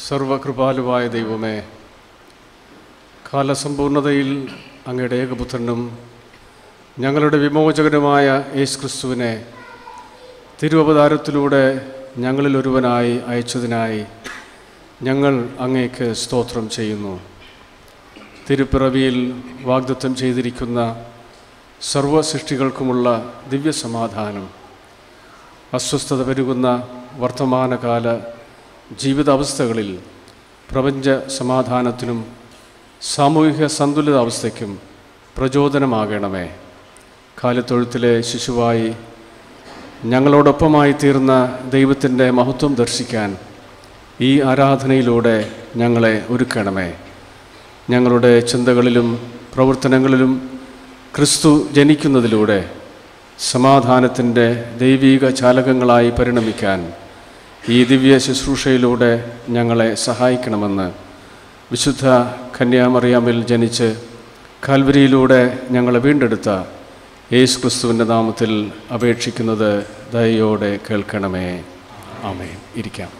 സർവകൃപാലുവായ ദൈവമേ കാലസമ്പൂർണതയിൽ അങ്ങയുടെ ഏകപുത്രനും ഞങ്ങളുടെ വിമോചകനുമായ യേശു ക്രിസ്തുവിനെ തിരുവവതാരത്തിലൂടെ ഞങ്ങളിൽ ഒരുവനായി അയച്ചതിനായി ഞങ്ങൾ അങ്ങേക്ക് സ്തോത്രം ചെയ്യുന്നു തിരുപ്പിറവിയിൽ വാഗ്ദത്തം ചെയ്തിരിക്കുന്ന സർവ സൃഷ്ടികൾക്കുമുള്ള ദിവ്യസമാധാനം അസ്വസ്ഥത പെരുകുന്ന വർത്തമാനകാല ജീവിതാവസ്ഥകളിൽ പ്രപഞ്ച സമാധാനത്തിനും സാമൂഹിക സന്തുലിതാവസ്ഥയ്ക്കും പ്രചോദനമാകണമേ കാലത്തൊഴുത്തിലെ ശിശുവായി ഞങ്ങളോടൊപ്പമായി തീർന്ന ദൈവത്തിൻ്റെ മഹത്വം ദർശിക്കാൻ ഈ ആരാധനയിലൂടെ ഞങ്ങളെ ഒരുക്കണമേ ഞങ്ങളുടെ ചിന്തകളിലും പ്രവർത്തനങ്ങളിലും ക്രിസ്തു ജനിക്കുന്നതിലൂടെ സമാധാനത്തിൻ്റെ ദൈവീക ചാലകങ്ങളായി പരിണമിക്കാൻ ഈ ദിവ്യ ശുശ്രൂഷയിലൂടെ ഞങ്ങളെ സഹായിക്കണമെന്ന് വിശുദ്ധ കന്യാമറിയാമിൽ ജനിച്ച് കാൽവരിയിലൂടെ ഞങ്ങളെ വീണ്ടെടുത്ത യേശു ക്രിസ്തുവിൻ്റെ നാമത്തിൽ അപേക്ഷിക്കുന്നത് ദയോടെ കേൾക്കണമേ ആമേൻ ഇരിക്കാം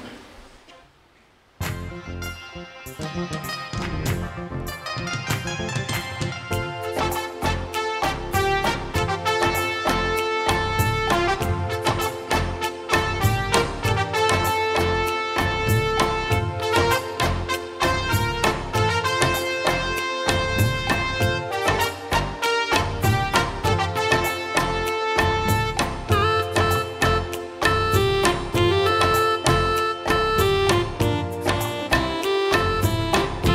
യേശുവേ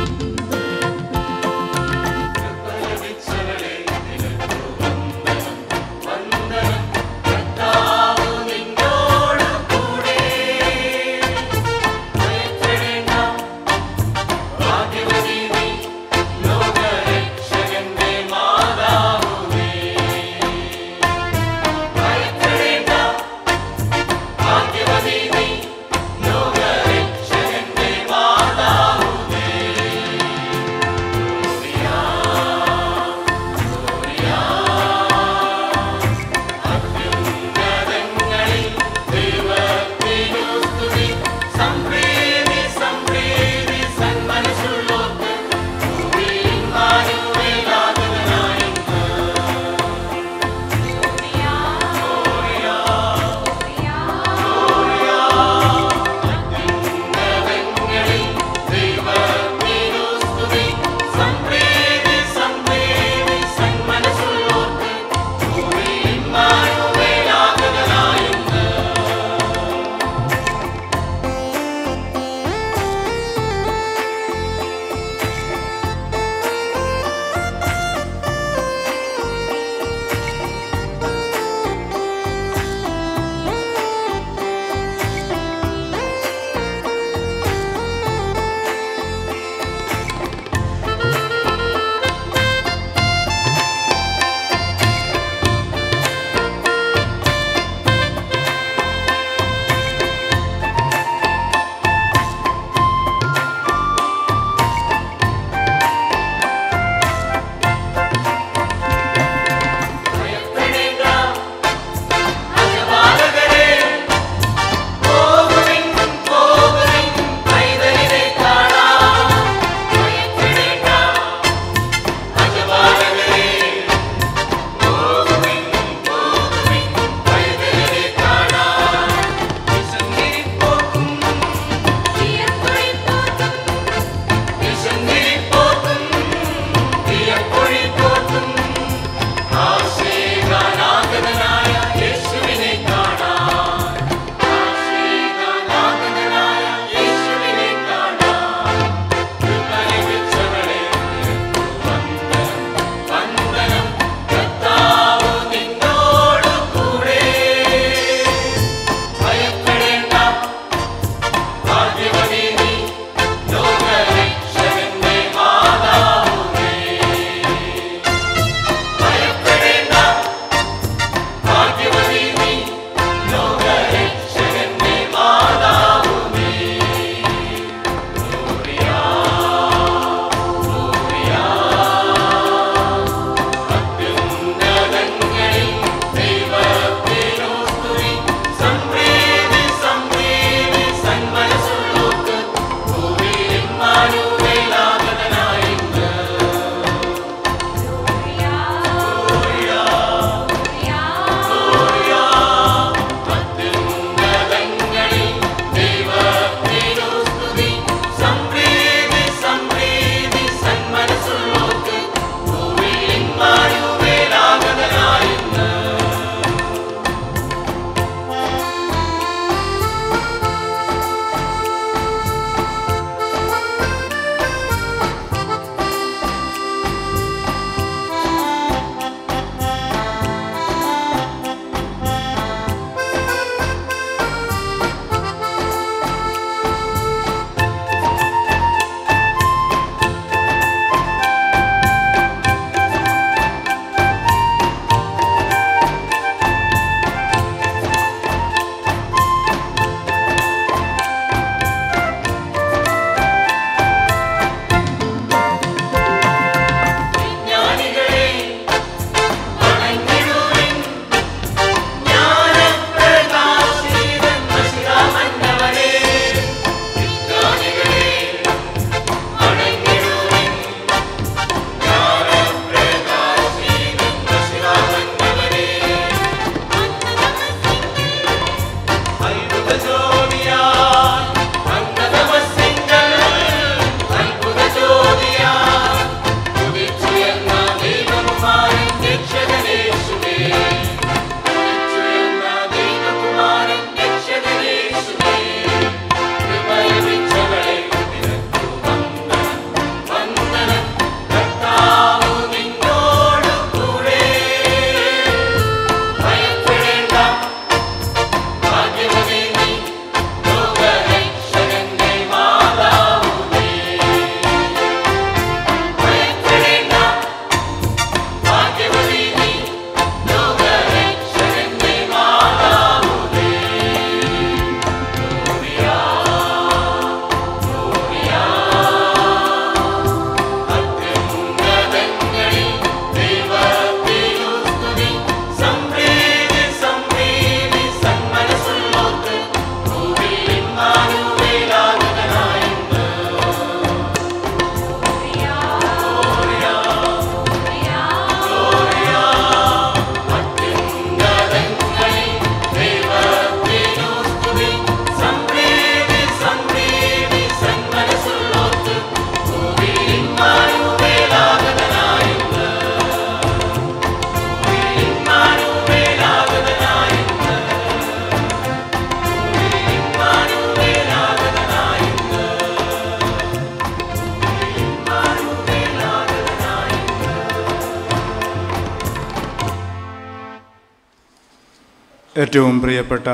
ഏറ്റവും പ്രിയപ്പെട്ട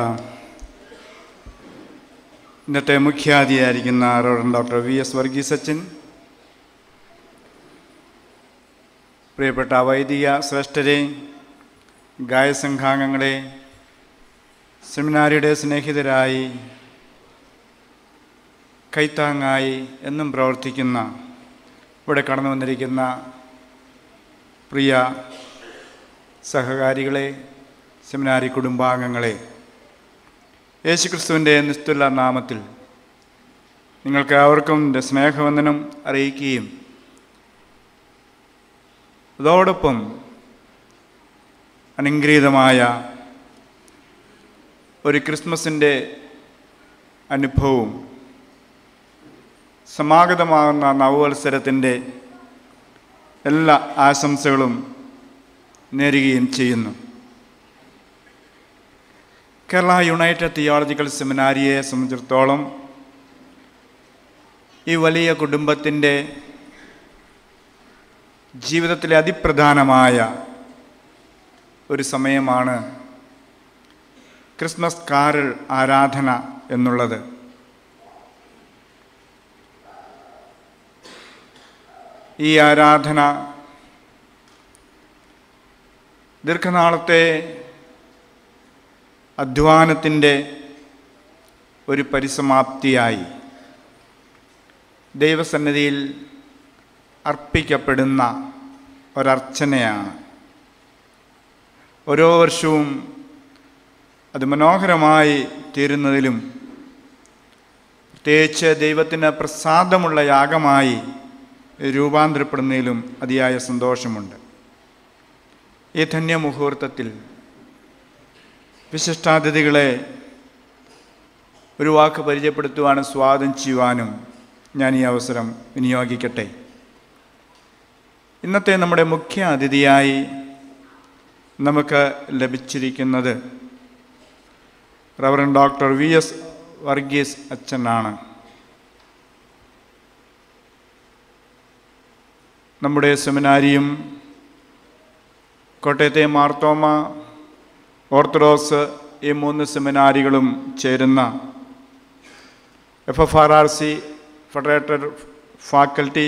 ഇന്നത്തെ മുഖ്യാതിയായിരിക്കുന്ന reverend doctor V S Varghese അച്ഛൻ പ്രിയപ്പെട്ട വൈദിക ശ്രേഷ്ഠരെ ഗായസംഘാംഗങ്ങളെ സെമിനാരിയുടെ സ്നേഹിതരായി കൈത്താങ്ങായി എന്നും പ്രവർത്തിക്കുന്ന ഇവിടെ കടന്നു വന്നിരിക്കുന്ന പ്രിയ സഹകാരികളെ സെമിനാരി കുടുംബാംഗങ്ങളെ യേശുക്രിസ്തുവിൻ്റെ നിസ്തുല നാമത്തിൽ നിങ്ങൾക്ക് അവർക്കും എൻ്റെ സ്നേഹവന്ദനം അറിയിക്കുകയും അതോടൊപ്പം അനുഗ്രഹീതമായ ഒരു ക്രിസ്മസിൻ്റെ അനുഭവവും സമാഗതമാകുന്ന നവവത്സരത്തിൻ്റെ എല്ലാ ആശംസകളും നേരുകയും ചെയ്യുന്നു കേരള യുണൈറ്റഡ് തിയോളജിക്കൽ സെമിനാരിയെ സംബന്ധിച്ചിടത്തോളം ഈ വലിയ കുടുംബത്തിൻ്റെ ജീവിതത്തിലെ അതിപ്രധാനമായ ഒരു സമയമാണ് ക്രിസ്മസ് കാരൽ ആരാധന എന്നുള്ളത് ഈ ആരാധന ദീർഘനാളത്തെ അധ്വാനത്തിൻ്റെ ഒരു പരിസമാപ്തിയായി ദൈവസന്നിധിയിൽ അർപ്പിക്കപ്പെടുന്ന ഒരർച്ചനയാണ് ഓരോ വർഷവും അത് മനോഹരമായി തീരുന്നതിലും പ്രത്യേകിച്ച് ദൈവത്തിന് പ്രസാദമുള്ള യാഗമായി രൂപാന്തരപ്പെടുന്നതിലും അതിയായ സന്തോഷമുണ്ട് ഈ ധന്യമുഹൂർത്തത്തിൽ വിശിഷ്ടാതിഥികളെ ഒരു വാക്ക് പരിചയപ്പെടുത്തുവാനും സ്വാഗതം ചെയ്യുവാനും ഞാൻ ഈ അവസരം വിനിയോഗിക്കട്ടെ ഇന്നത്തെ നമ്മുടെ മുഖ്യ അതിഥിയായി നമുക്ക് ലഭിച്ചിരിക്കുന്നത് reverend doctor V S Varghese അച്ഛനാണ് നമ്മുടെ സെമിനാരിയും കോട്ടയത്തെ മാർത്തോമ ഓർത്തഡോക്സ് ഈ മൂന്ന് സെമിനാരികളും ചേരുന്ന F F R R C federated faculty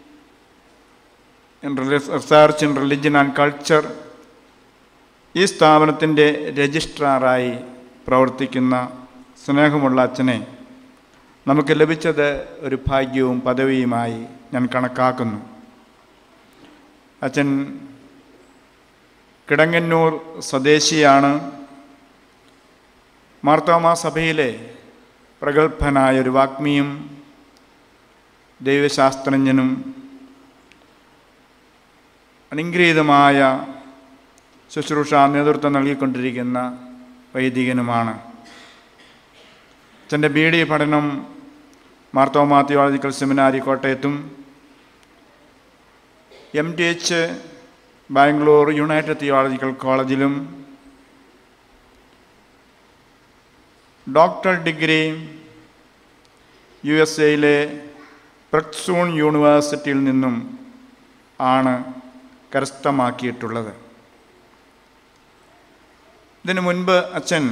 in research in religion and culture ഈ സ്ഥാപനത്തിൻ്റെ രജിസ്ട്രാറായി പ്രവർത്തിക്കുന്ന സ്നേഹമുള്ള അച്ഛനെ നമുക്ക് ലഭിച്ചത് ഒരു ഭാഗ്യവും പദവിയുമായി ഞാൻ കണക്കാക്കുന്നു അച്ഛൻ കിടങ്ങന്നൂർ സ്വദേശിയാണ് മാർത്തോമ സഭയിലെ പ്രഗത്ഭനായ ഒരു വാഗ്മിയും ദൈവശാസ്ത്രജ്ഞനും അനുഗ്രഹീതമായ ശുശ്രൂഷ നേതൃത്വം നൽകിക്കൊണ്ടിരിക്കുന്ന വൈദികനുമാണ് അച്ഛൻ്റെ ബി ഡി പഠനം മാർത്തോമ തിയോളജിക്കൽ സെമിനാരി കോട്ടയത്തും M T H Bangalore united theological കോളേജിലും ഡോക്ടർ ഡിഗ്രി യു എസ് എയിലെ പ്രക്സൂൺ യൂണിവേഴ്സിറ്റിയിൽ നിന്നും ആണ് കരസ്ഥമാക്കിയിട്ടുള്ളത് ഇതിനു മുൻപ് അച്ഛൻ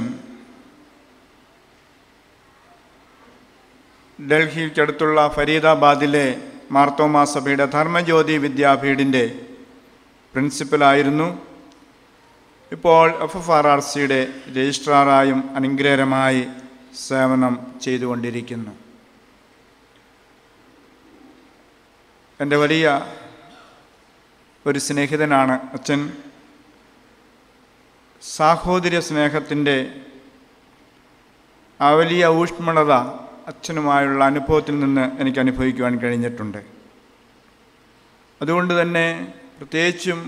ഡൽഹിക്കടുത്തുള്ള ഫരീദാബാദിലെ മാർത്തോമാ സഭയുടെ ധർമ്മജ്യോതി വിദ്യാപീഠിൻ്റെ പ്രിൻസിപ്പലായിരുന്നു ഇപ്പോൾ എഫ് എഫ് ആർ ആർ സിയുടെ രജിസ്ട്രാറായും അനുഗ്രഹരമായി സേവനം ചെയ്തുകൊണ്ടിരിക്കുന്നു എൻ്റെ വലിയ ഒരു സ്നേഹിതനാണ് അച്ഛൻ സാഹോദര്യ സ്നേഹത്തിൻ്റെ ആ വലിയ ഊഷ്മളത അച്ഛനുമായുള്ള അനുഭവത്തിൽ നിന്ന് എനിക്ക് അനുഭവിക്കുവാൻ കഴിഞ്ഞിട്ടുണ്ട് അതുകൊണ്ട് തന്നെ പ്രത്യേകിച്ചും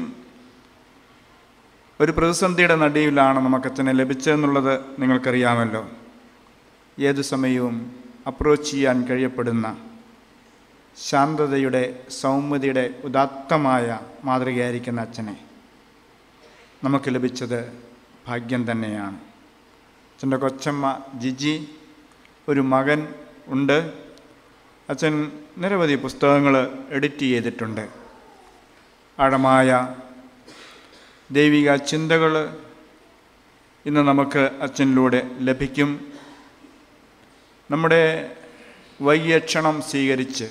ഒരു പ്രതിസന്ധിയുടെ നടുവിലാണ് നമുക്ക് അച്ഛനെ ലഭിച്ചതെന്നുള്ളത് നിങ്ങൾക്കറിയാമല്ലോ ഏതു സമയവും അപ്രോച്ച് ചെയ്യാൻ കഴിയപ്പെടുന്ന ശാന്തതയുടെ സൗമ്യതയുടെ ഉദാത്തമായ മാതൃകയായിരിക്കുന്ന അച്ഛനെ നമുക്ക് ലഭിച്ചത് ഭാഗ്യം തന്നെയാണ് അച്ഛൻ്റെ കൊച്ചമ്മ ജിജി ഒരു മകൻ ഉണ്ട് അച്ഛൻ നിരവധി പുസ്തകങ്ങൾ എഡിറ്റ് ചെയ്തിട്ടുണ്ട് ആഴമായ ദൈവിക ചിന്തകൾ ഇന്ന് നമുക്ക് അച്ഛനിലൂടെ ലഭിക്കും നമ്മുടെ വൈകിയ ക്ഷണം സ്വീകരിച്ച്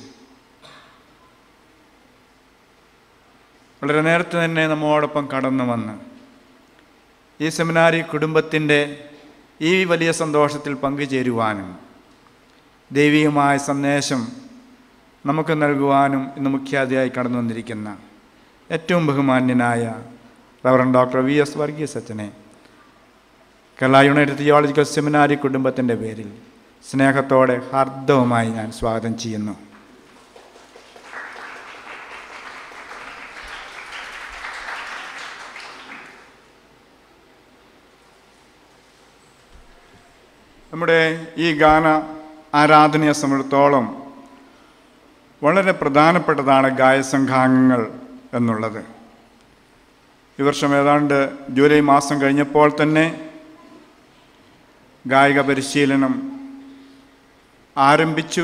വളരെ നേരത്തെ തന്നെ നമ്മോടൊപ്പം കടന്നു വന്ന് ഈ സെമിനാരി കുടുംബത്തിൻ്റെ ഈ വലിയ സന്തോഷത്തിൽ പങ്കുചേരുവാനും ദൈവികമായ സന്ദേശം നമുക്ക് നൽകുവാനും ഇന്ന് മുഖ്യാതിയായി കടന്നു വന്നിരിക്കുന്ന ഏറ്റവും ബഹുമാന്യനായ reverend doctor V S Varghese അച്ഛനെ കേരള യുണൈറ്റഡ് തിയോളജിക്കൽ സെമിനാരി കുടുംബത്തിൻ്റെ പേരിൽ സ്നേഹത്തോടെ ഹാർദവുമായി ഞാൻ സ്വാഗതം ചെയ്യുന്നു നമ്മുടെ ഈ ഗാന ആരാധനയെ സംബന്ധിച്ചിടത്തോളം വളരെ പ്രധാനപ്പെട്ടതാണ് ഗായസംഘാംഗങ്ങൾ എന്നുള്ളത് ഈ വർഷം ഏതാണ്ട് ജൂലൈ മാസം കഴിഞ്ഞപ്പോൾ തന്നെ ഗായിക പരിശീലനം ആരംഭിച്ചു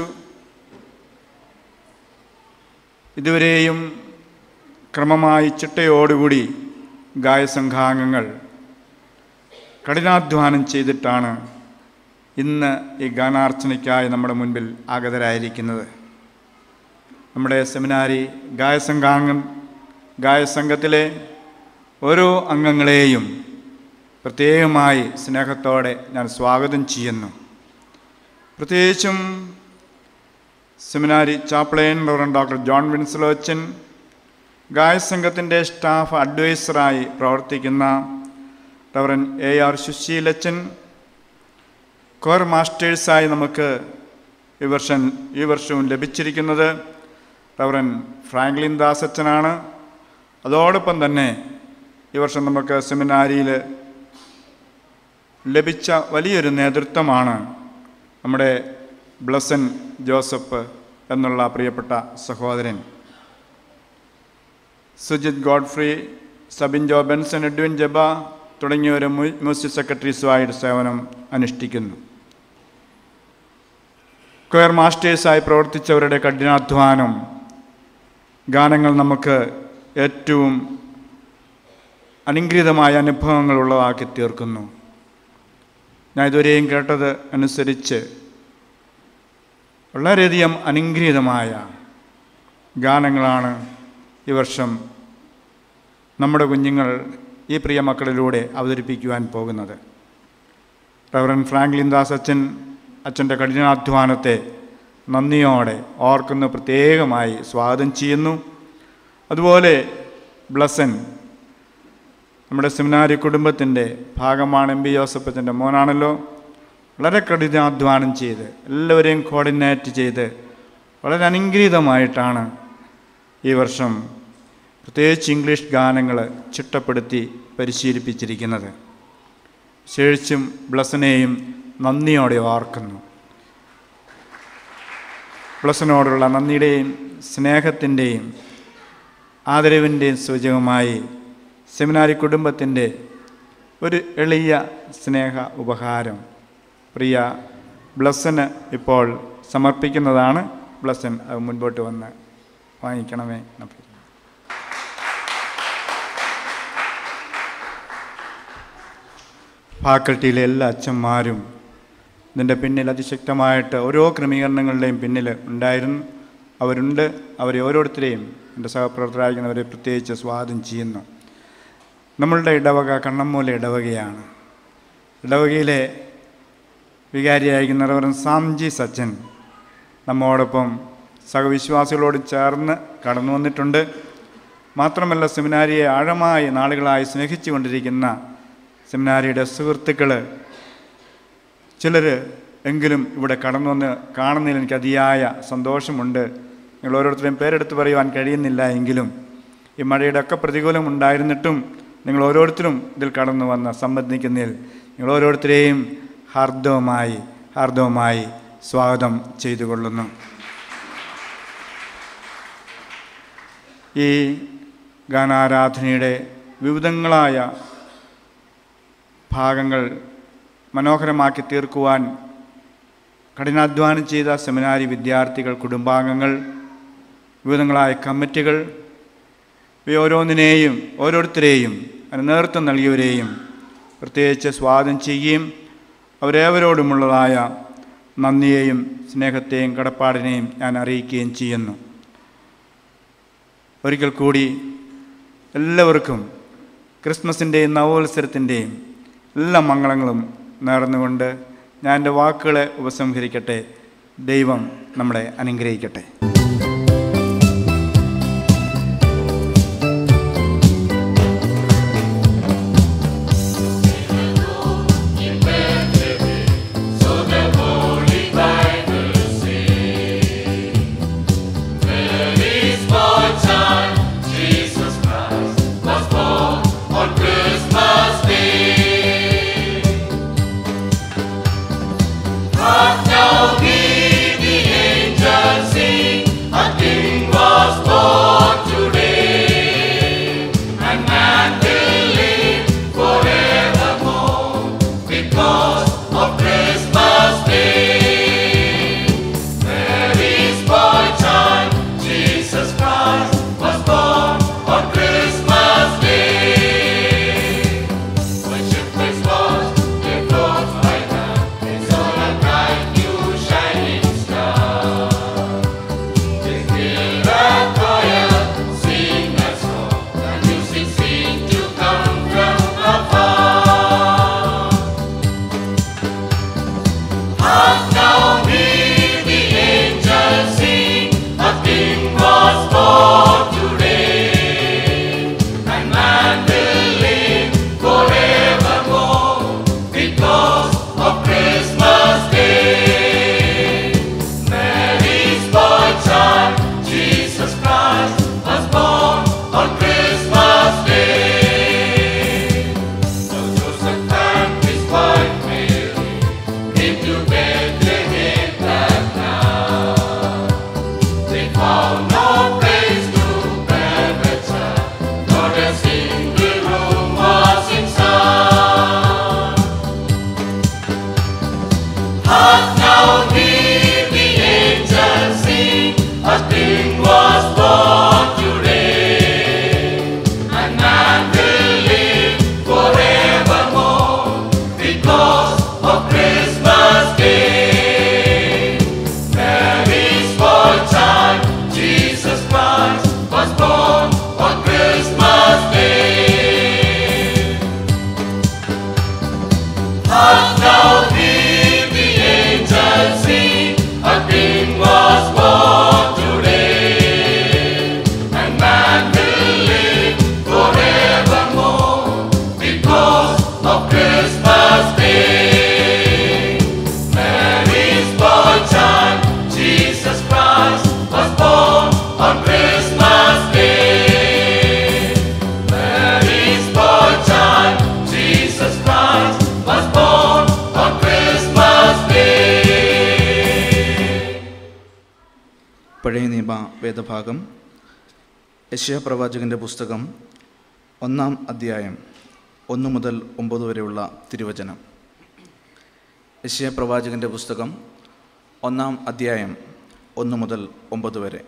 ഇതുവരെയും ക്രമമായി ചിട്ടയോടുകൂടി ഗായസംഘാംഗങ്ങൾ കഠിനാധ്വാനം ചെയ്തിട്ടാണ് ഇന്ന് ഈ ഗാനാർച്ചനയ്ക്കായി നമ്മുടെ മുൻപിൽ ആഗതരായിരിക്കുന്നത് നമ്മുടെ സെമിനാരി ഗായസംഘാംഗം ഗായസംഘത്തിലെ ഓരോ അംഗങ്ങളെയും പ്രത്യേകമായി സ്നേഹത്തോടെ ഞാൻ സ്വാഗതം ചെയ്യുന്നു പ്രത്യേകിച്ചും seminary chaplain reverend doctor John വിൻസലോച്ചൻ ഗായസംഘത്തിൻ്റെ സ്റ്റാഫ് അഡ്വൈസറായി പ്രവർത്തിക്കുന്ന റവറൻ എ ആർ സുശീലച്ചൻ കോർ മാസ്റ്റേഴ്സായി നമുക്ക് ഈ വർഷം ഈ വർഷവും ലഭിച്ചിരിക്കുന്നത് റവറൻ ഫ്രാങ്ക്ലിൻ ദാസച്ചനാണ് അതോടൊപ്പം തന്നെ ഈ വർഷം നമുക്ക് സെമിനാരിയിൽ ലഭിച്ച വലിയൊരു നേതൃത്വമാണ് നമ്മുടെ ബ്ലസൻ ജോസഫ് എന്നുള്ള പ്രിയപ്പെട്ട സഹോദരൻ സുജിത് ഗോഡ്ഫ്രി സബിൻ ജോ ബെൻസൺ എഡ്വിൻ ജബ തുടങ്ങിയവർ മ്യൂസിക് സെക്രട്ടറീസുമായിട്ട് സേവനം അനുഷ്ഠിക്കുന്നു ക്വയർ മാസ്റ്റേഴ്സായി പ്രവർത്തിച്ചവരുടെ കഠിനാധ്വാനം ഗാനങ്ങൾ നമുക്ക് ഏറ്റവും അനുഗ്രഹീതമായ അനുഭവങ്ങൾ ഉള്ളതാക്കി തീർക്കുന്നു ഞാൻ ഇതുവരെയും കേട്ടത് അനുസരിച്ച് വളരെയധികം അനുഗ്രഹീതമായ ഗാനങ്ങളാണ് ഈ വർഷം നമ്മുടെ കുഞ്ഞുങ്ങൾ ഈ പ്രിയ മക്കളിലൂടെ അവതരിപ്പിക്കുവാൻ പോകുന്നത് റവറൻ ഫ്രാങ്ക്ലിൻ ദാസ് അച്ഛൻ അച്ഛൻ്റെ കഠിനാധ്വാനത്തെ നന്ദിയോടെ ഓർക്കുന്ന പ്രത്യേകമായി സ്വാഗതം ചെയ്യുന്നു അതുപോലെ ബ്ലസൻ നമ്മുടെ സെമിനാരി കുടുംബത്തിൻ്റെ ഭാഗമാണ് എം ബി ജോസഫത്തിൻ്റെ മോനാണല്ലോ വളരെ കഠിനാധ്വാനം ചെയ്ത് എല്ലാവരെയും കോർഡിനേറ്റ് ചെയ്ത് വളരെ അനുഗ്രഹീതമായിട്ടാണ് ഈ വർഷം പ്രത്യേകിച്ച് ഇംഗ്ലീഷ് ഗാനങ്ങൾ ചിട്ടപ്പെടുത്തി പരിശീലിപ്പിച്ചിരിക്കുന്നത് വിശേഷിച്ചും ബ്ലസനെയും നന്ദിയോടെ ഓർക്കുന്നു ബ്ലസനോടുള്ള നന്ദിയുടെയും സ്നേഹത്തിൻ്റെയും ആദരവിൻ്റെയും സൂചകമായി സെമിനാരി കുടുംബത്തിൻ്റെ ഒരു എളിയ സ്നേഹ ഉപഹാരം പ്രിയ ബ്ലസ്സന് ഇപ്പോൾ സമർപ്പിക്കുന്നതാണ് ബ്ലസ്സൻ അത് മുൻപോട്ട് വന്ന് വാങ്ങിക്കണമേ എന്ന് ഫാക്കൽറ്റിയിലെ എല്ലാ അച്ഛന്മാരും ഇതിൻ്റെ പിന്നിൽ അതിശക്തമായിട്ട് ഓരോ ക്രമീകരണങ്ങളുടെയും പിന്നിൽ ഉണ്ടായിരുന്നു അവരുണ്ട് അവരെ ഓരോരുത്തരെയും എൻ്റെ സഹപ്രവർത്തകരായിരിക്കുന്നവരെ പ്രത്യേകിച്ച് സ്വാഗതം ചെയ്യുന്നു നമ്മളുടെ ഇടവക കണ്ണമ്മൂല ഇടവകയാണ് ഇടവകയിലെ വികാരിയായിരിക്കുന്ന റവറൻ സാംജി സച്ചൻ നമ്മോടൊപ്പം സഹവിശ്വാസികളോട് ചേർന്ന് കടന്നു വന്നിട്ടുണ്ട് മാത്രമല്ല സെമിനാരിയെ ആഴമായി നാളുകളായി സ്നേഹിച്ചു കൊണ്ടിരിക്കുന്ന സെമിനാരിയുടെ സുഹൃത്തുക്കൾ ചിലർ എങ്കിലും ഇവിടെ കടന്നു വന്ന് കാണുന്നതിൽ എനിക്ക് അതിയായ സന്തോഷമുണ്ട് നിങ്ങൾ ഓരോരുത്തരെയും പേരെടുത്ത് പറയുവാൻ കഴിയുന്നില്ല എങ്കിലും ഈ മഴയുടെ ഒക്കെ പ്രതികൂലം ഉണ്ടായിരുന്നിട്ടും നിങ്ങൾ ഓരോരുത്തരും ഇതിൽ കടന്നു വന്ന് സംബന്ധിക്കുന്നതിൽ നിങ്ങൾ ഓരോരുത്തരെയും ഹാർദവമായി ഹാർദവമായി സ്വാഗതം ചെയ്തു കൊള്ളുന്നു ഈ ഗാനാരാധനയുടെ വിവിധങ്ങളായ ഭാഗങ്ങൾ മനോഹരമാക്കി തീർക്കുവാൻ കഠിനാധ്വാനം ചെയ്ത സെമിനാരി വിദ്യാർത്ഥികൾ കുടുംബാംഗങ്ങൾ വിവിധങ്ങളായ കമ്മിറ്റികൾ ഇവ ഓരോന്നിനെയും ഓരോരുത്തരെയും അതിന് നേതൃത്വം നൽകിയവരെയും പ്രത്യേകിച്ച് സ്വാഗതം ചെയ്യുകയും അവരേവരോടുമുള്ളതായ നന്ദിയെയും സ്നേഹത്തെയും കടപ്പാടിനെയും ഞാൻ അറിയിക്കുകയും ചെയ്യുന്നു ഒരിക്കൽ കൂടി എല്ലാവർക്കും ക്രിസ്മസിൻ്റെയും നവോത്സരത്തിൻ്റെയും എല്ലാ മംഗളങ്ങളും നേർന്നുകൊണ്ട് ഞാൻ എൻ്റെ വാക്കുകളെ ഉപസംഹരിക്കട്ടെ ദൈവം നമ്മളെ അനുഗ്രഹിക്കട്ടെ പഴയ നിയമ വേദഭാഗം യശയ പ്രവാചകൻ്റെ പുസ്തകം ഒന്നാം അധ്യായം ഒന്ന് മുതൽ ഒമ്പത് വരെയുള്ള തിരുവചനം യശയ പ്രവാചകൻ്റെ പുസ്തകം ഒന്നാം അധ്യായം ഒന്ന് മുതൽ ഒമ്പത് വരെ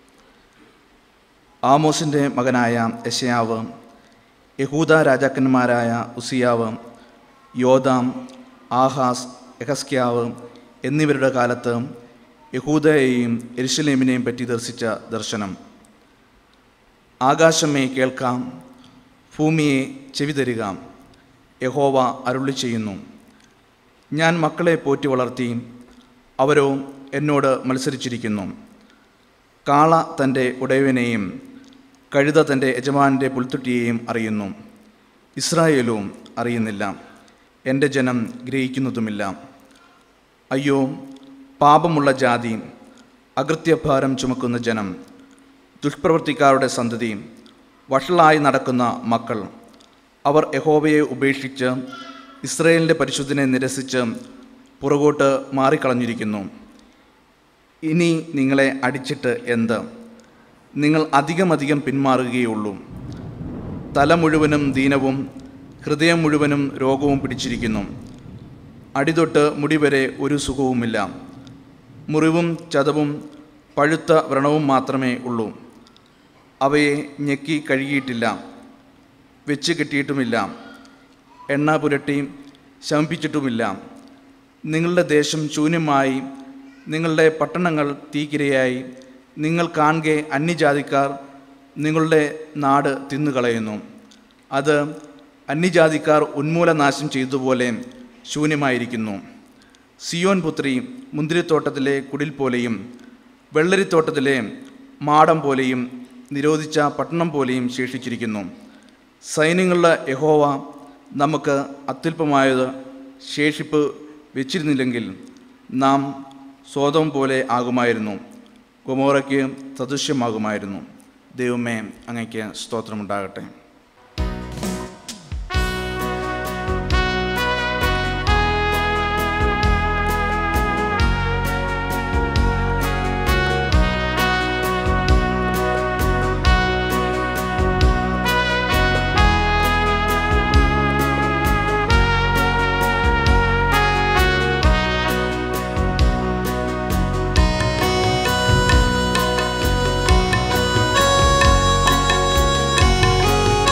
ആമോസിൻ്റെ മകനായ യശയാവ് യഹൂദ രാജാക്കന്മാരായ ഉസിയാവ് യോദാം ആഹാസ് എഹസ്ക്യാവ് എന്നിവരുടെ കാലത്ത് യഹൂദയെയും എരുശലേമിനെയും പറ്റി ദർശിച്ച ദർശനം ആകാശമേ കേൾക്കാം ഭൂമിയെ ചെവി തരിക യഹോവ അരുളി ചെയ്യുന്നു ഞാൻ മക്കളെ പോറ്റി വളർത്തി അവരോ എന്നോട് മത്സരിച്ചിരിക്കുന്നു കാള തൻ്റെ ഉടയവനെയും കഴുത തൻ്റെ യജമാനൻ്റെ പുൽത്തൊട്ടിയെയും അറിയുന്നു ഇസ്രായേലും അറിയുന്നില്ല എൻ്റെ ജനം ഗ്രഹിക്കുന്നതുമില്ല അയ്യോ പാപമുള്ള ജാതി അകൃത്യഭാരം ചുമക്കുന്ന ജനം ദുഷ്പ്രവൃത്തിക്കാരുടെ സന്തതി വഷളായി നടക്കുന്ന മക്കൾ അവർ യഹോവയെ ഉപേക്ഷിച്ച് ഇസ്രയേലിൻ്റെ പരിശുദ്ധനെ നിരസിച്ച് പുറകോട്ട് മാറിക്കളഞ്ഞിരിക്കുന്നു ഇനി നിങ്ങളെ അടിച്ചിട്ട് എന്ത് നിങ്ങൾ അധികമധികം പിന്മാറുകയുള്ളൂ തല മുഴുവനും ദീനവും ഹൃദയം മുഴുവനും രോഗവും പിടിച്ചിരിക്കുന്നു അടിതൊട്ട് മുടി വരെ ഒരു സുഖവുമില്ല മുറിവും ചതവും പഴുത്ത വ്രണവും മാത്രമേ ഉള്ളൂ അവയെ ഞെക്കി കഴുകിയിട്ടില്ല വെച്ച് കെട്ടിയിട്ടുമില്ല എണ്ണ പുരട്ടി ശമിപ്പിച്ചിട്ടുമില്ല നിങ്ങളുടെ ദേശം ശൂന്യമായി നിങ്ങളുടെ പട്ടണങ്ങൾ തീക്കിരയായി നിങ്ങൾ കാണുകെ അന്യജാതിക്കാർ നിങ്ങളുടെ നാട് തിന്നുകളയുന്നു അത് അന്യജാതിക്കാർ ഉന്മൂലനാശം ചെയ്തതുപോലെ ശൂന്യമായിരിക്കുന്നു സിയോൻ പുത്രി മുന്തിരിത്തോട്ടത്തിലെ കുടിൽ പോലെയും വെള്ളരിത്തോട്ടത്തിലെ മാടം പോലെയും നിരോധിച്ച പട്ടണം പോലെയും ശേഷിച്ചിരിക്കുന്നു സൈന്യങ്ങളുടെ യഹോവ നമുക്ക് അത്യുൽപമായത് ശേഷിപ്പ് വെച്ചിരുന്നില്ലെങ്കിൽ നാം സ്വതം പോലെ ആകുമായിരുന്നു ഗൊമോറയ്ക്ക് സദൃശ്യമാകുമായിരുന്നു ദൈവമേ അങ്ങയ്ക്ക് സ്തോത്രമുണ്ടാകട്ടെ ും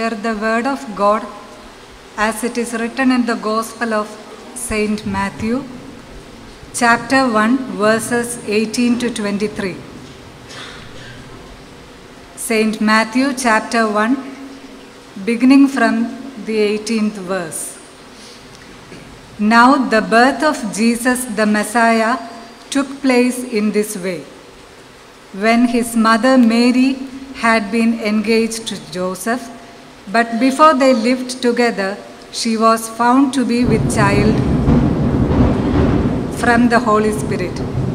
hear the word of God as it is written in the Gospel of Saint Matthew, chapter 1, verses 18 to 23. Saint Matthew, chapter 1, beginning from the 18th verse. Now, the birth of Jesus the Messiah took place in this way. When his mother Mary had been engaged to Joseph, but before they lived together, she was found to be with child from the Holy Spirit.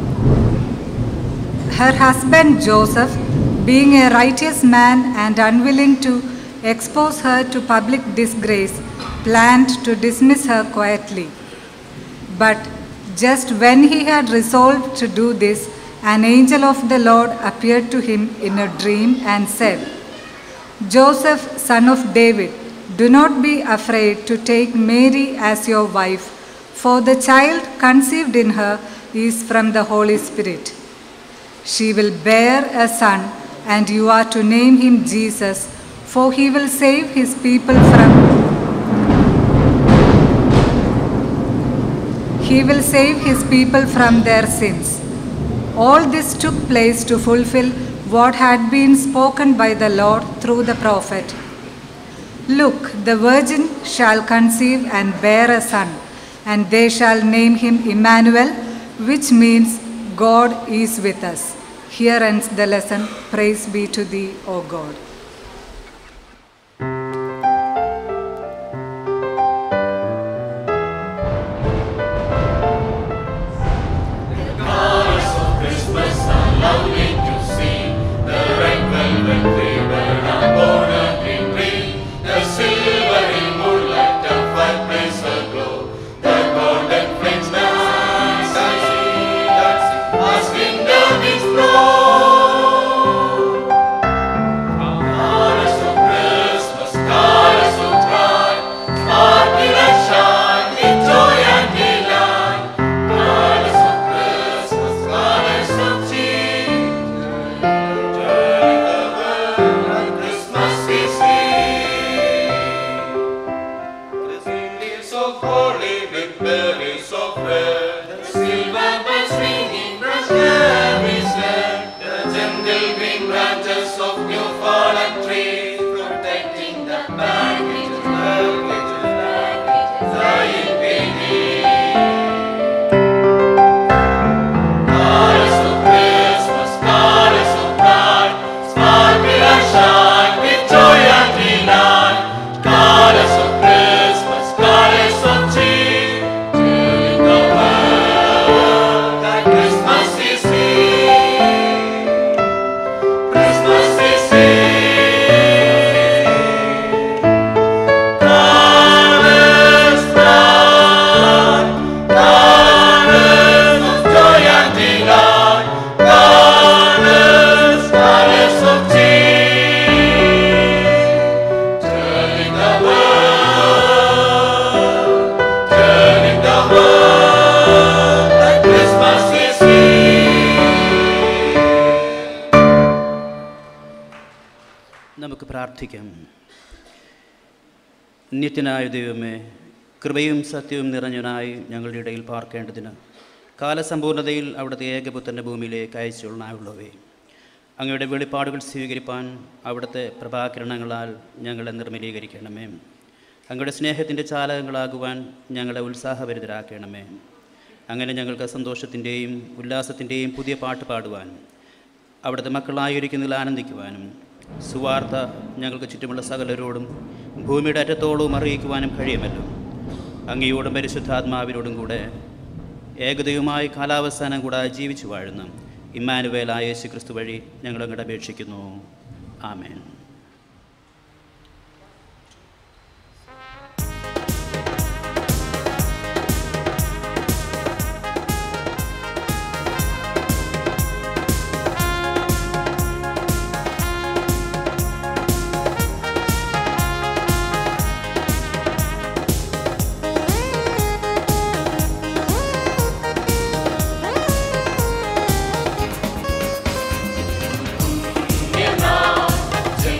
Her husband Joseph, being a righteous man and unwilling to expose her to public disgrace, planned to dismiss her quietly. But just when he had resolved to do this, an angel of the Lord appeared to him in a dream and said, Joseph, son of David, do not be afraid to take Mary as your wife, for the child conceived in her is from the Holy Spirit. She will bear a son, and you are to name him Jesus, for he will save his people from he will save his people from their sins. All this took place to fulfill what had been spoken by the Lord through the prophet. Look, the virgin shall conceive and bear a son, and they shall name him Emmanuel, which means God is with us. Here ends the lesson. Praise be to thee, O God. നമുക്ക് പ്രാർത്ഥിക്കാം നിത്യനായ ദൈവമേ കൃപയും സത്യവും നിറഞ്ഞവനായി ഞങ്ങളുടെ ഇടയിൽ പാർക്കേണ്ടതിന് കാലസമ്പൂർണതയിൽ അവിടുത്തെ ഏകപുത്രൻ്റെ ഭൂമിയിലേക്ക് അയച്ചുള്ളവേ അങ്ങയുടെ വെളിപ്പാടുകൾ സ്വീകരിപ്പാൻ അവിടുത്തെ പ്രഭാകിരണങ്ങളാൽ ഞങ്ങളെ നിർമ്മലീകരിക്കണമേ അങ്ങയുടെ സ്നേഹത്തിൻ്റെ ചാലകങ്ങളാകുവാൻ ഞങ്ങളെ ഉത്സാഹഭരിതരാക്കണമേ അങ്ങനെ ഞങ്ങൾക്ക് സന്തോഷത്തിൻ്റെയും ഉല്ലാസത്തിൻ്റെയും പുതിയ പാട്ട് പാടുവാൻ അവിടുത്തെ മക്കളായിരിക്കുന്നതിൽ ആനന്ദിക്കുവാനും സുവാർത്ത ഞങ്ങൾക്ക് ചുറ്റുമുള്ള സകലരോടും ഭൂമിയുടെ അറ്റത്തോളവും അറിയിക്കുവാനും കഴിയുമല്ലോ അങ്ങയോടും പരിശുദ്ധാത്മാവിനോടും കൂടെ ഏകതയുമായി കാലാവസ്ഥാനം കൂടാതെ ജീവിച്ചു വാഴുന്ന ഇമ്മാനുവേലായ യേശു ക്രിസ്തു വഴി ഞങ്ങളങ്ങോട്ട് അപേക്ഷിക്കുന്നു ആമേൻ Jai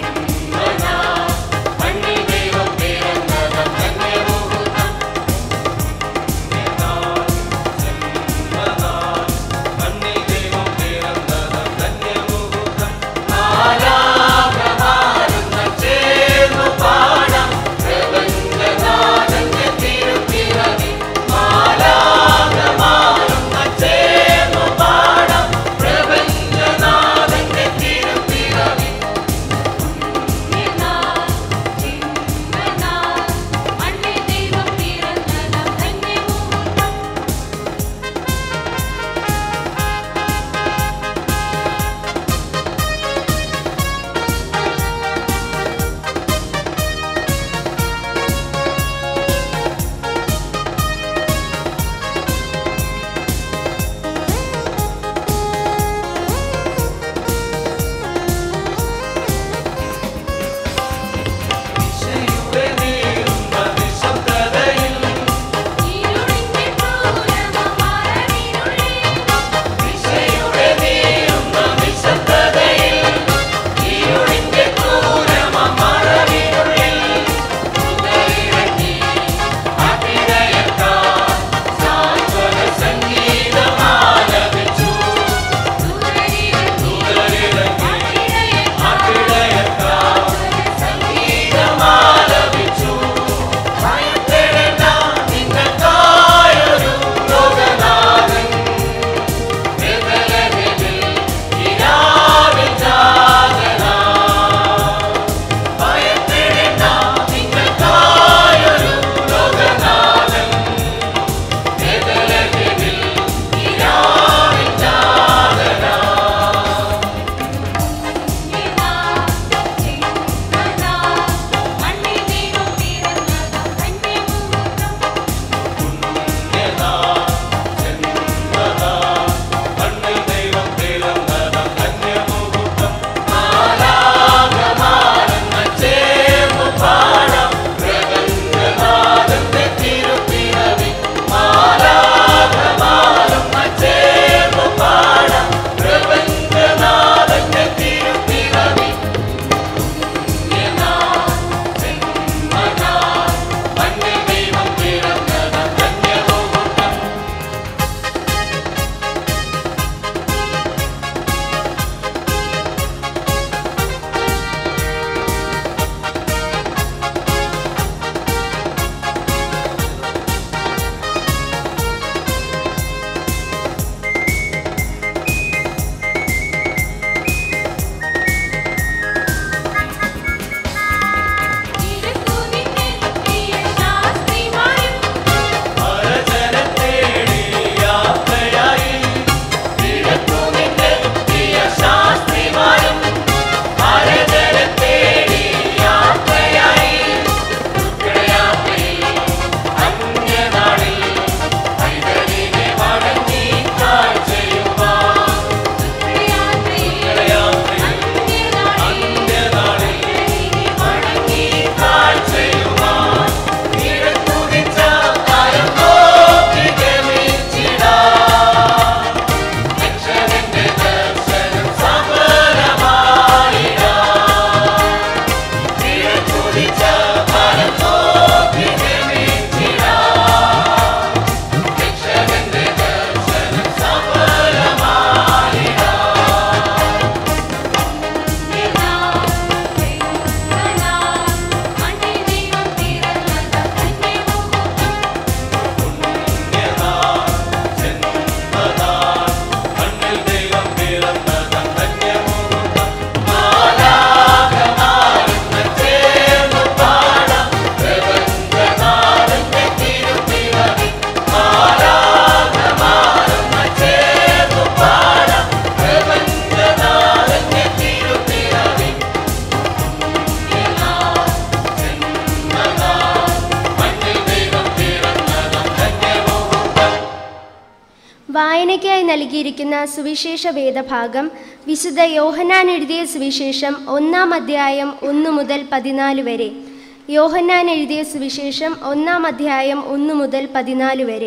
വായനയ്ക്കായി നൽകിയിരിക്കുന്ന സുവിശേഷ വേദഭാഗം വിശുദ്ധ യോഹന്നാൻ എഴുതിയ സുവിശേഷം ഒന്നാം അധ്യായം ഒന്ന് മുതൽ പതിനാല് വരെ യോഹന്നാൻ എഴുതിയ സുവിശേഷം ഒന്നാം അധ്യായം ഒന്ന് മുതൽ പതിനാല് വരെ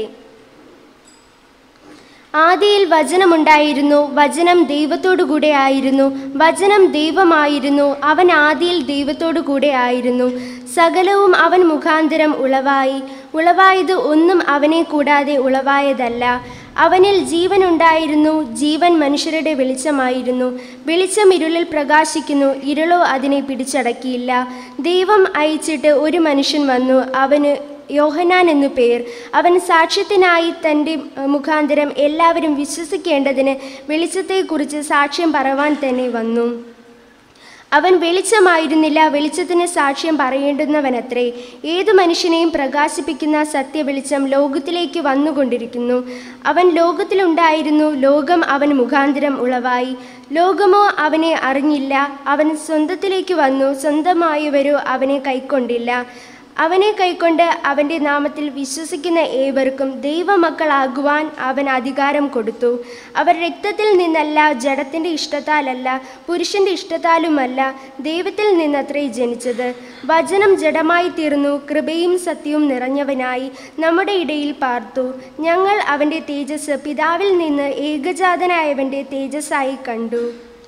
ആദിയിൽ വചനമുണ്ടായിരുന്നു വചനം ദൈവത്തോടു കൂടെ ആയിരുന്നു വചനം ദൈവമായിരുന്നു അവൻ ആദിയിൽ ദൈവത്തോടു കൂടെ ആയിരുന്നു സകലവും അവൻ മുഖാന്തരം ഉളവായി ഉളവായത് ഒന്നും അവനെ കൂടാതെ ഉളവായതല്ല അവനിൽ ജീവനുണ്ടായിരുന്നു ജീവൻ മനുഷ്യരുടെ വെളിച്ചമായിരുന്നു വെളിച്ചം ഇരുളിൽ പ്രകാശിക്കുന്നു ഇരുളോ അതിനെ പിടിച്ചടക്കിയില്ല ദൈവം അയച്ചിട്ട് ഒരു മനുഷ്യൻ വന്നു അവന് യോഹനാൻ എന്നു പേർ അവൻ സാക്ഷ്യത്തിനായി തൻ്റെ അഹ്, മുഖാന്തരം എല്ലാവരും വിശ്വസിക്കേണ്ടതിന് വെളിച്ചത്തെക്കുറിച്ച് സാക്ഷ്യം പറവാൻ തന്നെ വന്നു അവൻ വെളിച്ചമായിരുന്നില്ല വെളിച്ചത്തിന് സാക്ഷ്യം പറയേണ്ടുന്നവനത്രേ ഏതു മനുഷ്യനെയും പ്രകാശിപ്പിക്കുന്ന സത്യവെളിച്ചം ലോകത്തിലേക്ക് വന്നുകൊണ്ടിരിക്കുന്നു അവൻ ലോകത്തിലുണ്ടായിരുന്നു ലോകം അവൻ മുഖാന്തരം ഉളവായി ലോകമോ അവനെ അറിഞ്ഞില്ല അവൻ സ്വന്തത്തിലേക്ക് വന്നു സ്വന്തമായവരോ അവനെ കൈക്കൊണ്ടില്ല അവനെ കൈക്കൊണ്ട് അവൻ്റെ നാമത്തിൽ വിശ്വസിക്കുന്ന ഏവർക്കും ദൈവമക്കളാകുവാൻ അവൻ അധികാരം കൊടുത്തു അവർ രക്തത്തിൽ നിന്നല്ല ജഡത്തിൻ്റെ ഇഷ്ടത്താലല്ല പുരുഷൻ്റെ ഇഷ്ടത്താലുമല്ല ദൈവത്തിൽ നിന്നത്രേ ജനിച്ചത് വചനം ജഡമായി തീർന്നു കൃപയും സത്യവും നിറഞ്ഞവനായി നമ്മുടെ ഇടയിൽ പാർത്തു ഞങ്ങൾ അവൻ്റെ തേജസ് പിതാവിൽ നിന്ന് ഏകജാതനായവൻ്റെ തേജസ്സായി കണ്ടു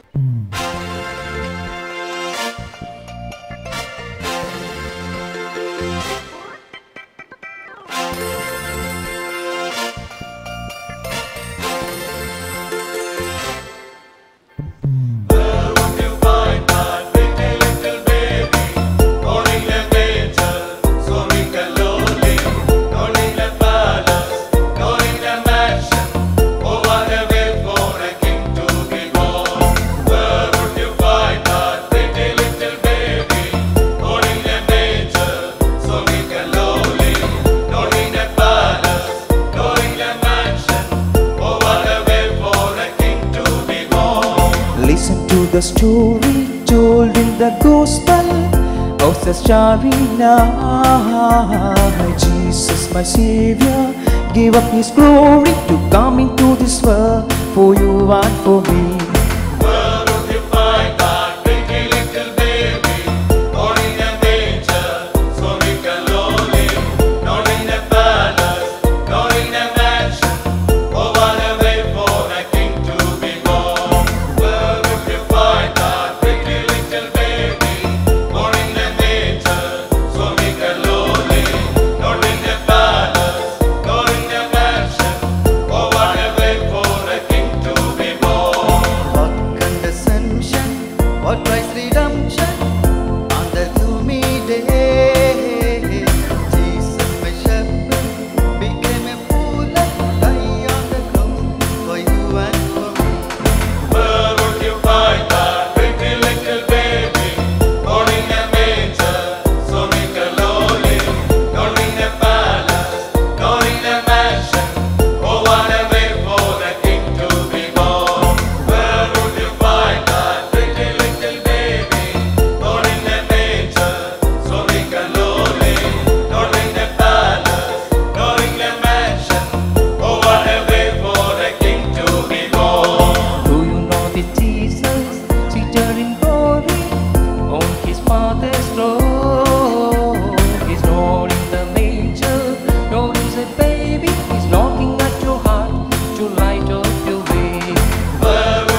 Listen to the story told in the gospel of the starry night. Jesus, my Savior, gave up His glory to come into this world for you and for me. What condescension, what Christ's redemption on the gloomy day. Jesus, my shepherd, became a fool and died on the cross for you and for me. Do you know the Jesus seated in glory on his father's throne? He's not in the manger, nor is a baby. He's knocking at your heart to light up your way.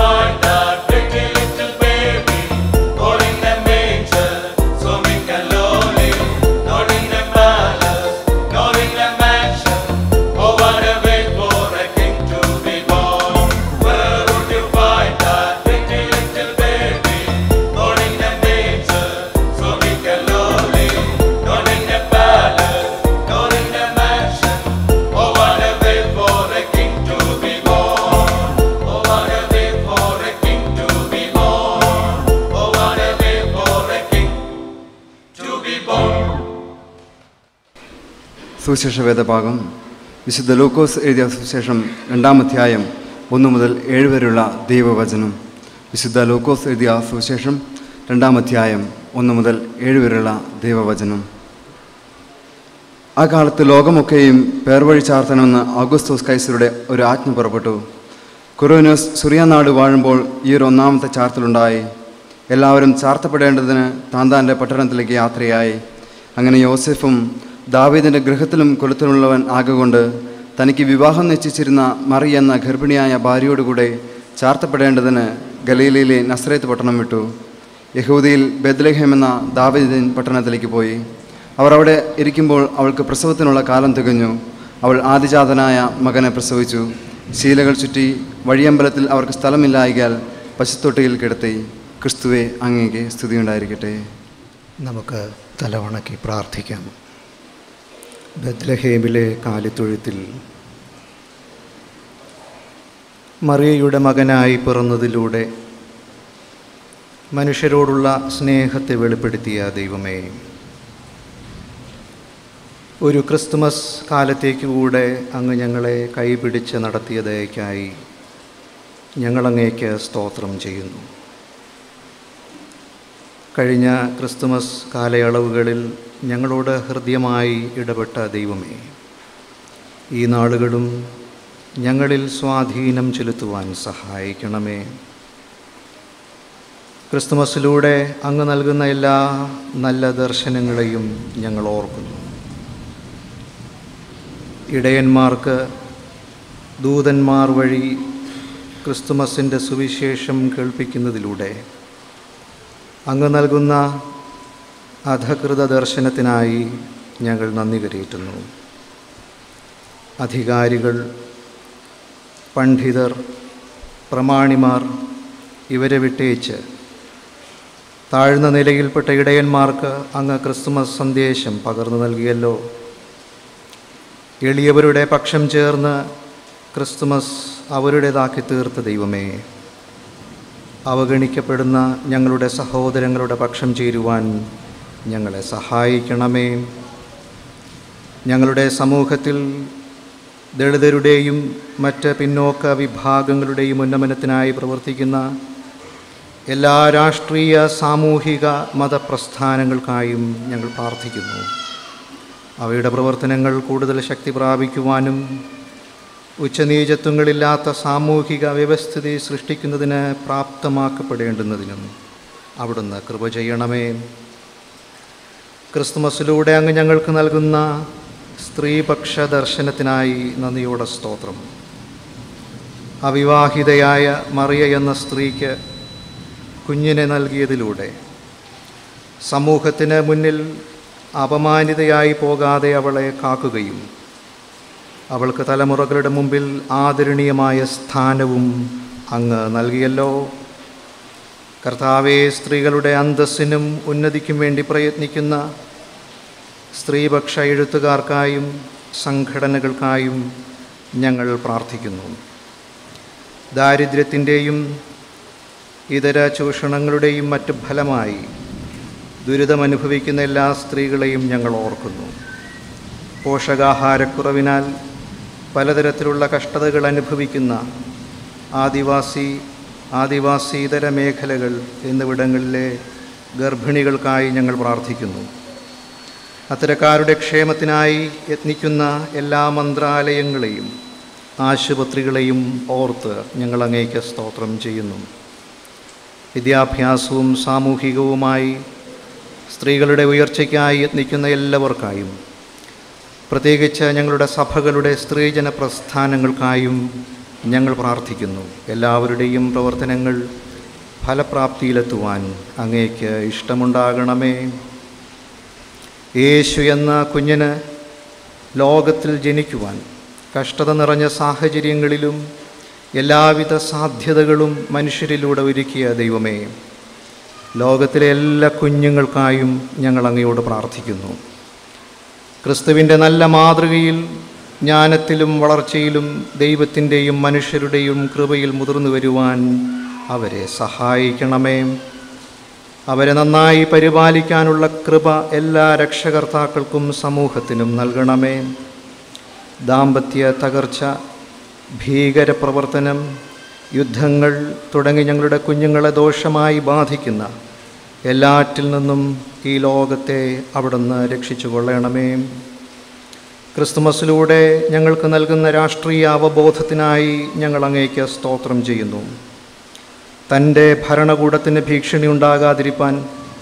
സുവിശേഷ വേദഭാഗം വിശുദ്ധ ലൂക്കോസ് എഴുതിയ സുവിശേഷം രണ്ടാം അധ്യായം ഒന്ന് മുതൽ ഏഴ് വരെയുള്ള ദൈവവചനം വിശുദ്ധ ലൂക്കോസ് എഴുതിയ സുവിശേഷം രണ്ടാം അധ്യായം ഒന്ന് മുതൽ ഏഴ് വരെയുള്ള ദൈവവചനം ആ കാലത്ത് ലോകമൊക്കെയും പേർവഴി ചാർത്തണമെന്ന് ഓഗസ്തോസ് കൈസറുടെ ഒരു ആജ്ഞ പുറപ്പെട്ടു കുറോനോസ് സുറിയാനാട് വാഴുമ്പോൾ ഈ ഒരു ഒന്നാമത്തെ ചാർത്തലുണ്ടായി എല്ലാവരും ചാർത്തപ്പെടേണ്ടതിന് താന്താൻ്റെ പട്ടണത്തിലേക്ക് യാത്രയായി അങ്ങനെ യോസെഫും ദാവീദിൻ്റെ ഗൃഹത്തിലും കുലത്തിലുള്ളവൻ ആകൊണ്ട് തനിക്ക് വിവാഹം നിശ്ചയിച്ചിരുന്ന മറി എന്ന ഗർഭിണിയായ ഭാര്യയോടുകൂടെ ചാർത്തപ്പെടേണ്ടതിന് ഗലീലയിലെ നസ്രേത്ത് പട്ടണം വിട്ടു യഹൂദിയിൽ ബെദ്ലഹേം എന്ന ദാവീദിൻ പട്ടണത്തിലേക്ക് പോയി അവർ അവിടെ ഇരിക്കുമ്പോൾ അവൾക്ക് പ്രസവത്തിനുള്ള കാലം തികഞ്ഞു അവൾ ആദിജാതനായ മകനെ പ്രസവിച്ചു ശീലകൾ ചുറ്റി വഴിയമ്പലത്തിൽ അവർക്ക് സ്ഥലമില്ലായികയാൽ പശുത്തൊട്ടിയിൽ കിടത്തി ക്രിസ്തുവെ അങ്ങേക്ക് സ്തുതിയുണ്ടായിരിക്കട്ടെ നമുക്ക് തലവണക്കി പ്രാർത്ഥിക്കാം ബദ്ലഹേമിലെ കാലിത്തൊഴുത്തിൽ മറിയയുടെ മകനായി പിറന്നതിലൂടെ മനുഷ്യരോടുള്ള സ്നേഹത്തെ വെളിപ്പെടുത്തിയ ദൈവമേ ഒരു ക്രിസ്തുമസ് കാലത്തേക്ക് കൂടെ അങ്ങ് ഞങ്ങളെ കൈപിടിച്ച് നടത്തിയ ദയക്കായി ഞങ്ങളങ്ങേക്ക് സ്തോത്രം ചെയ്യുന്നു കഴിഞ്ഞ ക്രിസ്തുമസ് കാലയളവുകളിൽ ഞങ്ങളോട് ഹൃദ്യമായി ഇടപെട്ട ദൈവമേ ഈ നാളുകളും ഞങ്ങളിൽ സ്വാധീനം ചെലുത്തുവാൻ സഹായിക്കണമേ ക്രിസ്തുമസിലൂടെ അങ്ങ് നൽകുന്ന എല്ലാ നല്ല ദർശനങ്ങളെയും ഞങ്ങൾ ഓർക്കുന്നു ഇടയന്മാർക്ക് ദൂതന്മാർ വഴി ക്രിസ്തുമസിൻ്റെ സുവിശേഷം കേൾപ്പിക്കുന്നതിലൂടെ അങ്ങ് നൽകുന്ന അധകൃത ദർശനത്തിനായി ഞങ്ങൾ നന്ദി കരയറ്റുന്നു അധികാരികൾ പണ്ഡിതർ പ്രമാണിമാർ ഇവരെ വിട്ടേച്ച് താഴ്ന്ന നിലയിൽപ്പെട്ട ഇടയന്മാർക്ക് അങ്ങ് ക്രിസ്തുമസ് സന്ദേശം പകർന്നു നൽകിയല്ലോ എളിയവരുടെ പക്ഷം ചേർന്ന് ക്രിസ്തുമസ് അവരുടേതാക്കി തീർത്ത ദൈവമേ അവഗണിക്കപ്പെടുന്ന ഞങ്ങളുടെ സഹോദരങ്ങളുടെ പക്ഷം ചേരുവാൻ ഞങ്ങളെ സഹായിക്കണമേ ഞങ്ങളുടെ സമൂഹത്തിൽ ദളിതരുടെയും മറ്റ് പിന്നോക്ക വിഭാഗങ്ങളുടെയും ഉന്നമനത്തിനായി പ്രവർത്തിക്കുന്ന എല്ലാ രാഷ്ട്രീയ സാമൂഹിക മതപ്രസ്ഥാനങ്ങൾക്കായും ഞങ്ങൾ പ്രാർത്ഥിക്കുന്നു അവയുടെ പ്രവർത്തനങ്ങൾ കൂടുതൽ ശക്തി പ്രാപിക്കുവാനും ഉച്ചനീചത്വങ്ങളില്ലാത്ത സാമൂഹിക വ്യവസ്ഥിതി സൃഷ്ടിക്കുന്നതിന് പ്രാപ്തമാക്കപ്പെടേണ്ടുന്നതിനും അവിടുന്ന് കൃപ ചെയ്യണമേ ക്രിസ്തുമസിലൂടെ അങ്ങ് ഞങ്ങൾക്ക് നൽകുന്ന സ്ത്രീപക്ഷ ദർശനത്തിനായി നന്ദിയോടെ സ്തോത്രം അവിവാഹിതയായ മറിയ എന്ന സ്ത്രീക്ക് കുഞ്ഞിനെ നൽകിയതിലൂടെ സമൂഹത്തിന് മുന്നിൽ അപമാനിതയായി പോകാതെ അവളെ കാക്കുകയും അവൾക്ക് തലമുറകളുടെ മുമ്പിൽ ആദരണീയമായ സ്ഥാനവും അങ്ങ് നൽകിയല്ലോ കർത്താവെ സ്ത്രീകളുടെ അന്തസ്സിനും ഉന്നതിക്കും വേണ്ടി പ്രയത്നിക്കുന്ന സ്ത്രീപക്ഷ എഴുത്തുകാർക്കായും സംഘടനകൾക്കായും ഞങ്ങൾ പ്രാർത്ഥിക്കുന്നു ദാരിദ്ര്യത്തിൻ്റെയും ഇതര ചൂഷണങ്ങളുടെയും മറ്റ് ഫലമായി ദുരിതമനുഭവിക്കുന്ന എല്ലാ സ്ത്രീകളെയും ഞങ്ങൾ ഓർക്കുന്നു പോഷകാഹാരക്കുറവിനാൽ പലതരത്തിലുള്ള കഷ്ടതകൾ അനുഭവിക്കുന്ന ആദിവാസി ആദിവാസീതര മേഖലകൾ എന്നിവിടങ്ങളിലെ ഗർഭിണികൾക്കായി ഞങ്ങൾ പ്രാർത്ഥിക്കുന്നു അത്തരക്കാരുടെ ക്ഷേമത്തിനായി യത്നിക്കുന്ന എല്ലാ മന്ത്രാലയങ്ങളെയും ആശുപത്രികളെയും ഓർത്ത് ഞങ്ങൾ അങ്ങേക്ക് സ്തോത്രം ചെയ്യുന്നു വിദ്യാഭ്യാസവും സാമൂഹികവുമായി സ്ത്രീകളുടെ ഉയർച്ചയ്ക്കായി യത്നിക്കുന്ന എല്ലാവർക്കായും പ്രത്യേകിച്ച് ഞങ്ങളുടെ സഭകളുടെ സ്ത്രീജന പ്രസ്ഥാനങ്ങൾക്കായും ഞങ്ങൾ പ്രാർത്ഥിക്കുന്നു എല്ലാവരുടെയും പ്രവർത്തനങ്ങൾ ഫലപ്രാപ്തിയിലെത്തുവാൻ അങ്ങേക്ക് ഇഷ്ടമുണ്ടാകണമേ യേശു എന്ന കുഞ്ഞിന് ലോകത്തിൽ ജനിക്കുവാൻ കഷ്ടത നിറഞ്ഞ സാഹചര്യങ്ങളിലും എല്ലാവിധ സാധ്യതകളും മനുഷ്യരിലൂടെ ഒരുക്കിയ ദൈവമേ ലോകത്തിലെ എല്ലാ കുഞ്ഞുങ്ങൾക്കായും ഞങ്ങൾ അങ്ങയോട് പ്രാർത്ഥിക്കുന്നു ക്രിസ്തുവിൻ്റെ നല്ല മാതൃകയിൽ ജ്ഞാനത്തിലും വളർച്ചയിലും ദൈവത്തിൻ്റെയും മനുഷ്യരുടെയും കൃപയിൽ മുതിർന്നു വരുവാൻ അവരെ സഹായിക്കണമേ അവരെ നന്നായി പരിപാലിക്കാനുള്ള കൃപ എല്ലാ രക്ഷകർത്താക്കൾക്കും സമൂഹത്തിനും നൽകണമേ ദാമ്പത്യ തകർച്ച ഭീകരപ്രവർത്തനം യുദ്ധങ്ങൾ തുടങ്ങി ഞങ്ങളുടെ കുഞ്ഞുങ്ങളെ ദോഷമായി ബാധിക്കുന്ന എല്ലാറ്റിൽ നിന്നും ഈ ലോകത്തെ അവിടുന്ന് രക്ഷിച്ചു കൊള്ളണമേ ക്രിസ്തുമസിലൂടെ ഞങ്ങൾക്ക് നൽകുന്ന രാഷ്ട്രീയ അവബോധത്തിനായി ഞങ്ങൾ അങ്ങേക്ക് സ്തോത്രം ചെയ്യുന്നു തൻ്റെ ഭരണകൂടത്തിന് ഭീഷണി ഉണ്ടാകാതിരിപ്പാൻ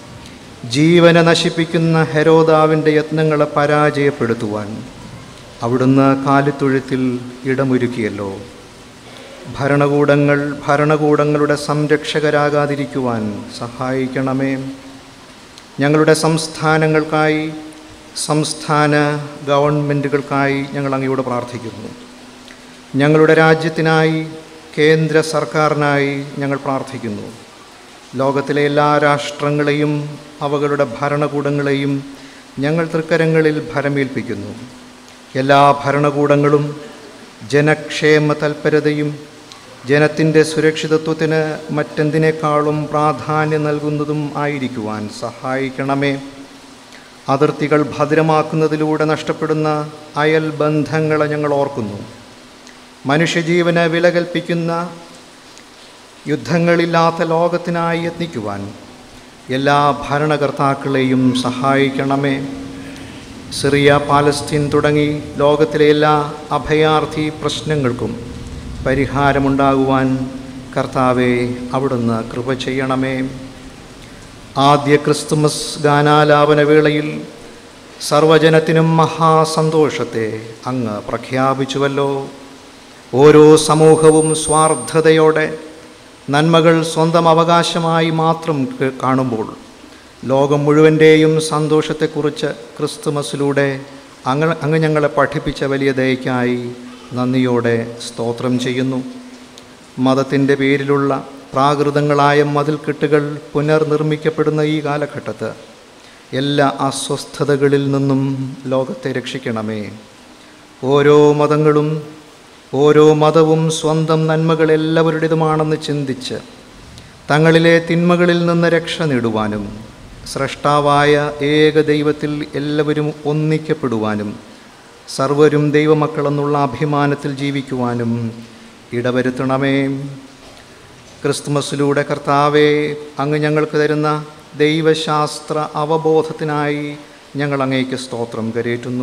ജീവനെ നശിപ്പിക്കുന്ന ഹെരോദാവിൻ്റെ യത്നങ്ങളെ പരാജയപ്പെടുത്തുവാൻ അവിടുന്ന് കാലിത്തൊഴുത്തിൽ ഇടമൊരുക്കിയല്ലോ ഭരണകൂടങ്ങൾ ഭരണകൂടങ്ങളുടെ സംരക്ഷകരാകാതിരിക്കുവാൻ സഹായിക്കണമേ ഞങ്ങളുടെ സംസ്ഥാനങ്ങൾക്കായി സംസ്ഥാന ഗവൺമെൻറ്റുകൾക്കായി ഞങ്ങൾ അങ്ങയോട് പ്രാർത്ഥിക്കുന്നു ഞങ്ങളുടെ രാജ്യത്തിനായി കേന്ദ്ര സർക്കാരിനായി ഞങ്ങൾ പ്രാർത്ഥിക്കുന്നു ലോകത്തിലെ എല്ലാ രാഷ്ട്രങ്ങളെയും അവകളുടെ ഭരണകൂടങ്ങളെയും ഞങ്ങൾ തൃക്കരങ്ങളിൽ ഭരമേൽപ്പിക്കുന്നു എല്ലാ ഭരണകൂടങ്ങളും ജനക്ഷേമ തൽപരതയും ജനത്തിൻ്റെ സുരക്ഷിതത്വത്തിന് മറ്റെന്തിനേക്കാളും പ്രാധാന്യം നൽകുന്നതും ആയിരിക്കുവാൻ സഹായിക്കണമേ അതിർത്തികൾ ഭദ്രമാക്കുന്നതിലൂടെ നഷ്ടപ്പെടുന്ന അയൽ ബന്ധങ്ങളെ ഞങ്ങൾ ഓർക്കുന്നു മനുഷ്യജീവന് വില കൽപ്പിക്കുന്ന യുദ്ധങ്ങളില്ലാത്ത ലോകത്തിനായി യത്നിക്കുവാൻ എല്ലാ ഭരണകർത്താക്കളെയും സഹായിക്കണമേ സിറിയ പാലസ്തീൻ തുടങ്ങി ലോകത്തിലെ എല്ലാ അഭയാർത്ഥി പ്രശ്നങ്ങൾക്കും പരിഹാരമുണ്ടാകുവാൻ കർത്താവെ അവിടുന്ന് കൃപ ചെയ്യണമേ ആദ്യ ക്രിസ്തുമസ് ഗാനാലാപന വേളയിൽ സർവജനത്തിനും മഹാസന്തോഷത്തെ അങ്ങ് പ്രഖ്യാപിച്ചുവല്ലോ ഓരോ സമൂഹവും സ്വാർത്ഥതയോടെ നന്മകൾ സ്വന്തം അവകാശമായി മാത്രം ക- കാണുമ്പോൾ ലോകം മുഴുവൻ്റെയും സന്തോഷത്തെക്കുറിച്ച് ക്രിസ്തുമസിലൂടെ അങ്ങ് അങ്ങ് ഞങ്ങളെ പഠിപ്പിച്ച വലിയ ദയക്കായി നന്ദിയോടെ സ്തോത്രം ചെയ്യുന്നു മതത്തിൻ്റെ പേരിലുള്ള പ്രാകൃതങ്ങളായ മതിൽക്കെട്ടുകൾ പുനർനിർമ്മിക്കപ്പെടുന്ന ഈ കാലഘട്ടത്ത് എല്ലാ അസ്വസ്ഥതകളിൽ നിന്നും ലോകത്തെ രക്ഷിക്കണമേ ഓരോ മതങ്ങളും ഓരോ മതവും സ്വന്തം നന്മകൾ എല്ലാവരുടേതുമാണെന്ന് ചിന്തിച്ച് തങ്ങളിലെ തിന്മകളിൽ നിന്ന് രക്ഷ നേടുവാനും സ്രഷ്ടാവായ ഏക ദൈവത്തിൽ എല്ലാവരും ഒന്നിക്കപ്പെടുവാനും സർവരും ദൈവമക്കളെന്നുള്ള അഭിമാനത്തിൽ ജീവിക്കുവാനും ഇടവരുത്തണമേ ക്രിസ്തുമസിലൂടെ കർത്താവെ അങ്ങ് ഞങ്ങൾക്ക് തരുന്ന ദൈവശാസ്ത്ര അവബോധത്തിനായി ഞങ്ങൾ അങ്ങേക്ക് സ്തോത്രം കരേറ്റുന്നു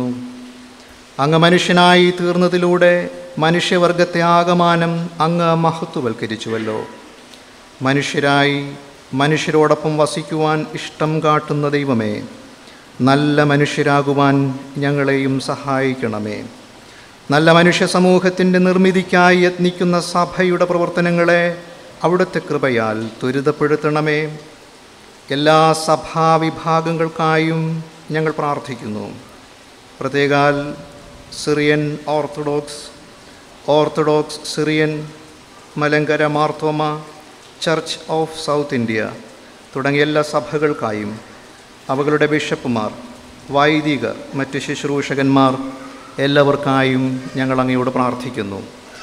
അങ്ങ് മനുഷ്യനായി തീർന്നതിലൂടെ മനുഷ്യവർഗത്തെ ആകമാനം അങ്ങ് മഹത്വവൽക്കരിച്ചുവല്ലോ മനുഷ്യരായി മനുഷ്യരോടൊപ്പം വസിക്കുവാൻ ഇഷ്ടം കാട്ടുന്ന ദൈവമേ നല്ല മനുഷ്യരാകുവാൻ ഞങ്ങളെയും സഹായിക്കണമേ നല്ല മനുഷ്യ സമൂഹത്തിൻ്റെ നിർമ്മിതിക്കായി യത്നിക്കുന്ന സഭയുടെ പ്രവർത്തനങ്ങളെ അവിടുത്തെ കൃപയാൽ ത്വരിതപ്പെടുത്തണമേ എല്ലാ സഭാവിഭാഗങ്ങൾക്കായും ഞങ്ങൾ പ്രാർത്ഥിക്കുന്നു പ്രത്യേകാൽ Syrian orthodox orthodox Syrian Malankara Marthoma church of south India തുടങ്ങിയ എല്ലാ സഭകൾക്കായും അവകളുടെ ബിഷപ്പുമാർ വൈദികർ മറ്റ് ശുശ്രൂഷകന്മാർ എല്ലാവർക്കായും ഞങ്ങൾ അങ്ങയോട് പ്രാർത്ഥിക്കുന്നു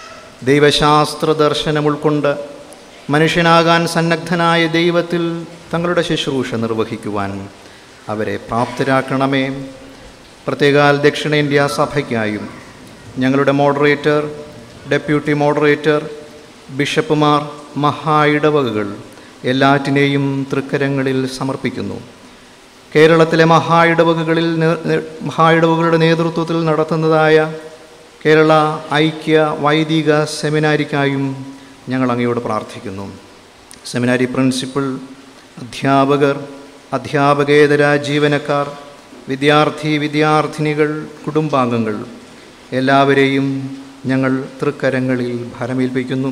ദൈവശാസ്ത്ര ദർശനം ഉൾക്കൊണ്ട് മനുഷ്യനാകാൻ സന്നദ്ധനായ ദൈവത്തിൽ തങ്ങളുടെ ശുശ്രൂഷ നിർവഹിക്കുവാൻ അവരെ പ്രാപ്തരാക്കണമേ പ്രത്യേകാൽ ദക്ഷിണേന്ത്യ സഭയ്ക്കായും ഞങ്ങളുടെ മോഡറേറ്റർ ഡെപ്യൂട്ടി മോഡറേറ്റർ ബിഷപ്പുമാർ മഹാ ഇടവകകൾ എല്ലാറ്റിനെയും തൃക്കരങ്ങളിൽ സമർപ്പിക്കുന്നു കേരളത്തിലെ മഹാ ഇടവകകളിൽ നേ- നേ- മഹാ ഇടവകളുടെ നേതൃത്വത്തിൽ നടത്തുന്നതായ കേരള ഐക്യ വൈദിക സെമിനാരിക്കായും ഞങ്ങൾ അങ്ങയോട് പ്രാർത്ഥിക്കുന്നു സെമിനാരി പ്രിൻസിപ്പൽ അധ്യാപകർ അധ്യാപകേതര ജീവനക്കാർ വിദ്യാർത്ഥി വിദ്യാർത്ഥിനികൾ കുടുംബാംഗങ്ങൾ എല്ലാവരെയും ഞങ്ങൾ തൃക്കരങ്ങളിൽ ഭരമേൽപ്പിക്കുന്നു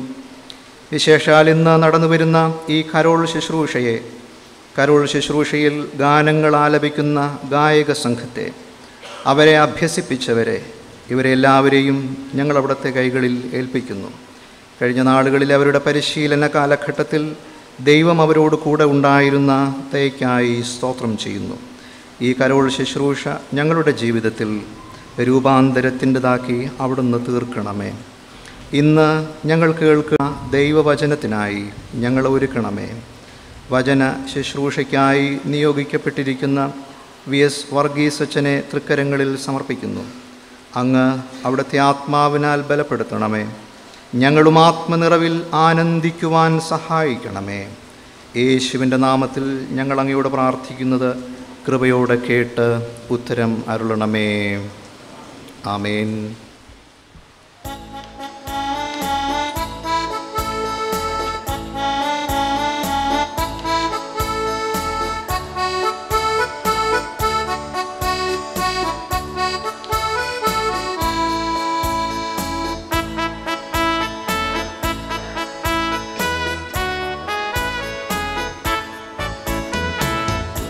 വിശേഷാൽ ഇന്ന് നടന്നു വരുന്ന ഈ കരോൾ ശുശ്രൂഷയെ കരോൾ ശുശ്രൂഷയിൽ ഗാനങ്ങൾ ആലപിക്കുന്ന ഗായക സംഘത്തെ അവരെ അഭ്യസിപ്പിച്ചവരെ ഇവരെ എല്ലാവരെയും ഞങ്ങൾ അവിടുത്തെ കൈകളിൽ ഏൽപ്പിക്കുന്നു കഴിഞ്ഞ നാളുകളിൽ അവരുടെ പരിശീലന കാലഘട്ടത്തിൽ ദൈവം അവരോട് കൂടെ ഉണ്ടായിരുന്ന തേക്കായി സ്തോത്രം ചെയ്യുന്നു ഈ കരോൾ ശുശ്രൂഷ ഞങ്ങളുടെ ജീവിതത്തിൽ രൂപാന്തരത്തിൻ്റെതാക്കി അവിടുന്ന് തീർക്കണമേ ഇന്ന് ഞങ്ങൾ കേൾക്കുന്ന ദൈവവചനത്തിനായി ഞങ്ങൾ ഒരുക്കണമേ വചന ശുശ്രൂഷയ്ക്കായി നിയോഗിക്കപ്പെട്ടിരിക്കുന്ന വി എസ് വർഗീസ് അച്ഛനെ തൃക്കരങ്ങളിൽ സമർപ്പിക്കുന്നു അങ്ങ് അവിടുത്തെ ആത്മാവിനാൽ ബലപ്പെടുത്തണമേ ഞങ്ങളും ആത്മനിറവിൽ ആനന്ദിക്കുവാൻ സഹായിക്കണമേ യേശുവിൻ്റെ നാമത്തിൽ ഞങ്ങൾ അങ്ങയോട് പ്രാർത്ഥിക്കുന്നത് കൃപയോടെ കേട്ട് ഉത്തരം അരുളണമേ ആമേൻ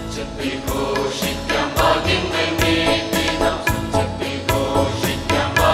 ഘോഷിക്കാം ഭാഗ്യങ്ങൾ നേടിനാം ഘോഷിക്കാം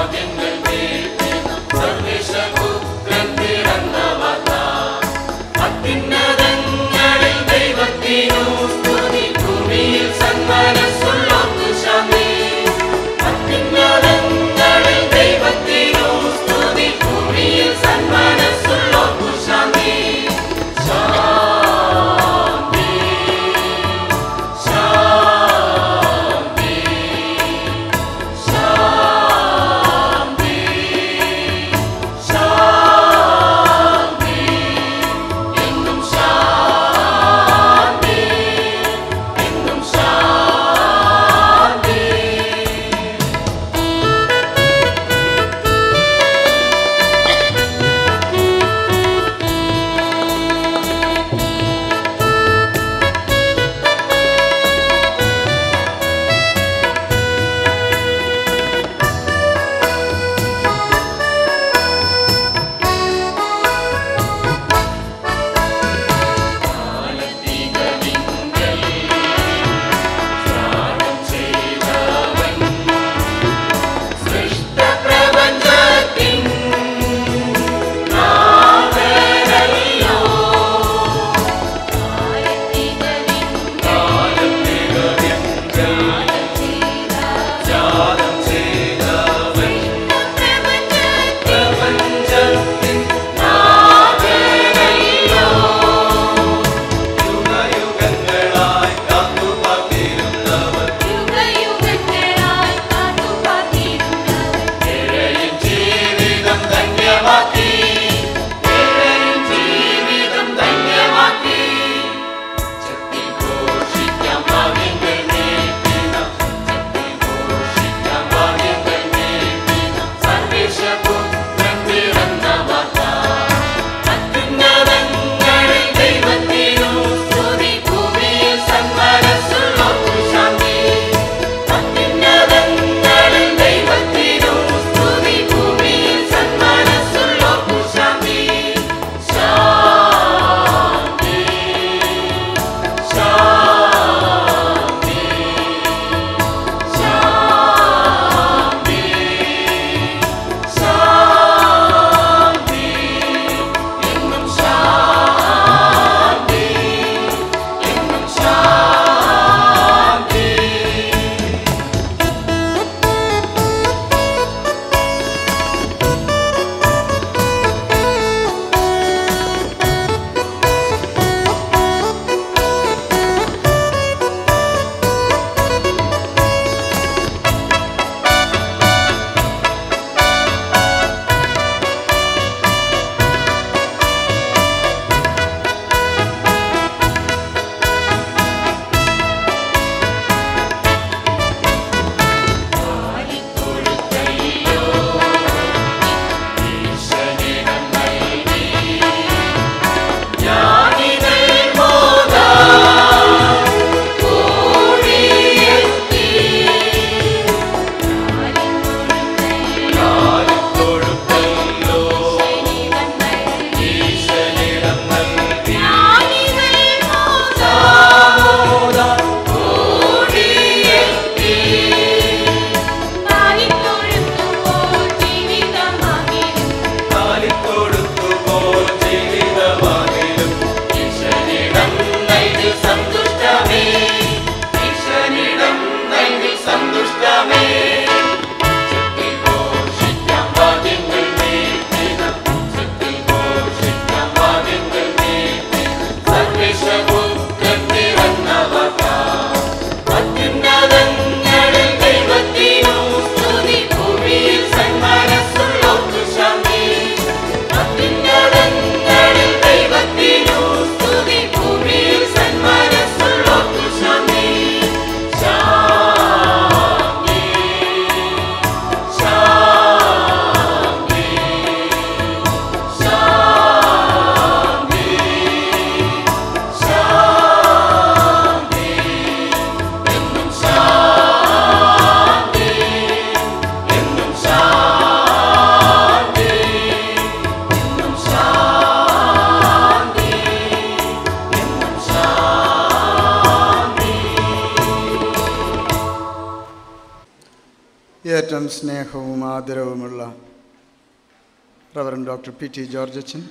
അങ്ങേയറ്റം സ്നേഹവും ആദരവുമുള്ള reverend doctor P T George അച്ഛൻ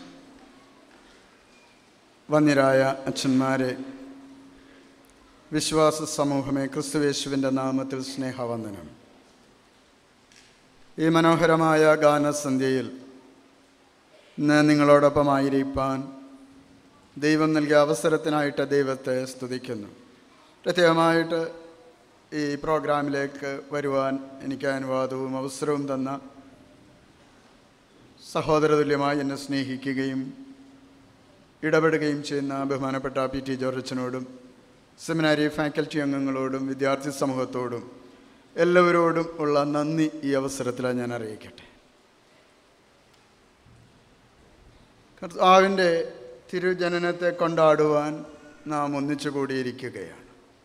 വന്യരായ അച്ഛന്മാരെ വിശ്വാസ സമൂഹമേ ക്രിസ്തുവേശുവിൻ്റെ നാമത്തിൽ സ്നേഹവന്ദനം ഈ മനോഹരമായ ഗാനസന്ധ്യയിൽ ഇന്ന് നിങ്ങളോടൊപ്പമായിരിക്കാൻ ദൈവം നൽകിയ അവസരത്തിനായിട്ട് ദൈവത്തെ സ്തുതിക്കുന്നു പ്രത്യേകമായിട്ട് ഈ പ്രോഗ്രാമിലേക്ക് വരുവാൻ എനിക്ക് അനുവാദവും അവസരവും തന്ന സഹോദരതുല്യമായി എന്നെ സ്നേഹിക്കുകയും ഇടപെടുകയും ചെയ്യുന്ന ബഹുമാനപ്പെട്ട പി ടി ജോർജനോടും സെമിനാരി ഫാക്കൽറ്റി അംഗങ്ങളോടും വിദ്യാർത്ഥി സമൂഹത്തോടും എല്ലാവരോടും ഉള്ള നന്ദി ഈ അവസരത്തിൽ ഞാൻ അറിയിക്കട്ടെ കർത്താവിൻ്റെ തിരുജനനത്തെ കൊണ്ടാടുവാൻ നാം ഒന്നിച്ചു കൂടിയിരിക്കുകയാണ്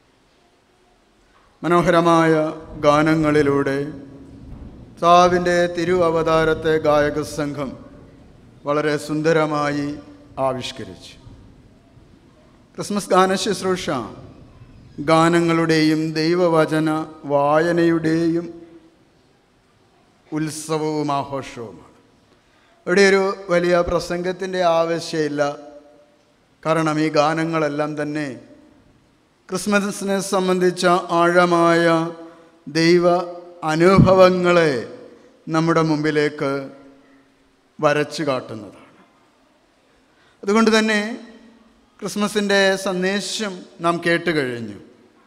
മനോഹരമായ ഗാനങ്ങളിലൂടെ കർത്താവിൻ്റെ തിരു അവതാരത്തെ ഗായക സംഘം വളരെ സുന്ദരമായി ആവിഷ്കരിച്ചു ക്രിസ്മസ് ഗാന ശുശ്രൂഷ ഗാനങ്ങളുടെയും ദൈവവചന വായനയുടെയും ഉത്സവവും ആഘോഷവുമാണ് ഇവിടെ ഒരു വലിയ പ്രസംഗത്തിൻ്റെ ആവശ്യമില്ല കാരണം ഈ ഗാനങ്ങളെല്ലാം തന്നെ ക്രിസ്മസിനെ സംബന്ധിച്ച ആഴമായ ദൈവ അനുഭവങ്ങളെ നമ്മുടെ മുമ്പിലേക്ക് വരച്ചു കാട്ടുന്നതാണ് അതുകൊണ്ട് തന്നെ ക്രിസ്മസിൻ്റെ സന്ദേശം നാം കേട്ട് കഴിഞ്ഞു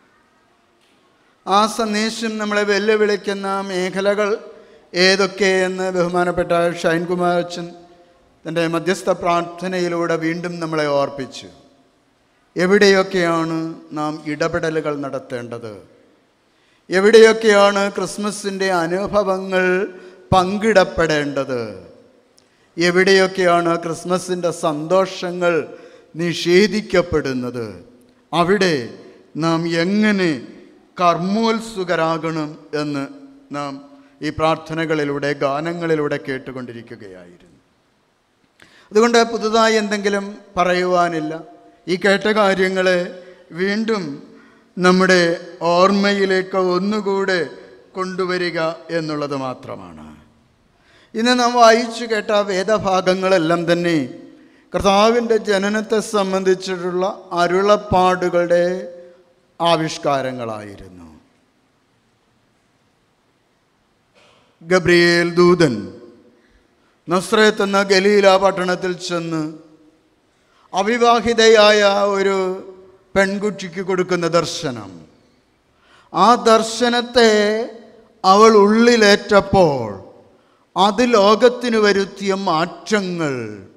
ആ സന്ദേശം നമ്മളെ വെല്ലുവിളിക്കുന്ന മേഖലകൾ ഏതൊക്കെയെന്ന് ബഹുമാനപ്പെട്ട ഷൈൻ കുമാർ അച്ഛൻ തൻ്റെ മധ്യസ്ഥ പ്രാർത്ഥനയിലൂടെ വീണ്ടും നമ്മളെ ഓർപ്പിച്ചു എവിടെയൊക്കെയാണ് നാം ഇടപെടലുകൾ നടത്തേണ്ടത് എവിടെയൊക്കെയാണ് ക്രിസ്മസിൻ്റെ അനുഭവങ്ങൾ പങ്കിടപ്പെടേണ്ടത് എവിടെയൊക്കെയാണ് ക്രിസ്മസിൻ്റെ സന്തോഷങ്ങൾ നിഷേധിക്കപ്പെടുന്നത് അവിടെ നാം എങ്ങനെ കർമ്മോത്സുകരാകണം എന്ന് നാം ഈ പ്രാർത്ഥനകളിലൂടെ ഗാനങ്ങളിലൂടെ കേട്ടുകൊണ്ടിരിക്കുകയായിരുന്നു അതുകൊണ്ട് പുതുതായി എന്തെങ്കിലും പറയുവാനില്ല ഈ കേട്ട കാര്യങ്ങളെ വീണ്ടും നമ്മുടെ ഓർമ്മയിലേക്ക് ഒന്നുകൂടെ കൊണ്ടുവരിക എന്നുള്ളത് മാത്രമാണ് ഇന്ന് നാം വായിച്ചു കേട്ട വേദഭാഗങ്ങളെല്ലാം തന്നെ കർത്താവിൻ്റെ ജനനത്തെ സംബന്ധിച്ചിട്ടുള്ള അരുളപ്പാടുകളുടെ ആവിഷ്കാരങ്ങളായിരുന്നു ഗബ്രിയേൽ ദൂതൻ നസ്രത്ത് എന്ന ഗലീല പട്ടണത്തിൽ ചെന്ന് അവിവാഹിതയായ ഒരു പെൺകുട്ടിക്ക് കൊടുക്കുന്ന ദർശനം ആ ദർശനത്തെ അവൾ ഉള്ളിലേറ്റപ്പോൾ അത് ലോകത്തിന് വരുത്തിയ മാറ്റങ്ങൾ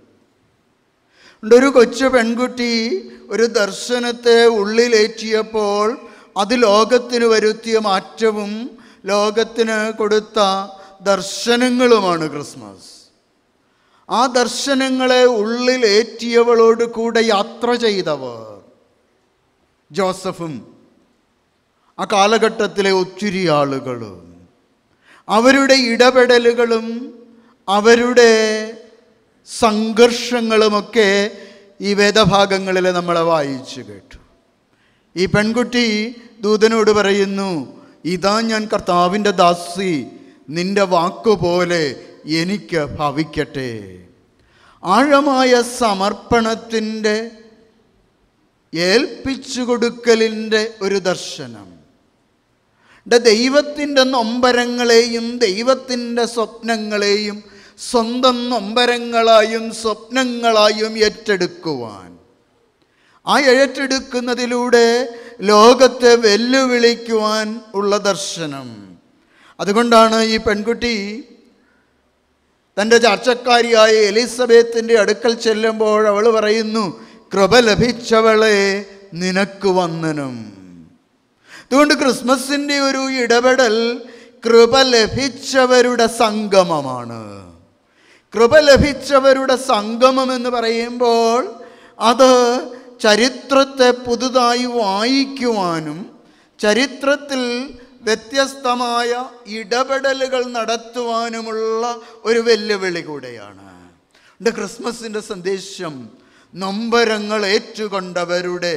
ഒരു കൊച്ചു പെൺകുട്ടി ഒരു ദർശനത്തെ ഉള്ളിലേറ്റിയപ്പോൾ അത് ലോകത്തിന് വരുത്തിയ മാറ്റവും ലോകത്തിന് കൊടുത്ത ദർശനങ്ങളുമാണ് ക്രിസ്മസ് ആ ദർശനങ്ങളെ ഉള്ളിലേറ്റിയവളോട് കൂടെ യാത്ര ചെയ്തവർ ജോസഫും ആ കാലഘട്ടത്തിലെ ഒത്തിരി ആളുകളും അവരുടെ ഇടപെടലുകളും അവരുടെ സംഘർഷങ്ങളുമൊക്കെ ഈ വേദഭാഗങ്ങളിൽ നമ്മളെ വായിച്ചു കേട്ടു ഈ പെൺകുട്ടി ദൂതനോട് പറയുന്നു ഇതാ ഞാൻ കർത്താവിൻ്റെ ദാസി നിന്റെ വാക്കുപോലെ എനിക്ക് ഭവിക്കട്ടെ ആഴമായ സമർപ്പണത്തിൻ്റെ ഏൽപ്പിച്ചു കൊടുക്കലിൻ്റെ ഒരു ദർശനം ദൈവത്തിൻ്റെ നൊമ്പരങ്ങളെയും ദൈവത്തിൻ്റെ സ്വപ്നങ്ങളെയും സ്വന്തം നൊമ്പരങ്ങളായും സ്വപ്നങ്ങളായും ഏറ്റെടുക്കുവാൻ ആ ഏറ്റെടുക്കുന്നതിലൂടെ ലോകത്തെ വെല്ലുവിളിക്കുവാൻ ഉള്ള ദർശനം അതുകൊണ്ടാണ് ഈ പെൺകുട്ടി തൻ്റെ ചർച്ചക്കാരിയായ എലിസബത്തിൻ്റെ അടുക്കൽ ചെല്ലുമ്പോൾ അവൾ പറയുന്നു കൃപ ലഭിച്ചവളെ നിനക്ക് വന്ദനം അതുകൊണ്ട് ക്രിസ്മസിൻ്റെ ഒരു ഇടപെടൽ കൃപ ലഭിച്ചവരുടെ സംഗമമാണ് കൃപ ലഭിച്ചവരുടെ സംഗമം എന്ന് പറയുമ്പോൾ അത് ചരിത്രത്തെ പുതുതായി വായിക്കുവാനും ചരിത്രത്തിൽ വ്യത്യസ്തമായ ഇടപെടലുകൾ നടത്തുവാനുമുള്ള ഒരു വെല്ലുവിളി കൂടെയാണ് എൻ്റെ ക്രിസ്മസിൻ്റെ സന്ദേശം നൊമ്പരങ്ങൾ ഏറ്റുകൊണ്ടവരുടെ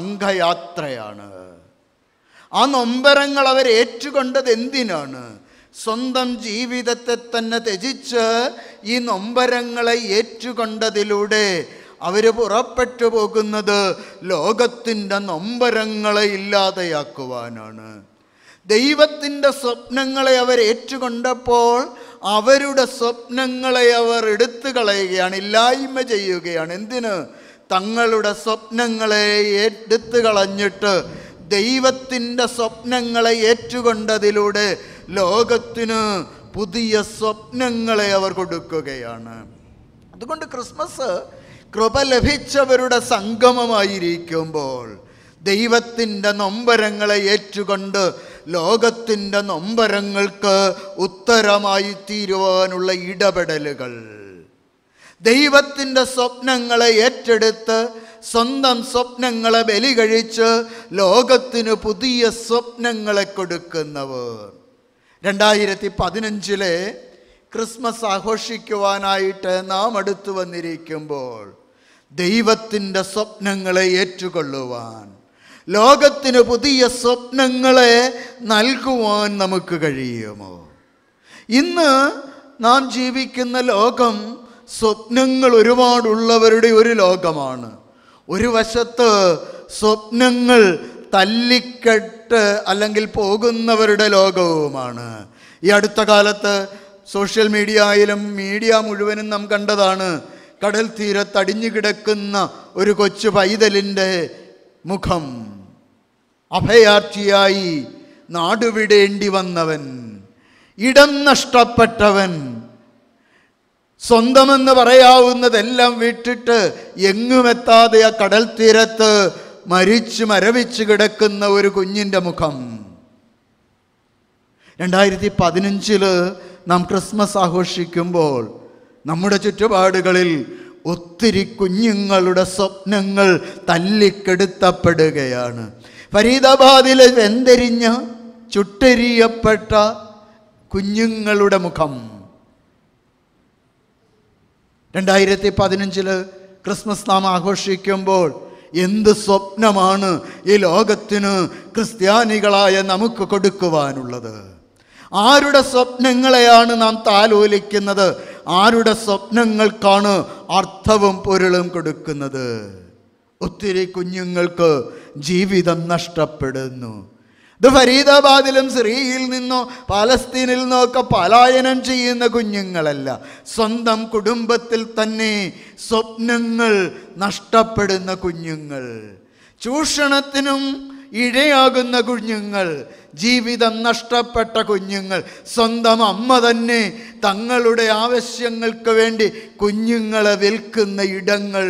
സംഘയാത്രയാണ് ആ നൊമ്പരങ്ങൾ അവർ ഏറ്റുകൊണ്ടത് എന്തിനാണ് സ്വന്തം ജീവിതത്തെ തന്നെ ത്യജിച്ച് ഈ നൊമ്പരങ്ങളെ ഏറ്റുകൊണ്ടതിലൂടെ അവർ പുറപ്പെട്ടു പോകുന്നത് ലോകത്തിൻ്റെ നൊമ്പരങ്ങളെ ഇല്ലാതെയാക്കുവാനാണ് ദൈവത്തിൻ്റെ സ്വപ്നങ്ങളെ അവർ ഏറ്റുകൊണ്ടപ്പോൾ അവരുടെ സ്വപ്നങ്ങളെ അവർ എടുത്തു കളയുകയാണ് ഇല്ലായ്മ ചെയ്യുകയാണ് എന്തിന് തങ്ങളുടെ സ്വപ്നങ്ങളെ എടുത്തു കളഞ്ഞിട്ട് ദൈവത്തിൻ്റെ സ്വപ്നങ്ങളെ ഏറ്റുകൊണ്ടതിലൂടെ ലോകത്തിന് പുതിയ സ്വപ്നങ്ങളെ അവർ കൊടുക്കുകയാണ് അതുകൊണ്ട് ക്രിസ്മസ് കൃപ ലഭിച്ചവരുടെ സംഗമമായിരിക്കുമ്പോൾ ദൈവത്തിൻ്റെ നൊമ്പരങ്ങളെ ഏറ്റുകൊണ്ട് ലോകത്തിൻ്റെ നൊമ്പരങ്ങൾക്ക് ഉത്തരമായി തീരുവാനുള്ള ഇടപെടലുകൾ ദൈവത്തിൻ്റെ സ്വപ്നങ്ങളെ ഏറ്റെടുത്ത് സ്വന്തം സ്വപ്നങ്ങളെ ബലി കഴിച്ച് ലോകത്തിന് പുതിയ സ്വപ്നങ്ങളെ കൊടുക്കുന്നവർ രണ്ടായിരത്തി പതിനഞ്ചിലെ ക്രിസ്മസ് ആഘോഷിക്കുവാനായിട്ട് നാം അടുത്തു വന്നിരിക്കുമ്പോൾ ദൈവത്തിൻ്റെ സ്വപ്നങ്ങളെ ഏറ്റുകൊള്ളുവാൻ ലോകത്തിന് പുതിയ സ്വപ്നങ്ങളെ നൽകുവാൻ നമുക്ക് കഴിയുമോ ഇന്ന് നാം ജീവിക്കുന്ന ലോകം സ്വപ്നങ്ങൾ ഒരുപാടുള്ളവരുടെ ഒരു ലോകമാണ് ഒരു വശത്ത് സ്വപ്നങ്ങൾ തല്ലിക്കെട്ട് അല്ലെങ്കിൽ പോകുന്നവരുടെ ലോകവുമാണ് ഈ അടുത്ത കാലത്ത് സോഷ്യൽ മീഡിയയിലും മീഡിയ മുഴുവനും നാം കണ്ടതാണ് കടൽ തീരത്ത് അടിഞ്ഞു കിടക്കുന്ന ഒരു കൊച്ചു പൈതലിൻ്റെ മുഖം അഭയാർത്ഥിയായി നാടുവിടേണ്ടി വന്നവൻ ഇടം നഷ്ടപ്പെട്ടവൻ സ്വന്തമെന്ന് പറയാവുന്നതെല്ലാം വിട്ടിട്ട് എങ്ങുമെത്താതെ ആ കടൽ തീരത്ത് മരിച്ചു മരവിച്ച് കിടക്കുന്ന ഒരു കുഞ്ഞിൻ്റെ മുഖം രണ്ടായിരത്തി പതിനഞ്ചില് നാം ക്രിസ്മസ് ആഘോഷിക്കുമ്പോൾ നമ്മുടെ ചുറ്റുപാടുകളിൽ ഒത്തിരി കുഞ്ഞുങ്ങളുടെ സ്വപ്നങ്ങൾ തല്ലിക്കെടുത്തപ്പെടുകയാണ് ഫരീദാബാദിലെ വെന്തെരിഞ്ഞ ചുട്ടെരിയപ്പെട്ട കുഞ്ഞുങ്ങളുടെ മുഖം രണ്ടായിരത്തി പതിനഞ്ചില് ക്രിസ്മസ് നാം ആഘോഷിക്കുമ്പോൾ എന്ത് സ്വപ്നമാണ് ഈ ലോകത്തിന് ക്രിസ്ത്യാനികളായ നമുക്ക് കൊടുക്കുവാനുള്ളത് ആരുടെ സ്വപ്നങ്ങളെയാണ് നാം താലോലിക്കുന്നത് ആരുടെ സ്വപ്നങ്ങൾക്കാണ് അർത്ഥവും പൊരുളും കൊടുക്കുന്നത് ഒത്തിരി കുഞ്ഞുങ്ങൾക്ക് ജീവിതം നഷ്ടപ്പെടുന്നു ഇത് ഫരീദാബാദിലും സിറിയയിൽ നിന്നോ പാലസ്തീനിൽ നിന്നോ ഒക്കെ പലായനം ചെയ്യുന്ന കുഞ്ഞുങ്ങളല്ല സ്വന്തം കുടുംബത്തിൽ തന്നെ സ്വപ്നങ്ങൾ നഷ്ടപ്പെടുന്ന കുഞ്ഞുങ്ങൾ ചൂഷണത്തിനും ഇഴയാകുന്ന കുഞ്ഞുങ്ങൾ ജീവിതം നഷ്ടപ്പെട്ട കുഞ്ഞുങ്ങൾ സ്വന്തം അമ്മ തന്നെ തങ്ങളുടെ ആവശ്യങ്ങൾക്ക് വേണ്ടി കുഞ്ഞുങ്ങളെ വിൽക്കുന്ന ഇടങ്ങൾ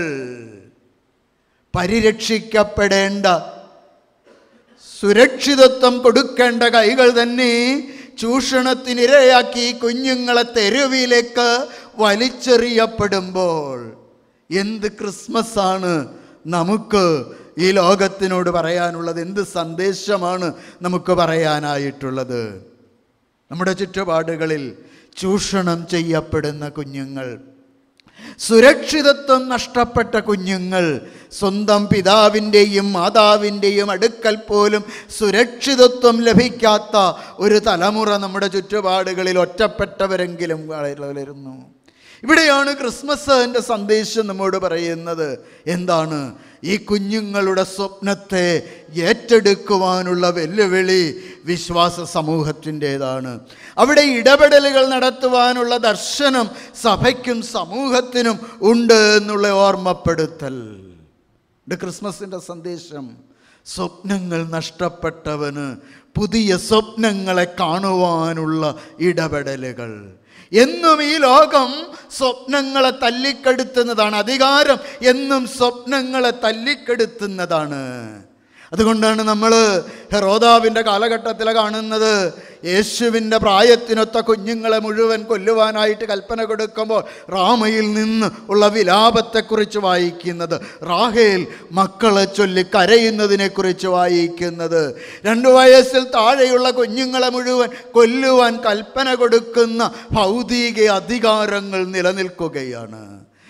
പരിരക്ഷിക്കപ്പെടേണ്ട സുരക്ഷിതത്വം കൊടുക്കേണ്ട കൈകൾ തന്നെ ചൂഷണത്തിനിരയാക്കി കുഞ്ഞുങ്ങളെ തെരുവിലേക്ക് വലിച്ചെറിയപ്പെടുമ്പോൾ എന്ത് ക്രിസ്മസ് ആണ് നമുക്ക് ഈ ലോകത്തിനോട് പറയാനുള്ളത് എന്ത് സന്ദേശമാണ് നമുക്ക് പറയാനായിട്ടുള്ളത് നമ്മുടെ ചുറ്റുപാടുകളിൽ ചൂഷണം ചെയ്യപ്പെടുന്ന കുഞ്ഞുങ്ങൾ സുരക്ഷിതത്വം നഷ്ടപ്പെട്ട കുഞ്ഞുങ്ങൾ സ്വന്തം പിതാവിൻ്റെയും മാതാവിൻ്റെയും അടുക്കൽ പോലും സുരക്ഷിതത്വം ലഭിക്കാത്ത ഒരു തലമുറ നമ്മുടെ ചുറ്റുപാടുകളിൽ ഒറ്റപ്പെട്ടവരെങ്കിലും വളരുന്നു ഇവിടെയാണ് ക്രിസ്മസിൻ്റെ സന്ദേശം നമ്മോട് പറയുന്നത് എന്താണ് ഈ കുഞ്ഞുങ്ങളുടെ സ്വപ്നത്തെ ഏറ്റെടുക്കുവാനുള്ള വെല്ലുവിളി വിശ്വാസ സമൂഹത്തിൻ്റെതാണ് അവിടെ ഇടപെടലുകൾ നടത്തുവാനുള്ള ദർശനം സഭയ്ക്കും സമൂഹത്തിനും ഉണ്ട് എന്നുള്ള ഓർമ്മപ്പെടുത്തൽ ഇത് ക്രിസ്മസിൻ്റെ സന്ദേശം സ്വപ്നങ്ങൾ നഷ്ടപ്പെട്ടവന് പുതിയ സ്വപ്നങ്ങളെ കാണുവാനുള്ള ഇടപെടലുകൾ എന്നും ഈ ലോകം സ്വപ്നങ്ങളെ തല്ലിക്കെടുത്തുന്നതാണ് അധികാരം എന്നും സ്വപ്നങ്ങളെ തല്ലിക്കെടുത്തുന്നതാണ് അതുകൊണ്ടാണ് നമ്മൾ ഹെറോദാവിൻ്റെ കാലഘട്ടത്തിൽ കാണുന്നത് യേശുവിൻ്റെ പ്രായത്തിനൊത്ത കുഞ്ഞുങ്ങളെ മുഴുവൻ കൊല്ലുവാനായിട്ട് കൽപ്പന കൊടുക്കുമ്പോൾ റാമയിൽ നിന്ന് ഉള്ള വിലാപത്തെക്കുറിച്ച് വായിക്കുന്നത് റാഹേൽ മക്കളെ ചൊല്ലി കരയുന്നതിനെക്കുറിച്ച് വായിക്കുന്നത് രണ്ടു വയസ്സിൽ താഴെയുള്ള കുഞ്ഞുങ്ങളെ മുഴുവൻ കൊല്ലുവാൻ കൽപ്പന കൊടുക്കുന്ന ഭൗതിക അധികാരങ്ങൾ നിലനിൽക്കുകയാണ്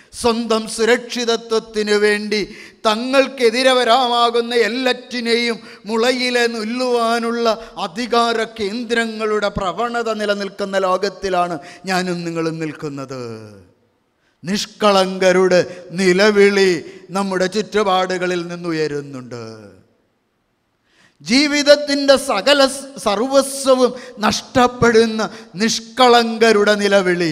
സ്വന്തം സുരക്ഷിതത്വത്തിനു വേണ്ടി തങ്ങൾക്കെതിരെ വരാമാകുന്ന എല്ലാറ്റിനെയും മുളയിലെ നുല്ലുവാനുള്ള അധികാര കേന്ദ്രങ്ങളുടെ പ്രവണത നിലനിൽക്കുന്ന ലോകത്തിലാണ് ഞാനും നിങ്ങളും നിൽക്കുന്നത് നിഷ്കളങ്കരുടെ നിലവിളി നമ്മുടെ ചുറ്റുപാടുകളിൽ നിന്നുയരുന്നുണ്ട് ജീവിതത്തിൻ്റെ സകല സ് സർവസ്വവും നഷ്ടപ്പെടുന്ന നിഷ്കളങ്കരുടെ നിലവിളി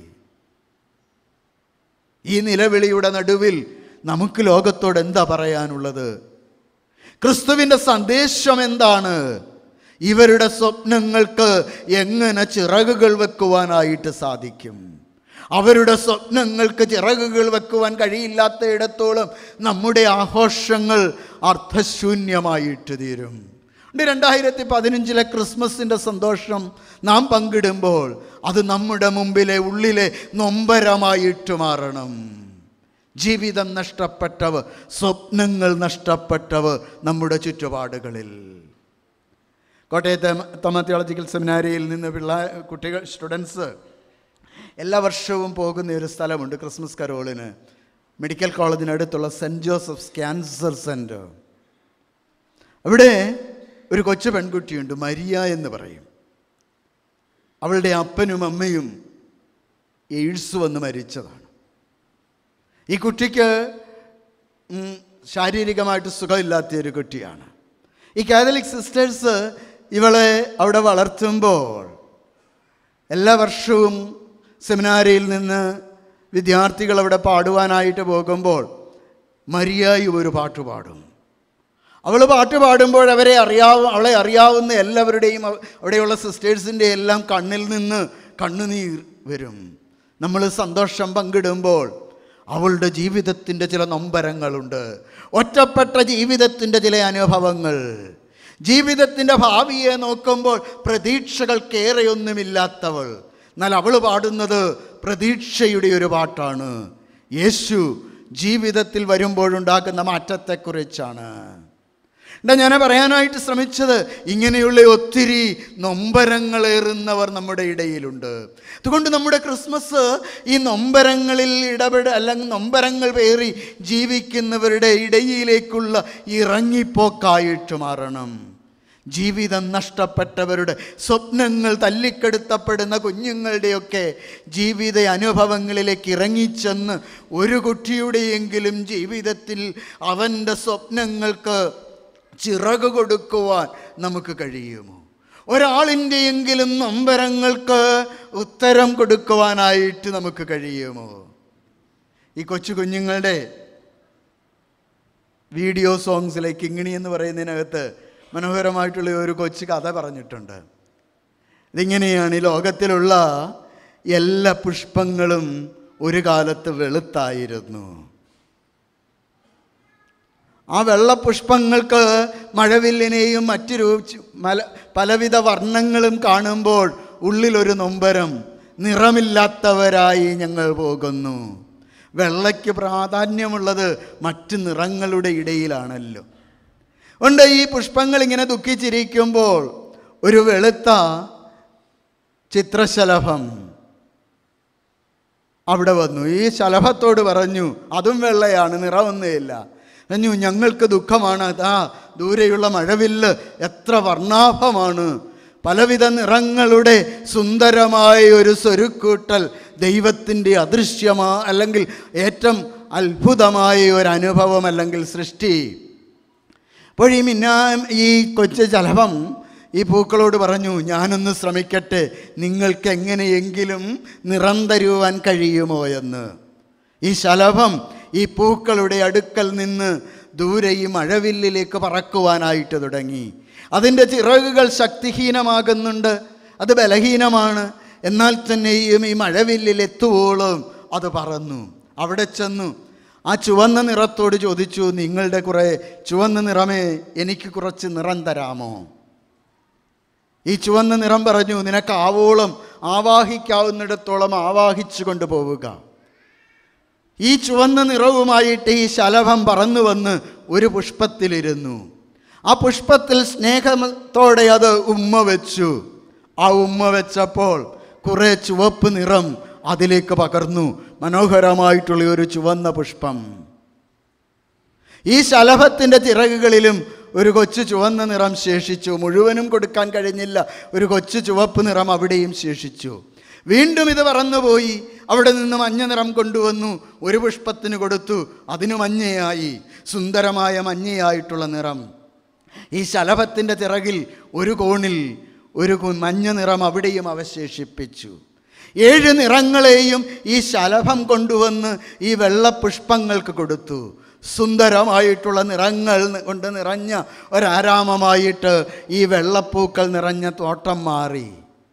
ഈ നിലവിളിയുടെ നടുവിൽ നമുക്ക് ലോകത്തോട് എന്താ പറയാനുള്ളത് ക്രിസ്തുവിൻ്റെ സന്ദേശം എന്താണ് ഇവരുടെ സ്വപ്നങ്ങൾക്ക് എങ്ങനെ ചിറകുകൾ വെക്കുവാനായിട്ട് സാധിക്കും അവരുടെ സ്വപ്നങ്ങൾക്ക് ചിറകുകൾ വെക്കുവാൻ കഴിയില്ലാത്തയിടത്തോളം നമ്മുടെ ആഘോഷങ്ങൾ അർത്ഥശൂന്യമായിട്ട് തീരും ഉണ്ട് രണ്ടായിരത്തി പതിനഞ്ചിലെ ക്രിസ്മസിൻ്റെ സന്തോഷം നാം പങ്കിടുമ്പോൾ അത് നമ്മുടെ മുമ്പിലെ ഉള്ളിലെ നൊമ്പരമായിട്ട് മാറണം ജീവിതം നഷ്ടപ്പെട്ടവർ സ്വപ്നങ്ങൾ നഷ്ടപ്പെട്ടവർ നമ്മുടെ ചുറ്റുപാടുകളിൽ കോട്ടയത്തെ തോമ തിയോളജിക്കൽ സെമിനാരിയിൽ നിന്ന് പിള്ള കുട്ടികൾ സ്റ്റുഡൻസ് എല്ലാ വർഷവും പോകുന്ന ഒരു സ്ഥലമുണ്ട് ക്രിസ്മസ് കരോളിന് മെഡിക്കൽ കോളേജിനടുത്തുള്ള സെൻറ്റ് ജോസഫ്സ് ക്യാൻസർ സെൻറ്റർ അവിടെ ഒരു കൊച്ചു പെൺകുട്ടിയുണ്ട് മരിയ എന്ന് പറയും അവളുടെ അപ്പനും അമ്മയും എയ്ഡ്സ് വന്ന് മരിച്ചതാണ് ഈ കുട്ടിക്ക് ഉം, ശാരീരികമായിട്ട് സുഖമില്ലാത്ത ഒരു കുട്ടിയാണ് ഈ കാതലിക് സിസ്റ്റേഴ്സ് ഇവളെ അവിടെ വളർത്തുമ്പോൾ എല്ലാ വർഷവും സെമിനാരിയിൽ നിന്ന് വിദ്യാർത്ഥികൾ അവിടെ പാടുവാനായിട്ട് പോകുമ്പോൾ മരിയായി ഒരു പാട്ട് പാടും അവൾ പാട്ട് പാടുമ്പോൾ അവരെ അറിയാവ അവളെ അറിയാവുന്ന എല്ലാവരുടെയും അവ- അവിടെയുള്ള സിസ്റ്റേഴ്സിൻ്റെ എല്ലാം കണ്ണിൽ നിന്ന് കണ്ണുനീർ വരും നമ്മൾ സന്തോഷം പങ്കിടുമ്പോൾ അവളുടെ ജീവിതത്തിൻ്റെ ചില നൊമ്പരങ്ങളുണ്ട് ഒറ്റപ്പെട്ട ജീവിതത്തിൻ്റെ ചില അനുഭവങ്ങൾ ജീവിതത്തിൻ്റെ ഭാവിയെ നോക്കുമ്പോൾ പ്രതീക്ഷകൾക്കേറെയൊന്നുമില്ലാത്തവൾ എന്നാൽ അവൾ പാടുന്നത് പ്രതീക്ഷയുടെ ഒരു പാട്ടാണ് യേശു ജീവിതത്തിൽ വരുമ്പോഴുണ്ടാകുന്ന മാറ്റത്തെക്കുറിച്ചാണ് എന്താ ഞാൻ പറയാനായിട്ട് ശ്രമിച്ചത് ഇങ്ങനെയുള്ള ഒത്തിരി നൊമ്പരങ്ങളേറുന്നവർ നമ്മുടെ ഇടയിലുണ്ട് അതുകൊണ്ട് നമ്മുടെ ക്രിസ്മസ് ഈ നൊമ്പരങ്ങളിൽ ഇടപെട അല്ലെങ്കിൽ നൊമ്പരങ്ങൾ പേറി ജീവിക്കുന്നവരുടെ ഇടയിലേക്കുള്ള ഇറങ്ങിപ്പോക്കായിട്ട് മാറണം ജീവിതം നഷ്ടപ്പെട്ടവരുടെ സ്വപ്നങ്ങൾ തല്ലിക്കെടുത്തപ്പെടുന്ന കുഞ്ഞുങ്ങളുടെയൊക്കെ ജീവിത അനുഭവങ്ങളിലേക്ക് ഇറങ്ങിച്ചെന്ന് ഒരു കുട്ടിയുടെയെങ്കിലും ജീവിതത്തിൽ അവൻ്റെ സ്വപ്നങ്ങൾക്ക് ചിറക് കൊടുക്കുവാൻ നമുക്ക് കഴിയുമോ ഒരാളിൻ്റെയെങ്കിലും നൊമ്പരങ്ങൾക്ക് ഉത്തരം കൊടുക്കുവാനായിട്ട് നമുക്ക് കഴിയുമോ ഈ കൊച്ചു കുഞ്ഞുങ്ങളുടെ വീഡിയോ സോങ്സിലേക്ക് കിങ്ങിണി എന്ന് പറയുന്നതിനകത്ത് മനോഹരമായിട്ടുള്ള ഒരു കൊച്ചു കഥ പറഞ്ഞിട്ടുണ്ട് ഇതിങ്ങനെയാണ് ഈ ലോകത്തിലുള്ള എല്ലാ പുഷ്പങ്ങളും ഒരു കാലത്ത് വെളുത്തായിരുന്നു ആ വെള്ളപുഷ്പങ്ങൾക്ക് മഴവില്ലിനെയും മറ്റു രൂപ മല പലവിധ വർണ്ണങ്ങളും കാണുമ്പോൾ ഉള്ളിലൊരു നൊമ്പരം നിറമില്ലാത്തവരായി ഞങ്ങൾ പോകുന്നു വെള്ളയ്ക്ക് പ്രാധാന്യമുള്ളത് മറ്റ് നിറങ്ങളുടെ ഇടയിലാണല്ലോ ഉണ്ട് ഈ പുഷ്പങ്ങൾ ഇങ്ങനെ ദുഃഖിച്ചിരിക്കുമ്പോൾ ഒരു വെളുത്ത ചിത്രശലഭം അവിടെ വന്നു ഈ ശലഭത്തോട് പറഞ്ഞു അതും വെള്ളയാണ് നിറമൊന്നുമില്ല പറഞ്ഞു ഞങ്ങൾക്ക് ദുഃഖമാണ് അതാ ദൂരെയുള്ള മഴവില്ല് എത്ര വർണ്ണാഭമാണ് പലവിധ നിറങ്ങളുടെ സുന്ദരമായ ഒരു സ്വരുക്കൂട്ടൽ ദൈവത്തിൻ്റെ അദൃശ്യമാ അല്ലെങ്കിൽ ഏറ്റവും അത്ഭുതമായ ഒരു അനുഭവം അല്ലെങ്കിൽ സൃഷ്ടി അപ്പോൾ ഈ മിന്നാ ഈ കൊച്ചു ശലഭം ഈ പൂക്കളോട് പറഞ്ഞു ഞാനൊന്ന് ശ്രമിക്കട്ടെ നിങ്ങൾക്ക് എങ്ങനെയെങ്കിലും നിറം തരുവാൻ കഴിയുമോ എന്ന് ഈ ശലഭം ഈ പൂക്കളുടെ അടുക്കൽ നിന്ന് ദൂരെ ഈ മഴവില്ലിലേക്ക് പറക്കുവാനായിട്ട് തുടങ്ങി അതിൻ്റെ ചിറകുകൾ ശക്തിഹീനമാകുന്നുണ്ട് അത് ബലഹീനമാണ് എന്നാൽ തന്നെയും ഈ മഴവില്ലിൽ എത്തുവോളം അത് പറന്നു അവിടെ ചെന്നു ആ ചുവന്ന നിറത്തോട് ചോദിച്ചു നിങ്ങളുടെ കുറേ ചുവന്ന നിറമേ എനിക്ക് കുറച്ച് നിറം തരാമോ ഈ ചുവന്ന നിറം പറഞ്ഞു നിനക്ക് ആവോളം ആവാഹിക്കാവുന്നിടത്തോളം ആവാഹിച്ചു കൊണ്ടുപോവുക ഈ ചുവന്ന നിറവുമായിട്ട് ഈ ശലഭം പറന്നു വന്ന് ഒരു പുഷ്പത്തിലിരുന്നു ആ പുഷ്പത്തിൽ സ്നേഹത്തോടെ അത് ഉമ്മ വെച്ചു ആ ഉമ്മ വെച്ചപ്പോൾ കുറേ ചുവപ്പ് നിറം അതിലേക്ക് പകർന്നു മനോഹരമായിട്ടുള്ള ഒരു ചുവന്ന പുഷ്പം ഈ ശലഭത്തിൻ്റെ ചിറകുകളിലും ഒരു കൊച്ചു ചുവന്ന നിറം ശേഷിച്ചു മുഴുവനും കൊടുക്കാൻ കഴിഞ്ഞില്ല ഒരു കൊച്ചു ചുവപ്പ് നിറം അവിടെയും ശേഷിച്ചു വീണ്ടും ഇത് പറന്നുപോയി അവിടെ നിന്ന് മഞ്ഞ നിറം കൊണ്ടുവന്നു ഒരു പുഷ്പത്തിന് കൊടുത്തു അതിന് മഞ്ഞയായി സുന്ദരമായ മഞ്ഞയായിട്ടുള്ള നിറം ഈ ശലഭത്തിൻ്റെ ചിറകിൽ ഒരു കോണിൽ ഒരു കു- മഞ്ഞ നിറം അവിടെയും അവശേഷിപ്പിച്ചു ഏഴ് നിറങ്ങളെയും ഈ ശലഭം കൊണ്ടുവന്ന് ഈ വെള്ളപുഷ്പങ്ങൾക്ക് കൊടുത്തു സുന്ദരമായിട്ടുള്ള നിറങ്ങൾ നി- കൊണ്ട് നിറഞ്ഞ ഒരാരാമമായിട്ട് ഈ വെള്ളപ്പൂക്കൾ നിറഞ്ഞ തോട്ടം മാറി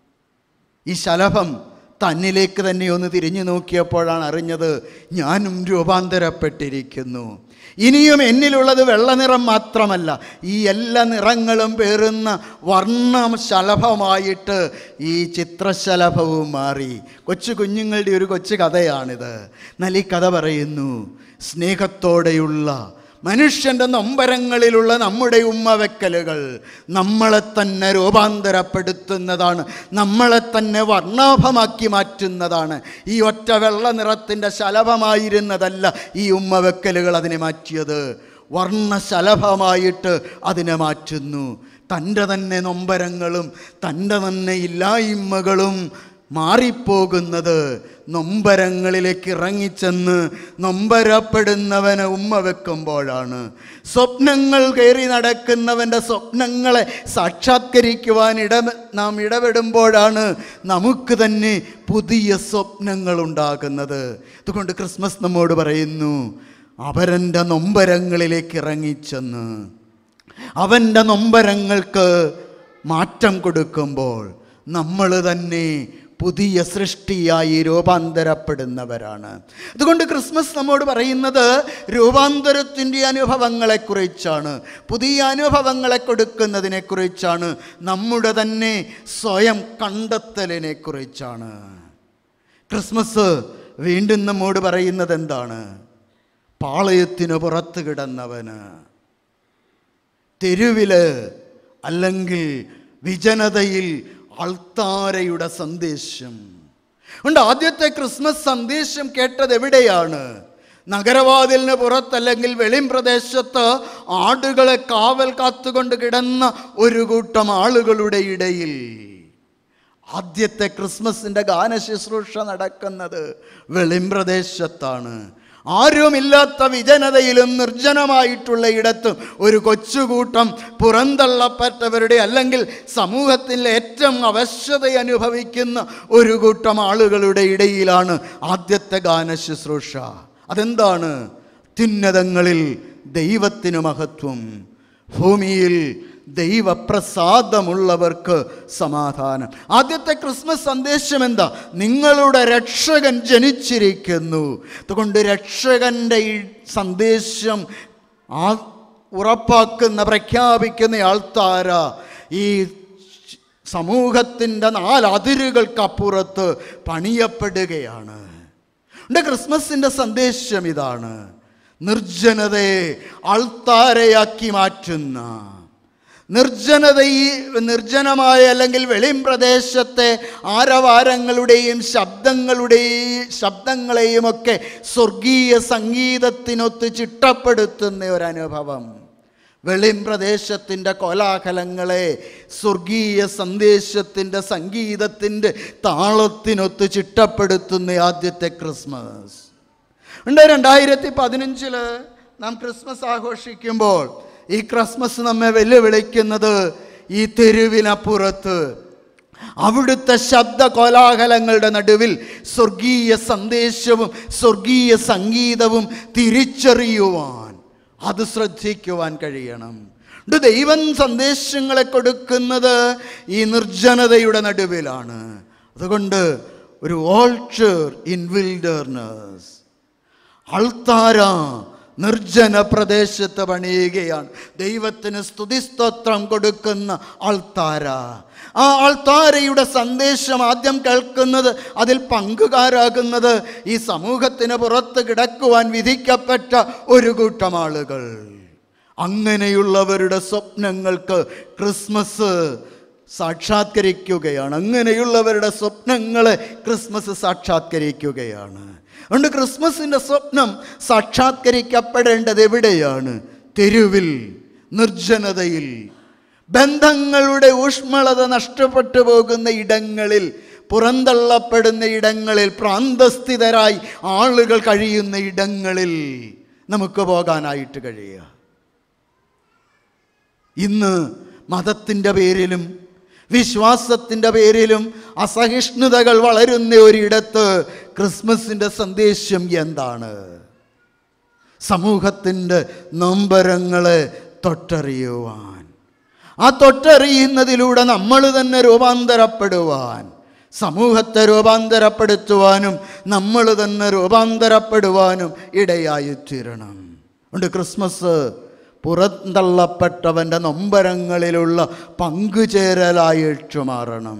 ഈ ശലഭം തന്നിലേക്ക് തന്നെ ഒന്ന് തിരിഞ്ഞു നോക്കിയപ്പോഴാണ് അറിഞ്ഞത് ഞാനും രൂപാന്തരപ്പെട്ടിരിക്കുന്നു ഇനിയും എന്നിലുള്ളത് വെള്ളനിറം മാത്രമല്ല ഈ എല്ലാ നിറങ്ങളും പേറുന്ന വർണ്ണ ശലഭമായിട്ട് ഈ ചിത്രശലഭവും മാറി കൊച്ചു കുഞ്ഞുങ്ങളുടെ ഒരു കൊച്ചു കഥയാണിത് എന്നാൽ ഈ കഥ പറയുന്നു സ്നേഹത്തോടെയുള്ള മനുഷ്യൻ്റെ നൊമ്പരങ്ങളിലുള്ള നമ്മുടെ ഉമ്മവെക്കലുകൾ നമ്മളെ തന്നെ രൂപാന്തരപ്പെടുത്തുന്നതാണ് നമ്മളെ തന്നെ വർണ്ണാഭമാക്കി മാറ്റുന്നതാണ് ഈ ഒറ്റ വെള്ള നിറത്തിൻ്റെ ശലഭമായിരുന്നതല്ല ഈ ഉമ്മവെക്കലുകൾ അതിനെ മാറ്റിയത് വർണ്ണശലഭമായിട്ട് അതിനെ മാറ്റുന്നു തൻ്റെ തന്നെ നൊമ്പരങ്ങളും തൻ്റെ തന്നെ ഇല്ലായ്മകളും മാറിപ്പോകുന്നത് നൊമ്പരങ്ങളിലേക്ക് ഇറങ്ങിച്ചെന്ന് നൊമ്പരപ്പെടുന്നവന് ഉമ്മ വെക്കുമ്പോഴാണ് സ്വപ്നങ്ങൾ കയറി നടക്കുന്നവൻ്റെ സ്വപ്നങ്ങളെ സാക്ഷാത്കരിക്കുവാൻ ഇട നാം ഇടപെടുമ്പോഴാണ് നമുക്ക് തന്നെ പുതിയ സ്വപ്നങ്ങൾ ഉണ്ടാകുന്നത് അതുകൊണ്ട് ക്രിസ്മസ് നമ്മോട് പറയുന്നു അവരൻ്റെ നൊമ്പരങ്ങളിലേക്ക് ഇറങ്ങിച്ചെന്ന് അവൻ്റെ നൊമ്പരങ്ങൾക്ക് മാറ്റം കൊടുക്കുമ്പോൾ നമ്മൾ തന്നെ പുതിയ സൃഷ്ടിയായി രൂപാന്തരപ്പെടുന്നവരാണ് അതുകൊണ്ട് ക്രിസ്മസ് നമ്മോട് പറയുന്നത് രൂപാന്തരത്തിൻ്റെ അനുഭവങ്ങളെക്കുറിച്ചാണ് പുതിയ അനുഭവങ്ങളെ കൊടുക്കുന്നതിനെക്കുറിച്ചാണ് നമ്മുടെ തന്നെ സ്വയം കണ്ടെത്തലിനെ കുറിച്ചാണ് ക്രിസ്മസ് വീണ്ടും നമ്മോട് പറയുന്നത് എന്താണ് പാളയത്തിന് പുറത്ത് കിടന്നവന് തെരുവില് അല്ലെങ്കിൽ വിജനതയിൽ അൾത്താരയുടെ സന്ദേശം ഉണ്ട് ആദ്യത്തെ ക്രിസ്മസ് സന്ദേശം കേട്ടത് എവിടെയാണ് നഗരവാതിലിന് പുറത്തല്ലെങ്കിൽ വെളിം പ്രദേശത്ത് ആടുകളെ കാവൽ കാത്തുകൊണ്ട് കിടന്ന ഒരു കൂട്ടം ആളുകളുടെ ഇടയിൽ ആദ്യത്തെ ക്രിസ്മസിൻ്റെ ഗാനശുശ്രൂഷ നടക്കുന്നത് വെളിം പ്രദേശത്താണ് ആരുമില്ലാത്ത വിജനതയിലും നിർജ്ജനമായിട്ടുള്ള ഇടത്തും ഒരു കൊച്ചുകൂട്ടം പുറന്തള്ളപ്പെട്ടവരുടെ അല്ലെങ്കിൽ സമൂഹത്തിൽ ഏറ്റവും അവശ്യത അനുഭവിക്കുന്ന ഒരു കൂട്ടം ആളുകളുടെ ഇടയിലാണ് ആദ്യത്തെ ഗാനശുശ്രൂഷ അതെന്താണ് തിന്നതങ്ങളിൽ ദൈവത്തിന് മഹത്വം ഭൂമിയിൽ ദൈവപ്രസാദമുള്ളവർക്ക് സമാധാനം ആദ്യത്തെ ക്രിസ്മസ് സന്ദേശം എന്താ നിങ്ങളുടെ രക്ഷകൻ ജനിച്ചിരിക്കുന്നു അതുകൊണ്ട് രക്ഷകൻ്റെ ഈ സന്ദേശം ആ ഉറപ്പാക്കുന്ന പ്രഖ്യാപിക്കുന്ന ആൾത്താര ഈ സമൂഹത്തിൻ്റെ നാലതിരുകൾക്കപ്പുറത്ത് പണിയപ്പെടുകയാണ് ഉണ്ട് ക്രിസ്മസിൻ്റെ സന്ദേശം ഇതാണ് നിർജ്ജനതയെ അൾത്താരയാക്കി മാറ്റുന്ന നിർജ്ജനത ഈ നിർജ്ജനമായ അല്ലെങ്കിൽ വെളിം പ്രദേശത്തെ ആരവാരങ്ങളുടെയും ശബ്ദങ്ങളുടെയും ശബ്ദങ്ങളെയും ഒക്കെ സ്വർഗീയ സംഗീതത്തിനൊത്ത് ചിട്ടപ്പെടുത്തുന്ന ഒരനുഭവം വെളിം പ്രദേശത്തിൻ്റെ കോലാഹലങ്ങളെ സ്വർഗീയ സന്ദേശത്തിൻ്റെ സംഗീതത്തിൻ്റെ താളത്തിനൊത്ത് ചിട്ടപ്പെടുത്തുന്ന ആദ്യത്തെ ക്രിസ്മസ് ഉണ്ട് രണ്ടായിരത്തി പതിനഞ്ചില് നാം ക്രിസ്മസ് ആഘോഷിക്കുമ്പോൾ ഈ ക്രിസ്മസ് നമ്മെ വെല്ലുവിളിക്കുന്നത് ഈ തെരുവിനപ്പുറത്ത് അവിടുത്തെ ശബ്ദ കോലാഹലങ്ങളുടെ നടുവിൽ സ്വർഗീയ സന്ദേശവും സ്വർഗീയ സംഗീതവും തിരിച്ചറിയുവാൻ അത് ശ്രദ്ധിക്കുവാൻ കഴിയണം ഇത് ദൈവം സന്ദേശങ്ങളെ കൊടുക്കുന്നത് ഈ നിർജ്ജനതയുടെ നടുവിലാണ് അതുകൊണ്ട് ഒരു ഓൾച്ചർ ഇൻ വിൽഡർനെസ് അൾത്താര നിർജ്ജന പ്രദേശത്ത് പണിയുകയാണ് ദൈവത്തിന് സ്തുതിസ്തോത്രം കൊടുക്കുന്ന അൾത്താര ആ അൾത്താരയുടെ സന്ദേശം ആദ്യം കേൾക്കുന്നത് അതിൽ പങ്കുകാരാകുന്നത് ഈ സമൂഹത്തിന് പുറത്ത് കിടക്കുവാൻ വിധിക്കപ്പെട്ട ഒരു കൂട്ടം ആളുകൾ അങ്ങനെയുള്ളവരുടെ സ്വപ്നങ്ങൾക്ക് ക്രിസ്മസ് സാക്ഷാത്കരിക്കുകയാണ് അങ്ങനെയുള്ളവരുടെ സ്വപ്നങ്ങളെ ക്രിസ്മസ് സാക്ഷാത്കരിക്കുകയാണ് അതുകൊണ്ട് ക്രിസ്മസിൻ്റെ സ്വപ്നം സാക്ഷാത്കരിക്കപ്പെടേണ്ടത് എവിടെയാണ് തെരുവിൽ നിർജ്ജനതയിൽ ബന്ധങ്ങളുടെ ഊഷ്മളത നഷ്ടപ്പെട്ടു പോകുന്ന ഇടങ്ങളിൽ പുറന്തള്ളപ്പെടുന്ന ഇടങ്ങളിൽ പ്രാന്തസ്ഥിതരായി ആളുകൾ കഴിയുന്ന ഇടങ്ങളിൽ നമുക്ക് പോകാനായിട്ട് കഴിയുക ഇന്ന് മതത്തിൻ്റെ പേരിലും വിശ്വാസത്തിൻ്റെ പേരിലും അസഹിഷ്ണുതകൾ വളരുന്ന ഒരിടത്ത് ക്രിസ്മസിൻ്റെ സന്ദേശം എന്താണ് സമൂഹത്തിൻ്റെ നൊമ്പരങ്ങളെ തൊട്ടറിയുവാൻ ആ തൊട്ടറിയുന്നതിലൂടെ നമ്മൾ തന്നെ രൂപാന്തരപ്പെടുവാൻ സമൂഹത്തെ രൂപാന്തരപ്പെടുത്തുവാനും നമ്മൾ തന്നെ രൂപാന്തരപ്പെടുവാനും ഇടയായിത്തീരണം ഉണ്ട് ക്രിസ്മസ് പുറന്തള്ളപ്പെട്ടവൻ്റെ നൊമ്പരങ്ങളിലുള്ള പങ്കുചേരലായിട്ട് മാറണം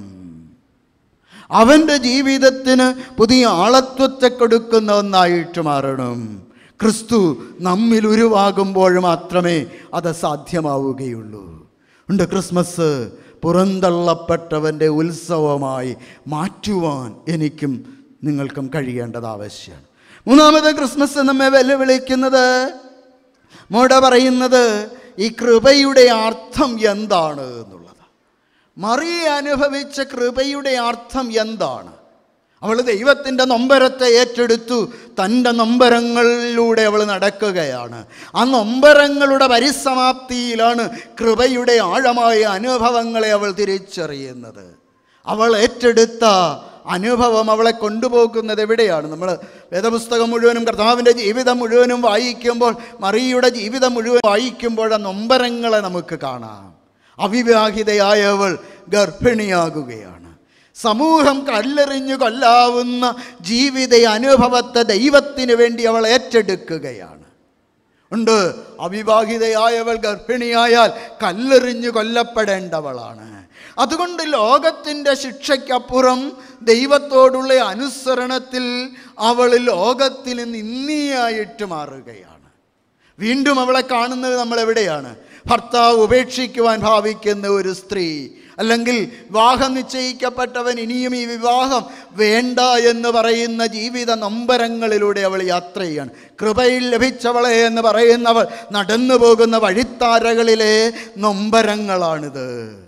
അവൻ്റെ ജീവിതത്തിന് പുതിയ ആളത്വത്തെ കൊടുക്കുന്ന ഒന്നായിട്ട് മാറണം ക്രിസ്തു നമ്മിൽ ഉരുവാകുമ്പോൾ മാത്രമേ അത് സാധ്യമാവുകയുള്ളൂ ഉണ്ട് ക്രിസ്മസ് പുറന്തള്ളപ്പെട്ടവൻ്റെ ഉത്സവമായി മാറ്റുവാൻ എനിക്കും നിങ്ങൾക്കും കഴിയേണ്ടത് ആവശ്യമാണ് മൂന്നാമത് ക്രിസ്മസ് നമ്മെ വെല്ലുവിളിക്കുന്നത് മോട പറയുന്നത് ഈ കൃപയുടെ അർത്ഥം എന്താണ് എന്നുള്ളത് മറിയ അനുഭവിച്ച കൃപയുടെ അർത്ഥം എന്താണ് അവൾ ദൈവത്തിൻ്റെ നൊമ്പരത്തെ ഏറ്റെടുത്തു തൻ്റെ നൊമ്പരങ്ങളിലൂടെ അവൾ നടക്കുകയാണ് ആ നൊമ്പരങ്ങളുടെ പരിസമാപ്തിയിലാണ് കൃപയുടെ ആഴമായ അനുഭവങ്ങളെ അവൾ തിരിച്ചറിയുന്നത് അവൾ ഏറ്റെടുത്ത അനുഭവം അവളെ കൊണ്ടുപോകുന്നത് എവിടെയാണ് നമ്മൾ വേദപുസ്തകം മുഴുവനും കർത്താവിൻ്റെ ജീവിതം മുഴുവനും വായിക്കുമ്പോൾ മറിയുടെ ജീവിതം മുഴുവൻ വായിക്കുമ്പോൾ ആ നൊമ്പരങ്ങളെ നമുക്ക് കാണാം അവിവാഹിതയായവൾ ഗർഭിണിയാകുകയാണ് സമൂഹം കല്ലെറിഞ്ഞു കൊല്ലാവുന്ന ജീവിത അനുഭവത്തെ ദൈവത്തിന് വേണ്ടി അവൾ ഏറ്റെടുക്കുകയാണ് ഉണ്ട് അവിവാഹിതയായവൾ ഗർഭിണിയായാൽ കല്ലെറിഞ്ഞു കൊല്ലപ്പെടേണ്ടവളാണ് അതുകൊണ്ട് ലോകത്തിൻ്റെ ശിക്ഷയ്ക്കപ്പുറം ദൈവത്തോടുള്ള അനുസരണത്തിൽ അവൾ ലോകത്തിൽ നിന്നിയായിട്ട് മാറുകയാണ് വീണ്ടും അവളെ കാണുന്നത് നമ്മൾ എവിടെയാണ് ഭർത്താവ് ഉപേക്ഷിക്കുവാൻ ഭാവിക്കുന്ന ഒരു സ്ത്രീ അല്ലെങ്കിൽ വിവാഹം നിശ്ചയിക്കപ്പെട്ടവൻ ഇനിയും ഈ വിവാഹം വേണ്ട എന്ന് പറയുന്ന ജീവിത നൊമ്പരങ്ങളിലൂടെ അവൾ യാത്ര ചെയ്യാണ് കൃപയിൽ ലഭിച്ചവളെ എന്ന് പറയുന്നവൾ നടന്നു പോകുന്ന വഴിത്താരകളിലെ നൊമ്പരങ്ങളാണിത്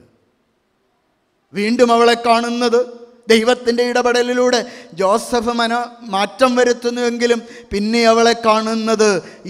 വീണ്ടും അവളെ കാണുന്നത് ദൈവത്തിൻ്റെ ഇടപെടലിലൂടെ ജോസഫ് മന മാറ്റം വരുത്തുന്നുവെങ്കിലും പിന്നെ അവളെ കാണുന്നത്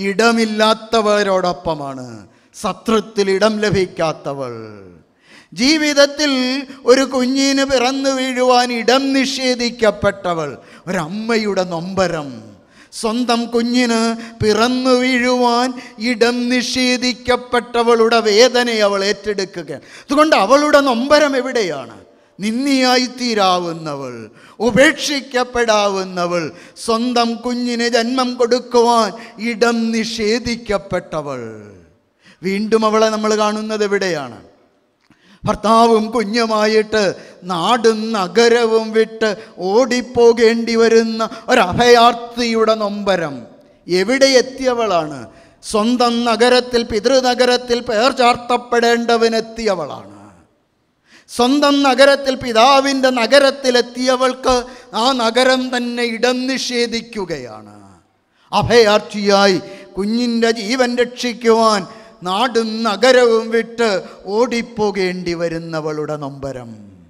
ഇടമില്ലാത്തവരോടൊപ്പമാണ് സത്രത്തിൽ ഇടം ലഭിക്കാത്തവൾ ജീവിതത്തിൽ ഒരു കുഞ്ഞിന് പിറന്നു വീഴുവാൻ ഇടം നിഷേധിക്കപ്പെട്ടവൾ ഒരമ്മയുടെ നൊമ്പരം സ്വന്തം കുഞ്ഞിന് പിറന്നു വീഴുവാൻ ഇടം നിഷേധിക്കപ്പെട്ടവളുടെ വേദനയെ അവൾ ഏറ്റെടുക്കുകയാണ് അതുകൊണ്ട് അവളുടെ നൊമ്പരം എവിടെയാണ് നിന്നിയായി തീരാവുന്നവൾ ഉപേക്ഷിക്കപ്പെടാവുന്നവൾ സ്വന്തം കുഞ്ഞിന് ജന്മം കൊടുക്കുവാൻ ഇടം നിഷേധിക്കപ്പെട്ടവൾ വീണ്ടും അവളെ നമ്മൾ കാണുന്നത് എവിടെയാണ് ഭർത്താവും കുഞ്ഞുമായിട്ട് നാടും നഗരവും വിട്ട് ഓടിപ്പോകേണ്ടി വരുന്ന ഒരഭയാർത്ഥിയുടെ നൊമ്പരം എവിടെ എത്തിയവളാണ് സ്വന്തം നഗരത്തിൽ പിതൃനഗരത്തിൽ പേർ ചാർത്തപ്പെടേണ്ടവനെത്തിയവളാണ് സ്വന്തം നഗരത്തിൽ പിതാവിൻ്റെ നഗരത്തിലെത്തിയവൾക്ക് ആ നഗരം തന്നെ ഇടം നിഷേധിക്കുകയാണ് അഭയാർത്ഥിയായി കുഞ്ഞിൻ്റെ ജീവൻ രക്ഷിക്കുവാൻ നാടും നഗരവും വിട്ട് ഓടിപ്പോകേണ്ടി വരുന്നവളുടെ നൊമ്പരം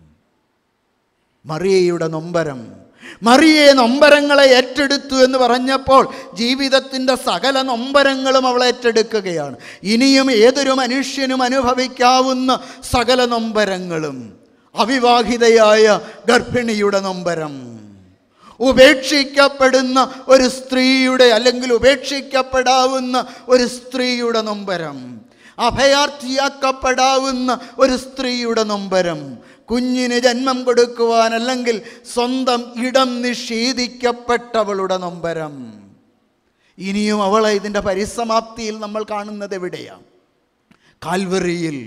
മറിയയുടെ നൊമ്പരം മറിയെ നൊമ്പരങ്ങളെ ഏറ്റെടുത്തു എന്ന് പറഞ്ഞപ്പോൾ ജീവിതത്തിൻ്റെ സകല നൊമ്പരങ്ങളും അവൾ ഏറ്റെടുക്കുകയാണ് ഇനിയും ഏതൊരു മനുഷ്യനും അനുഭവിക്കാവുന്ന സകല നൊമ്പരങ്ങളും അവിവാഹിതയായ ഗർഭിണിയുടെ നൊമ്പരം ഉപേക്ഷിക്കപ്പെടുന്ന ഒരു സ്ത്രീയുടെ അല്ലെങ്കിൽ ഉപേക്ഷിക്കപ്പെടാവുന്ന ഒരു സ്ത്രീയുടെ നൊമ്പരം അഭയാർത്ഥിയാക്കപ്പെടാവുന്ന ഒരു സ്ത്രീയുടെ നൊമ്പരം കുഞ്ഞിന് ജന്മം കൊടുക്കുവാൻ അല്ലെങ്കിൽ സ്വന്തം ഇടം നിഷേധിക്കപ്പെട്ടവളുടെ നൊമ്പരം ഇനിയും അവളെ ഇതിൻ്റെ പരിസമാപ്തിയിൽ നമ്മൾ കാണുന്നത് എവിടെയാണ് കാൽവറിയിൽ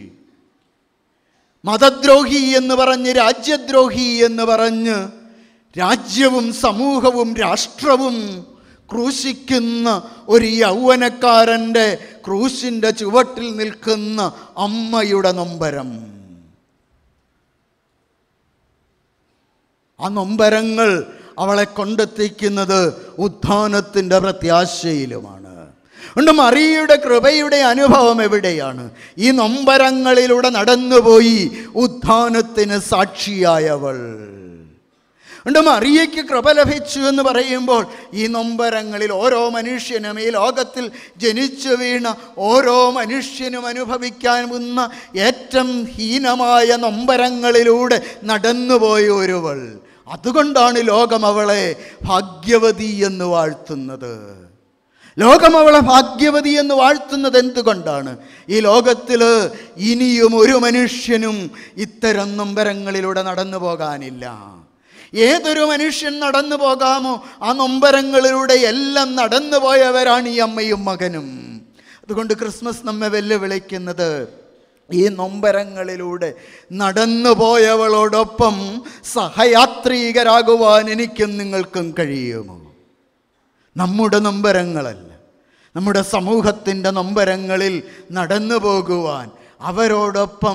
മതദ്രോഹി എന്ന് പറഞ്ഞ് രാജ്യദ്രോഹി എന്ന് പറഞ്ഞ് രാജ്യവും സമൂഹവും രാഷ്ട്രവും ക്രൂശിക്കുന്ന ഒരു യൗവനക്കാരൻ്റെ ക്രൂശിൻ്റെ ചുവട്ടിൽ നിൽക്കുന്ന അമ്മയുടെ നൊമ്പരം ആ നൊമ്പരങ്ങൾ അവളെ കൊണ്ടെത്തിക്കുന്നത് ഉത്ഥാനത്തിൻ്റെ പ്രത്യാശയിലുമാണ് ഉണ്ട് മറിയയുടെ കൃപയുടെ അനുഭവം എവിടെയാണ് ഈ നൊമ്പരങ്ങളിലൂടെ നടന്നുപോയി ഉത്ഥാനത്തിന് സാക്ഷിയായവൾ ഉണ്ട് മറിയയ്ക്ക് കൃപ ലഭിച്ചു എന്ന് പറയുമ്പോൾ ഈ നൊമ്പരങ്ങളിൽ ഓരോ മനുഷ്യനും ഈ ലോകത്തിൽ ജനിച്ചു വീണ ഓരോ മനുഷ്യനും അനുഭവിക്കാവുന്ന ഏറ്റവും ഹീനമായ നൊമ്പരങ്ങളിലൂടെ നടന്നുപോയ ഒരുവൾ അതുകൊണ്ടാണ് ലോകം അവളെ ഭാഗ്യവതി എന്ന് വാഴ്ത്തുന്നത് ലോകം അവളെ ഭാഗ്യവതി എന്ന് വാഴ്ത്തുന്നത് എന്തുകൊണ്ടാണ് ഈ ലോകത്തിൽ ഇനിയും ഒരു മനുഷ്യനും ഇത്തരം നൊമ്പരങ്ങളിലൂടെ നടന്നു പോകാനില്ല ഏതൊരു മനുഷ്യൻ നടന്നു പോകാമോ ആ നൊമ്പരങ്ങളിലൂടെ എല്ലാം നടന്നു പോയവരാണ് ഈ അമ്മയും മകനും അതുകൊണ്ട് ക്രിസ്മസ് നമ്മെ വെല്ലുവിളിക്കുന്നത് ഈ നൊമ്പരങ്ങളിലൂടെ നടന്നു പോയവളോടൊപ്പം സഹയാത്രീകരാകുവാൻ എനിക്കും നിങ്ങൾക്കും കഴിയുമോ നമ്മുടെ നൊമ്പരങ്ങളല്ല നമ്മുടെ സമൂഹത്തിൻ്റെ നൊമ്പരങ്ങളിൽ നടന്നു പോകുവാൻ അവരോടൊപ്പം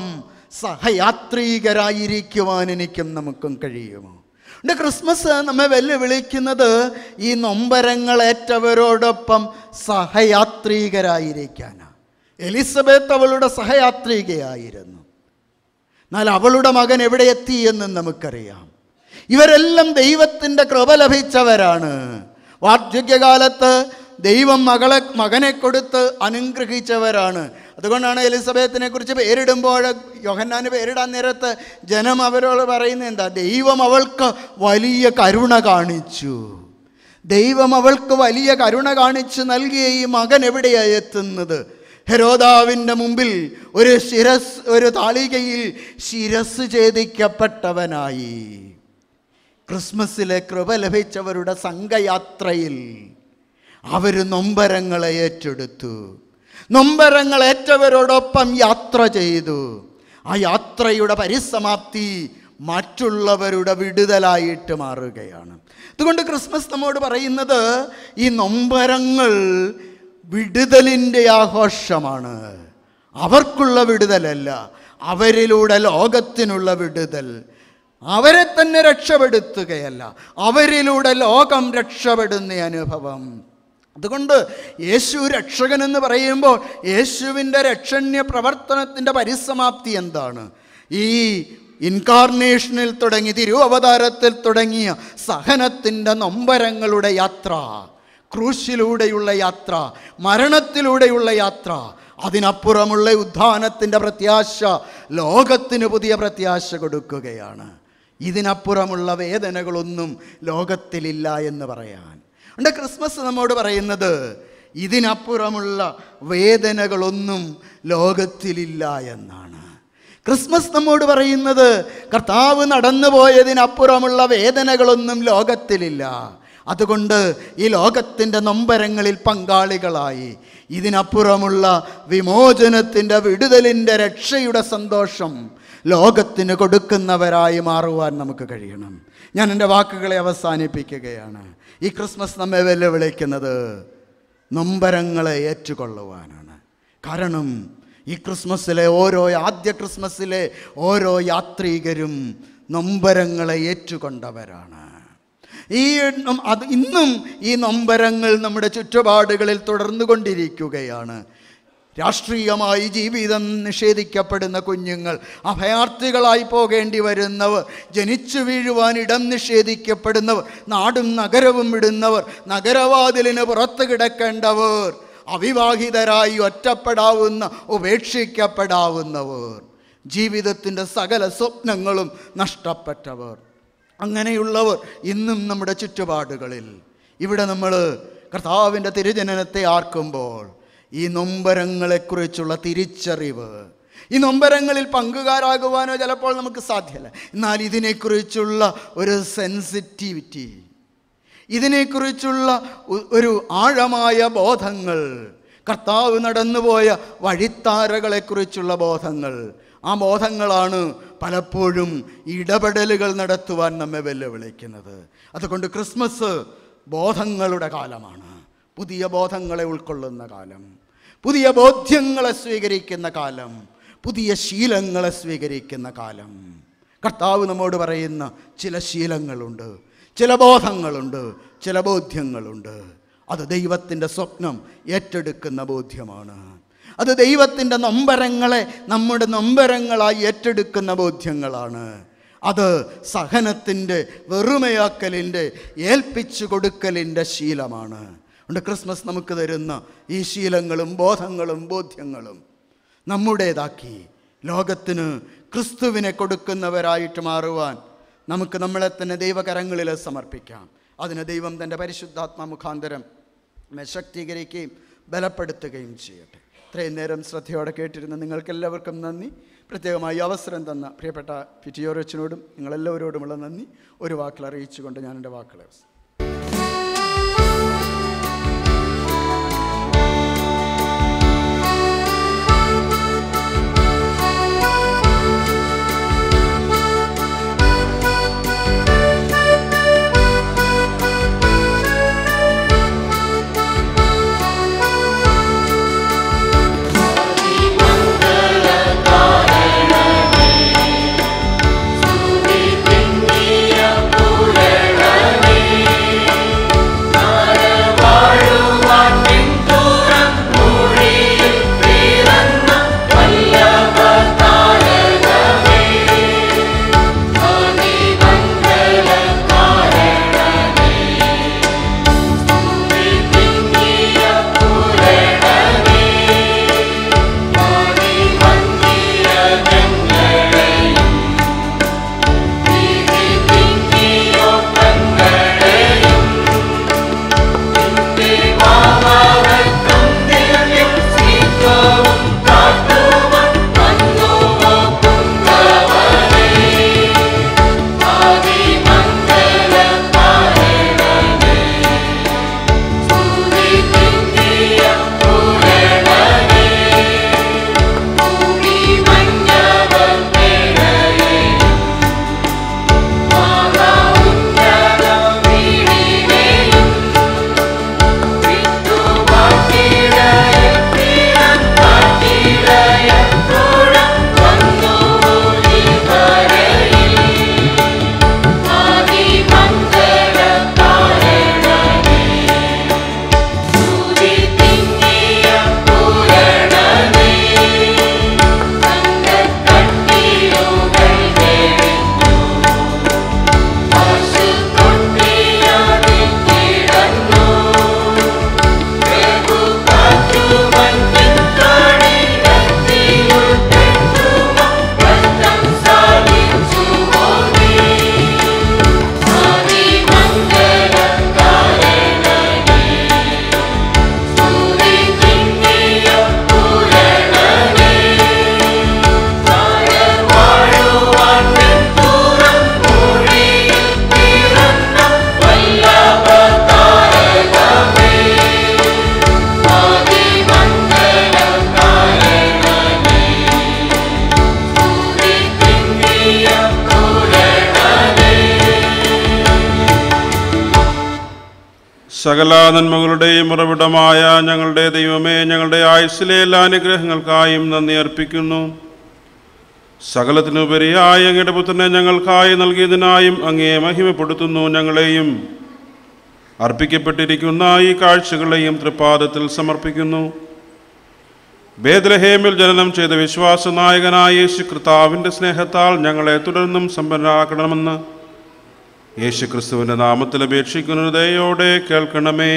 സഹയാത്രീകരായിരിക്കുവാൻ എനിക്കും നമുക്കും കഴിയുമോ എൻ്റെ ക്രിസ്മസ് നമ്മെ വെല്ലുവിളിക്കുന്നത് ഈ നൊമ്പരങ്ങളേറ്റവരോടൊപ്പം സഹയാത്രീകരായിരിക്കാനാണ് എലിസബത്ത് അവളുടെ സഹയാത്രികയായിരുന്നു എന്നാൽ അവളുടെ മകൻ എവിടെ എത്തി എന്ന് നമുക്കറിയാം ഇവരെല്ലാം ദൈവത്തിൻ്റെ കൃപ ലഭിച്ചവരാണ് വാർദ്ധക്യകാലത്ത് ദൈവം മകളെ മകനെ കൊടുത്ത് അനുഗ്രഹിച്ചവരാണ് അതുകൊണ്ടാണ് എലിസബത്തിനെ കുറിച്ച് പേരിടുമ്പോൾ യോഹന്നാന് പേരിടാൻ നേരത്ത് ജനം അവരോട് പറയുന്നത് എന്താ ദൈവം അവൾക്ക് വലിയ കരുണ കാണിച്ചു ദൈവം അവൾക്ക് വലിയ കരുണ കാണിച്ചു നൽകിയ ഈ മകൻ എവിടെയാണ് എത്തുന്നത് ഹെരോദാവിൻ്റെ മുമ്പിൽ ഒരു ശിരസ് ഒരു താളികയിൽ ശിരസ് ഛേദിക്കപ്പെട്ടവനായി ക്രിസ്മസിലെ കൃപ ലഭിച്ചവരുടെ സംഘയാത്രയിൽ അവർ നൊമ്പരങ്ങളെ ഏറ്റെടുത്തു നൊമ്പരങ്ങളേറ്റവരോടൊപ്പം യാത്ര ചെയ്തു ആ യാത്രയുടെ പരിസമാപ്തി മറ്റുള്ളവരുടെ വിടുതലായിട്ട് മാറുകയാണ് അതുകൊണ്ട് ക്രിസ്മസ് നമ്മോട് പറയുന്നത് ഈ നൊമ്പരങ്ങൾ വിടുതലിൻ്റെ ആഘോഷമാണ് അവർക്കുള്ള വിടുതലല്ല അവരിലൂടെ ലോകത്തിനുള്ള വിടുതൽ അവരെ തന്നെ രക്ഷപ്പെടുത്തുകയല്ല അവരിലൂടെ ലോകം രക്ഷപ്പെടുന്ന അനുഭവം അതുകൊണ്ട് യേശു രക്ഷകൻ എന്ന് പറയുമ്പോൾ യേശുവിൻ്റെ രക്ഷണ്യ പ്രവർത്തനത്തിൻ്റെ പരിസമാപ്തി എന്താണ് ഈ ഇൻകാർണേഷനിൽ തുടങ്ങി തിരുവവതാരത്തിൽ തുടങ്ങിയ സഹനത്തിൻ്റെ നൊമ്പരങ്ങളുടെ യാത്ര ക്രൂശിലൂടെയുള്ള യാത്ര മരണത്തിലൂടെയുള്ള യാത്ര അതിനപ്പുറമുള്ള ഉദ്ധാനത്തിൻ്റെ പ്രത്യാശ ലോകത്തിന് പുതിയ പ്രത്യാശ കൊടുക്കുകയാണ് ഇതിനപ്പുറമുള്ള വേദനകളൊന്നും ലോകത്തിലില്ല എന്ന് പറയാൻ ഉണ്ട് ക്രിസ്മസ് നമ്മോട് പറയുന്നത് ഇതിനപ്പുറമുള്ള വേദനകളൊന്നും ലോകത്തിലില്ല എന്നാണ് ക്രിസ്മസ് നമ്മോട് പറയുന്നത് കർത്താവ് നടന്നു പോയതിനപ്പുറമുള്ള വേദനകളൊന്നും ലോകത്തിലില്ല അതുകൊണ്ട് ഈ ലോകത്തിൻ്റെ നൊമ്പരങ്ങളിൽ പങ്കാളികളായി ഇതിനപ്പുറമുള്ള വിമോചനത്തിൻ്റെ വിടുതലിൻ്റെ രക്ഷയുടെ സന്തോഷം ലോകത്തിന് കൊടുക്കുന്നവരായി മാറുവാൻ നമുക്ക് കഴിയണം ഞാൻ എൻ്റെ വാക്കുകളെ അവസാനിപ്പിക്കുകയാണ് ഈ ക്രിസ്മസ് നമ്മെ വെല്ലുവിളിക്കുന്നത് നൊമ്പരങ്ങളെ ഏറ്റുകൊള്ളുവാനാണ് കാരണം ഈ ക്രിസ്മസിലെ ഓരോ ആദ്യ ക്രിസ്മസിലെ ഓരോ യാത്രികരും നൊമ്പരങ്ങളെ ഏറ്റുകൊണ്ടവരാണ് ഈ നം- അത് ഇന്നും ഈ നൊമ്പരങ്ങൾ നമ്മുടെ ചുറ്റുപാടുകളിൽ തുടർന്നുകൊണ്ടിരിക്കുകയാണ് രാഷ്ട്രീയമായി ജീവിതം നിഷേധിക്കപ്പെടുന്ന കുഞ്ഞുങ്ങൾ അഭയാർത്ഥികളായി പോകേണ്ടി വരുന്നവർ ജനിച്ചു വീഴുവാൻ ഇടം നിഷേധിക്കപ്പെടുന്നവർ നാടും നഗരവും വിടുന്നവർ നഗരവാതിലിന് പുറത്ത് കിടക്കേണ്ടവർ അവിവാഹിതരായി ഒറ്റപ്പെടാവുന്ന ഉപേക്ഷിക്കപ്പെടാവുന്നവർ ജീവിതത്തിൻ്റെ സകല സ്വപ്നങ്ങളും നഷ്ടപ്പെട്ടവർ അങ്ങനെയുള്ളവർ ഇന്നും നമ്മുടെ ചുറ്റുപാടുകളിൽ ഇവിടെ നമ്മൾ കർത്താവിൻ്റെ തിരുജനനത്തെ ആർക്കുമ്പോൾ ഈ നൊമ്പരങ്ങളെക്കുറിച്ചുള്ള തിരിച്ചറിവ് ഈ നൊമ്പരങ്ങളിൽ പങ്കുകാരാകുവാനോ ചിലപ്പോൾ നമുക്ക് സാധ്യമല്ല എന്നാൽ ഇതിനെക്കുറിച്ചുള്ള ഒരു സെൻസിറ്റിവിറ്റി ഇതിനെക്കുറിച്ചുള്ള ഒ- ഒരു ആഴമായ ബോധങ്ങൾ കർത്താവ് നടന്നുപോയ വഴിത്താരകളെക്കുറിച്ചുള്ള ബോധങ്ങൾ ആ ബോധങ്ങളാണ് പലപ്പോഴും ഇടപെടലുകൾ നടത്തുവാൻ നമ്മെ വെല്ലുവിളിക്കുന്നത് അതുകൊണ്ട് ക്രിസ്മസ് ബോധങ്ങളുടെ കാലമാണ് പുതിയ ബോധങ്ങളെ ഉൾക്കൊള്ളുന്ന കാലം പുതിയ ബോധ്യങ്ങളെ സ്വീകരിക്കുന്ന കാലം പുതിയ ശീലങ്ങളെ സ്വീകരിക്കുന്ന കാലം കർത്താവ് നമ്മോട് പറയുന്ന ചില ശീലങ്ങളുണ്ട് ചില ബോധങ്ങളുണ്ട് ചില ബോധ്യങ്ങളുണ്ട് അത് ദൈവത്തിൻ്റെ സ്വപ്നം ഏറ്റെടുക്കുന്ന ബോധ്യമാണ് അത് ദൈവത്തിൻ്റെ നൊമ്പരങ്ങളെ നമ്മുടെ നൊമ്പരങ്ങളായി ഏറ്റെടുക്കുന്ന ബോധ്യങ്ങളാണ് അത് സഹനത്തിൻ്റെ വെറുമയാക്കലിൻ്റെ ഏൽപ്പിച്ചു കൊടുക്കലിൻ്റെ ശീലമാണ് ഉണ്ട് ക്രിസ്മസ് നമുക്ക് തരുന്ന ഈ ശീലങ്ങളും ബോധങ്ങളും ബോധ്യങ്ങളും നമ്മുടേതാക്കി ലോകത്തിന് ക്രിസ്തുവിനെ കൊടുക്കുന്നവരായിട്ട് മാറുവാൻ നമുക്ക് നമ്മളെ തന്നെ ദൈവകരങ്ങളിൽ സമർപ്പിക്കാം അതിന് ദൈവം തൻ്റെ പരിശുദ്ധാത്മ മുഖാന്തരം നമ്മെ ശക്തീകരിക്കുകയും ബലപ്പെടുത്തുകയും ചെയ്യട്ടെ ഇത്രയും നേരം ശ്രദ്ധയോടെ കേട്ടിരുന്ന നിങ്ങൾക്കെല്ലാവർക്കും നന്ദി പ്രത്യേകമായി അവസരം തന്ന പ്രിയപ്പെട്ട പിറ്റിയോറച്ചനോടും നിങ്ങളെല്ലാവരോടുമുള്ള നന്ദി ഒരു വാക്കിൽ അറിയിച്ചുകൊണ്ട് ഞാൻ എൻ്റെ വാക്കുകളെ അവസാനിപ്പിക്കുന്നു. സകല നന്മകളുടെയും ഉറവിടമായ ഞങ്ങളുടെ ദൈവമേ ഞങ്ങളുടെ ആയുസ്സിലെ എല്ലാ അനുഗ്രഹങ്ങൾക്കായും നന്ദി അർപ്പിക്കുന്നു സകലത്തിനുപരിയായി അങ്ങയുടെ പുത്രനെ ഞങ്ങൾക്കായി നൽകിയതിനായും അങ്ങേ മഹിമപ്പെടുത്തുന്നു ഞങ്ങളെയും അർപ്പിക്കപ്പെട്ടിരിക്കുന്ന ഈ കാഴ്ചകളെയും തൃപ്പാദത്തിൽ സമർപ്പിക്കുന്നു ബേദ്ലഹേമിൽ ജനനം ചെയ്ത വിശ്വാസ നായകനായ യേശു കർത്താവിൻ്റെ സ്നേഹത്താൽ ഞങ്ങളെ തുടർന്നും സമ്പന്നരാക്കണമെന്ന് യേശു ക്രിസ്തുവിൻ്റെ നാമത്തിൽ അപേക്ഷിക്കുന്ന ദയോടെ കേൾക്കണമേ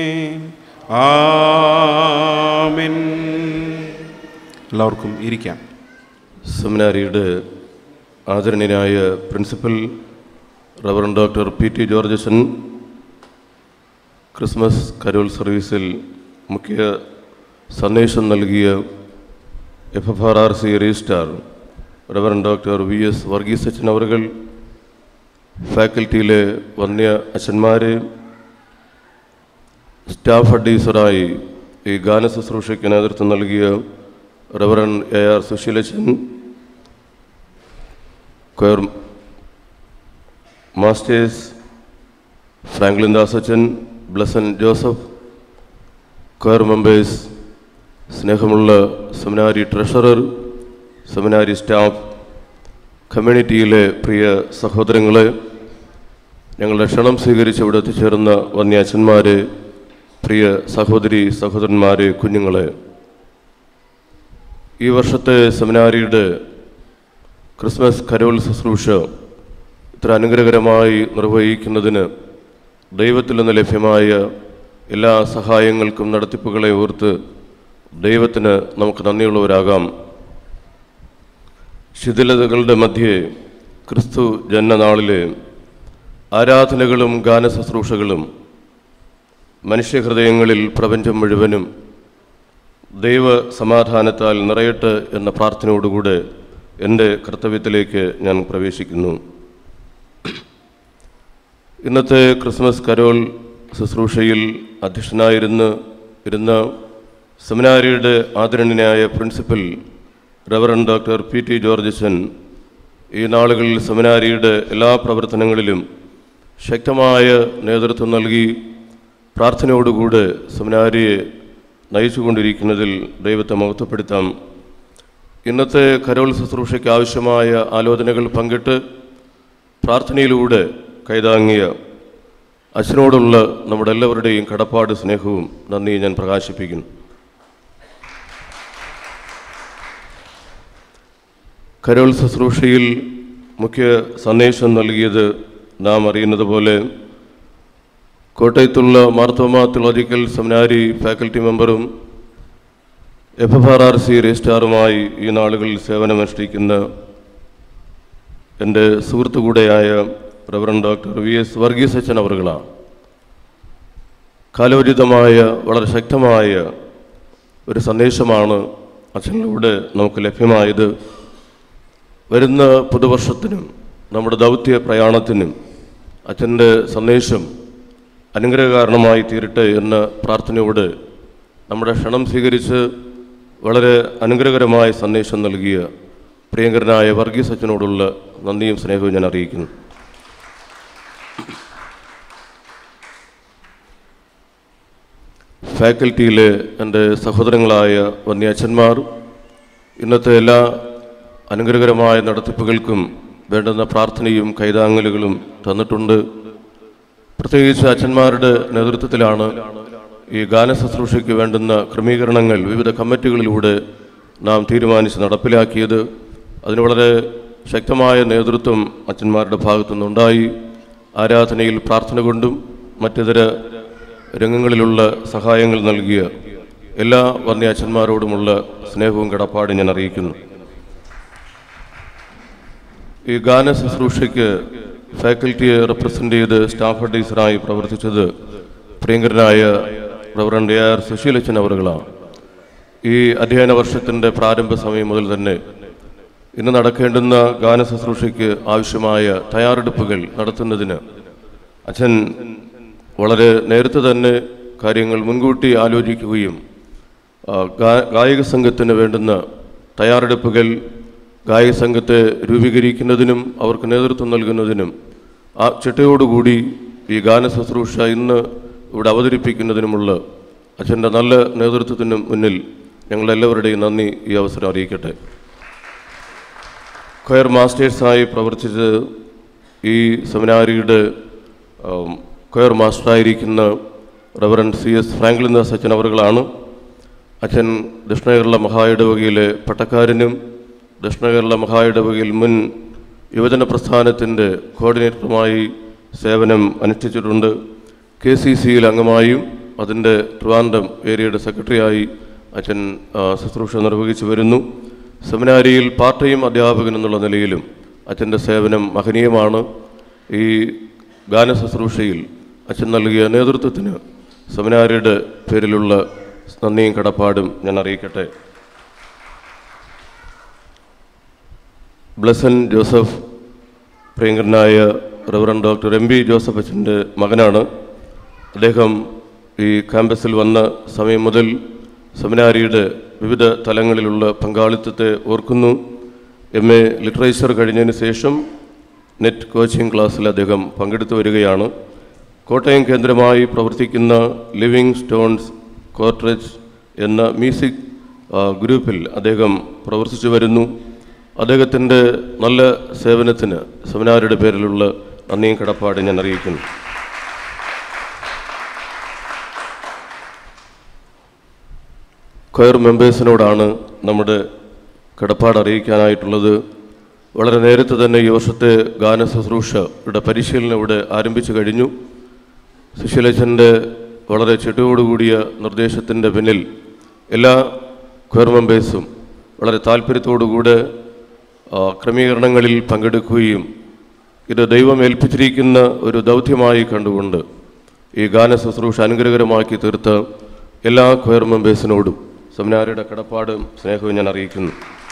ആമിൻ എല്ലാവർക്കും ഇരിക്കാം സെമിനാരിയുടെ ആദരണീയനായ principal reverend doctor P T ജോർജസൻ ക്രിസ്മസ് കരോൾ സർവീസിൽ മുഖ്യ സന്ദേശം നൽകിയ F F R R C registrar reverend doctor V S Varghese അച്ഛൻ അവറുകൾ ഫാക്കൽറ്റിയിലെ വന്യ അച്ഛന്മാർ സ്റ്റാഫ് അഡ്വൈസറായി ഈ ഗാന ശുശ്രൂഷയ്ക്ക് നേതൃത്വം നൽകിയ റവറൻ എ ആർ സുശീലച്ചൻ കൊയർ മാസ്റ്റേഴ്സ് ഫ്രാങ്ക്ലിൻ ദാസച്ചൻ ബ്ലസൻ ജോസഫ് കൊയർ മെമ്പേഴ്സ് സ്നേഹമുള്ള സെമിനാരി ട്രഷറർ സെമിനാരി സ്റ്റാഫ് കമ്മ്യൂണിറ്റിയിലെ പ്രിയ സഹോദരങ്ങളെ ഞങ്ങളുടെ ക്ഷണം സ്വീകരിച്ച് ഇവിടെ എത്തിച്ചേർന്ന വന്യാച്ചന്മാരെ പ്രിയ സഹോദരി സഹോദരന്മാരെ കുഞ്ഞുങ്ങളെ ഈ വർഷത്തെ സെമിനാരിയുടെ ക്രിസ്മസ് കരോൾ ശുശ്രൂഷ ഇത്ര അനുഗ്രഹകരമായി നിർവഹിക്കുന്നതിന് ദൈവത്തിൽ നിന്ന് ലഭ്യമായ എല്ലാ സഹായങ്ങൾക്കും നടത്തിപ്പുകളെ ഓർത്ത് ദൈവത്തിന് നമുക്ക് നന്ദിയുള്ളവരാകാം ശിഥിലതകളുടെ മധ്യേ ക്രിസ്തു ജന്മനാളിലെ ആരാധനകളും ഗാനശുശ്രൂഷകളും മനുഷ്യഹൃദയങ്ങളിൽ പ്രപഞ്ചം മുഴുവനും ദൈവ സമാധാനത്താൽ നിറയട്ടെ എന്ന പ്രാർത്ഥനയോടുകൂടെ എൻ്റെ കർത്തവ്യത്തിലേക്ക് ഞാൻ പ്രവേശിക്കുന്നു ഇന്നത്തെ ക്രിസ്മസ് കരോൾ ശുശ്രൂഷയിൽ അധ്യക്ഷനായിരുന്ന് ഇരുന്ന സെമിനാരിയുടെ ആദരണീയനായ principal reverend doctor P T ജോർജസൻ ഈ നാളുകളിൽ സെമിനാരിയുടെ എല്ലാ പ്രവർത്തനങ്ങളിലും ശക്തമായ നേതൃത്വം നൽകി പ്രാർത്ഥനയോടുകൂടെ സെമിനാരിയെ നയിച്ചുകൊണ്ടിരിക്കുന്നതിൽ ദൈവത്തെ മഹത്വപ്പെടുത്താം ഇന്നത്തെ കരോൾ ശുശ്രൂഷയ്ക്ക് ആവശ്യമായ ആലോചനകൾ പങ്കിട്ട് പ്രാർത്ഥനയിലൂടെ കൈതാങ്ങിയ അച്ഛനോടുള്ള നമ്മുടെ എല്ലാവരുടെയും കടപ്പാട് സ്നേഹവും നന്ദി ഞാൻ പ്രകാശിപ്പിക്കുന്നു കരോൾ ശുശ്രൂഷയിൽ മുഖ്യ സന്ദേശം നൽകിയത് നാം അറിയുന്നത് പോലെ കോട്ടയത്തുള്ള മാർത്തോമ തിളോജിക്കൽ സെമിനാരി ഫാക്കൽറ്റി മെമ്പറും F F R R C രജിസ്ട്രാറുമായി ഈ നാളുകളിൽ സേവനമനുഷ്ഠിക്കുന്ന എൻ്റെ സുഹൃത്തു കൂടെയായ reverend doctor V S Varghese അച്ഛൻ അവറുകളാണ് കാലോചിതമായ വളരെ ശക്തമായ ഒരു സന്ദേശമാണ് അച്ഛനിലൂടെ നമുക്ക് ലഭ്യമായത് വരുന്ന പുതുവർഷത്തിനും നമ്മുടെ ദൗത്യ പ്രയാണത്തിനും അച്ഛൻ്റെ സന്ദേശം അനുഗ്രഹകാരണമായി തീരട്ടെ എന്ന പ്രാർത്ഥനയോട് നമ്മുടെ ക്ഷണം സ്വീകരിച്ച് വളരെ അനുഗ്രഹകരമായ സന്ദേശം നൽകിയ പ്രിയങ്കരനായ വർഗീസ് അച്ഛനോടുള്ള നന്ദിയും സ്നേഹവും ഞാൻ അറിയിക്കുന്നു ഫാക്കൽറ്റിയിലെ എൻ്റെ സഹോദരങ്ങളായ വന്യാച്ചന്മാർ ഇന്നത്തെ എല്ലാ അനുഗ്രഹകരമായ നടത്തിപ്പുകൾക്കും വേണ്ടുന്ന പ്രാർത്ഥനയും കൈതാങ്ങലുകളും തന്നിട്ടുണ്ട് പ്രത്യേകിച്ച് അച്ഛന്മാരുടെ നേതൃത്വത്തിലാണ് ഈ ഗാന ശുശ്രൂഷയ്ക്ക് വേണ്ടുന്ന ക്രമീകരണങ്ങൾ വിവിധ കമ്മിറ്റികളിലൂടെ നാം തീരുമാനിച്ച് നടപ്പിലാക്കിയത് അതിന് വളരെ ശക്തമായ നേതൃത്വം അച്ഛന്മാരുടെ ഭാഗത്തു നിന്നുണ്ടായി ആരാധനയിൽ പ്രാർത്ഥന കൊണ്ടും മറ്റിതര രംഗങ്ങളിലുള്ള സഹായങ്ങൾ നൽകിയ എല്ലാ വന്യാച്ചന്മാരോടുമുള്ള സ്നേഹവും കടപ്പാടും ഞാൻ അറിയിക്കുന്നു ഈ ഗാന ശുശ്രൂഷയ്ക്ക് ഫാക്കൽറ്റിയെ റെപ്രസെൻ്റ് ചെയ്ത് സ്റ്റാഫ് അഡ്വൈസറായി പ്രവർത്തിച്ചത് പ്രിയങ്കരനായ റവറൻഡ് എ ആർ സുശീലച്ചൻ അവറുകളാണ് ഈ അധ്യയന വർഷത്തിൻ്റെ പ്രാരംഭ സമയം മുതൽ തന്നെ ഇന്ന് നടക്കേണ്ടുന്ന ഗാന ശുശ്രൂഷയ്ക്ക് ആവശ്യമായ തയ്യാറെടുപ്പുകൾ നടത്തുന്നതിന് അച്ഛൻ വളരെ നേരത്തെ തന്നെ കാര്യങ്ങൾ മുൻകൂട്ടി ആലോചിക്കുകയും ആ, ഗാ- ഗായക സംഘത്തിന് വേണ്ടുന്ന തയ്യാറെടുപ്പുകൾ ഗായക സംഘത്തെ രൂപീകരിക്കുന്നതിനും അവർക്ക് നേതൃത്വം നൽകുന്നതിനും ആ ചിട്ടയോടുകൂടി ഈ ഗാന ശുശ്രൂഷ ഇന്ന് ഇവിടെ അവതരിപ്പിക്കുന്നതിനുമുള്ള അച്ഛൻ്റെ നല്ല നേതൃത്വത്തിന് മുന്നിൽ ഞങ്ങളെല്ലാവരുടെയും നന്ദി ഈ അവസരം അറിയിക്കട്ടെ കൊയർ മാസ്റ്റേഴ്സായി പ്രവർത്തിച്ച് ഈ സെമിനാരിയുടെ ആം, കൊയർ മാസ്റ്ററായിരിക്കുന്ന reverend C S Franklin Das അച്ഛൻ അവറുകളാണ് അച്ഛൻ ദക്ഷിണ കേരള മഹായിടവകയിലെ പട്ടക്കാരനും ദക്ഷിണ കേരള മഹായിടവകയിൽ മുൻ യുവജന പ്രസ്ഥാനത്തിൻ്റെ കോർഡിനേറ്ററുമായി സേവനം അനുഷ്ഠിച്ചിട്ടുണ്ട് കെ സി സിയിൽ അംഗമായും അതിൻ്റെ ട്രിവാൻഡം ഏരിയയുടെ സെക്രട്ടറിയായി അച്ഛൻ ആ, ശുശ്രൂഷ നിർവഹിച്ചു വരുന്നു സെമിനാരിയിൽ പാർട്ട് ടൈം അധ്യാപകൻ എന്നുള്ള നിലയിലും അച്ഛൻ്റെ സേവനം മഹനീയമാണ് ഈ ഗാന ശുശ്രൂഷയിൽ അച്ഛൻ നൽകിയ നേതൃത്വത്തിന് സെമിനാരിയുടെ പേരിലുള്ള നന്ദിയും കടപ്പാടും ഞാൻ അറിയിക്കട്ടെ ബ്ലസൻ ജോസഫ് പ്രിയങ്കരനായ reverend doctor M B Joseph അച്ഛൻ്റെ മകനാണ് അദ്ദേഹം ഈ ക്യാമ്പസിൽ വന്ന സമയം മുതൽ സെമിനാരിയുടെ വിവിധ തലങ്ങളിലുള്ള പങ്കാളിത്തത്തെ ഓർക്കുന്നു എം എ ലിറ്ററേച്ചർ കഴിഞ്ഞതിന് ശേഷം നെറ്റ് കോച്ചിങ് ക്ലാസ്സിൽ അദ്ദേഹം പങ്കെടുത്തു വരികയാണ് കോട്ടയം കേന്ദ്രമായി പ്രവർത്തിക്കുന്ന ലിവിങ് സ്റ്റോൺസ് കോർട്രേജ് എന്ന മ്യൂസിക് ആ, ഗ്രൂപ്പിൽ അദ്ദേഹം പ്രവർത്തിച്ചു വരുന്നു അദ്ദേഹത്തിൻ്റെ നല്ല സേവനത്തിന് സെമിനാരിയുടെ പേരിലുള്ള നന്ദിയും കടപ്പാടും ഞാൻ അറിയിക്കുന്നു കൊയർ മെമ്പേഴ്സിനോടാണ് നമ്മുടെ കടപ്പാട് അറിയിക്കാനായിട്ടുള്ളത് വളരെ നേരത്തെ തന്നെ ഈ വർഷത്തെ ഗാന ശുശ്രൂഷയുടെ പരിശീലനം ഇവിടെ ആരംഭിച്ചു കഴിഞ്ഞു സുശീലച്ചൻ്റെ വളരെ ചിട്ടയോടുകൂടിയ നിർദ്ദേശത്തിൻ്റെ പിന്നിൽ എല്ലാ കൊയർ മെമ്പേഴ്സും വളരെ താല്പര്യത്തോടുകൂടെ ആ, ക്രമീകരണങ്ങളിൽ പങ്കെടുക്കുകയും ഇത് ദൈവം ഏൽപ്പിച്ചിരിക്കുന്ന ഒരു ദൗത്യമായി കണ്ടുകൊണ്ട് ഈ ഗാന ശുശ്രൂഷ അനുഗ്രഹകരമാക്കി തീർത്ത എല്ലാ കൊയർ മെമ്പേഴ്സിനോടും സെമിനാരിയുടെ കടപ്പാടും സ്നേഹവും ഞാൻ അറിയിക്കുന്നു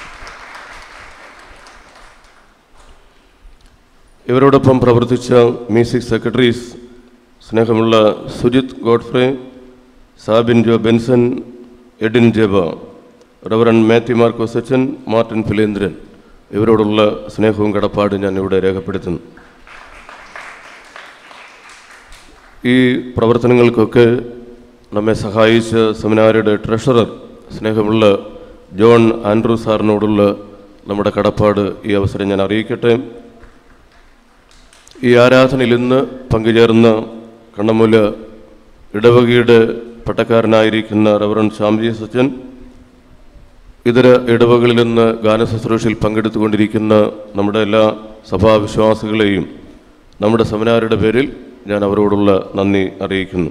ഇവരോടൊപ്പം പ്രവർത്തിച്ച മ്യൂസിക് സെക്രട്ടറീസ് സ്നേഹമുള്ള Sujith Godfrey Sabin Joe Benson Edin ജബ റവറൻ മാത്യു മാർക്കോസ് അച്ചൻ മാർട്ടിൻ ഫിലേന്ദ്രൻ ഇവരോടുള്ള സ്നേഹവും കടപ്പാടും ഞാൻ ഇവിടെ രേഖപ്പെടുത്തുന്നു ഈ പ്രവർത്തനങ്ങൾക്കൊക്കെ നമ്മെ സഹായിച്ച സെമിനാരിയുടെ ട്രഷറർ സ്നേഹമുള്ള ജോൺ ആൻഡ്രൂ സാറിനോടുള്ള നമ്മുടെ കടപ്പാട് ഈ അവസരം ഞാൻ അറിയിക്കട്ടെ ഈ ആരാധനയിൽ ഇന്ന് പങ്കുചേർന്ന കണ്ണമുല ഇടവകയുടെ പട്ടക്കാരനായിരിക്കുന്ന റവറൻ ശ്യാംജി സച്ചൻ ഇതര ഇടവകളിൽ നിന്ന് ഗാനശുശ്രൂഷയിൽ പങ്കെടുത്തുകൊണ്ടിരിക്കുന്ന നമ്മുടെ എല്ലാ സഭാവിശ്വാസികളെയും നമ്മുടെ സെമിനാരുടെ പേരിൽ ഞാൻ അവരോടുള്ള നന്ദി അറിയിക്കുന്നു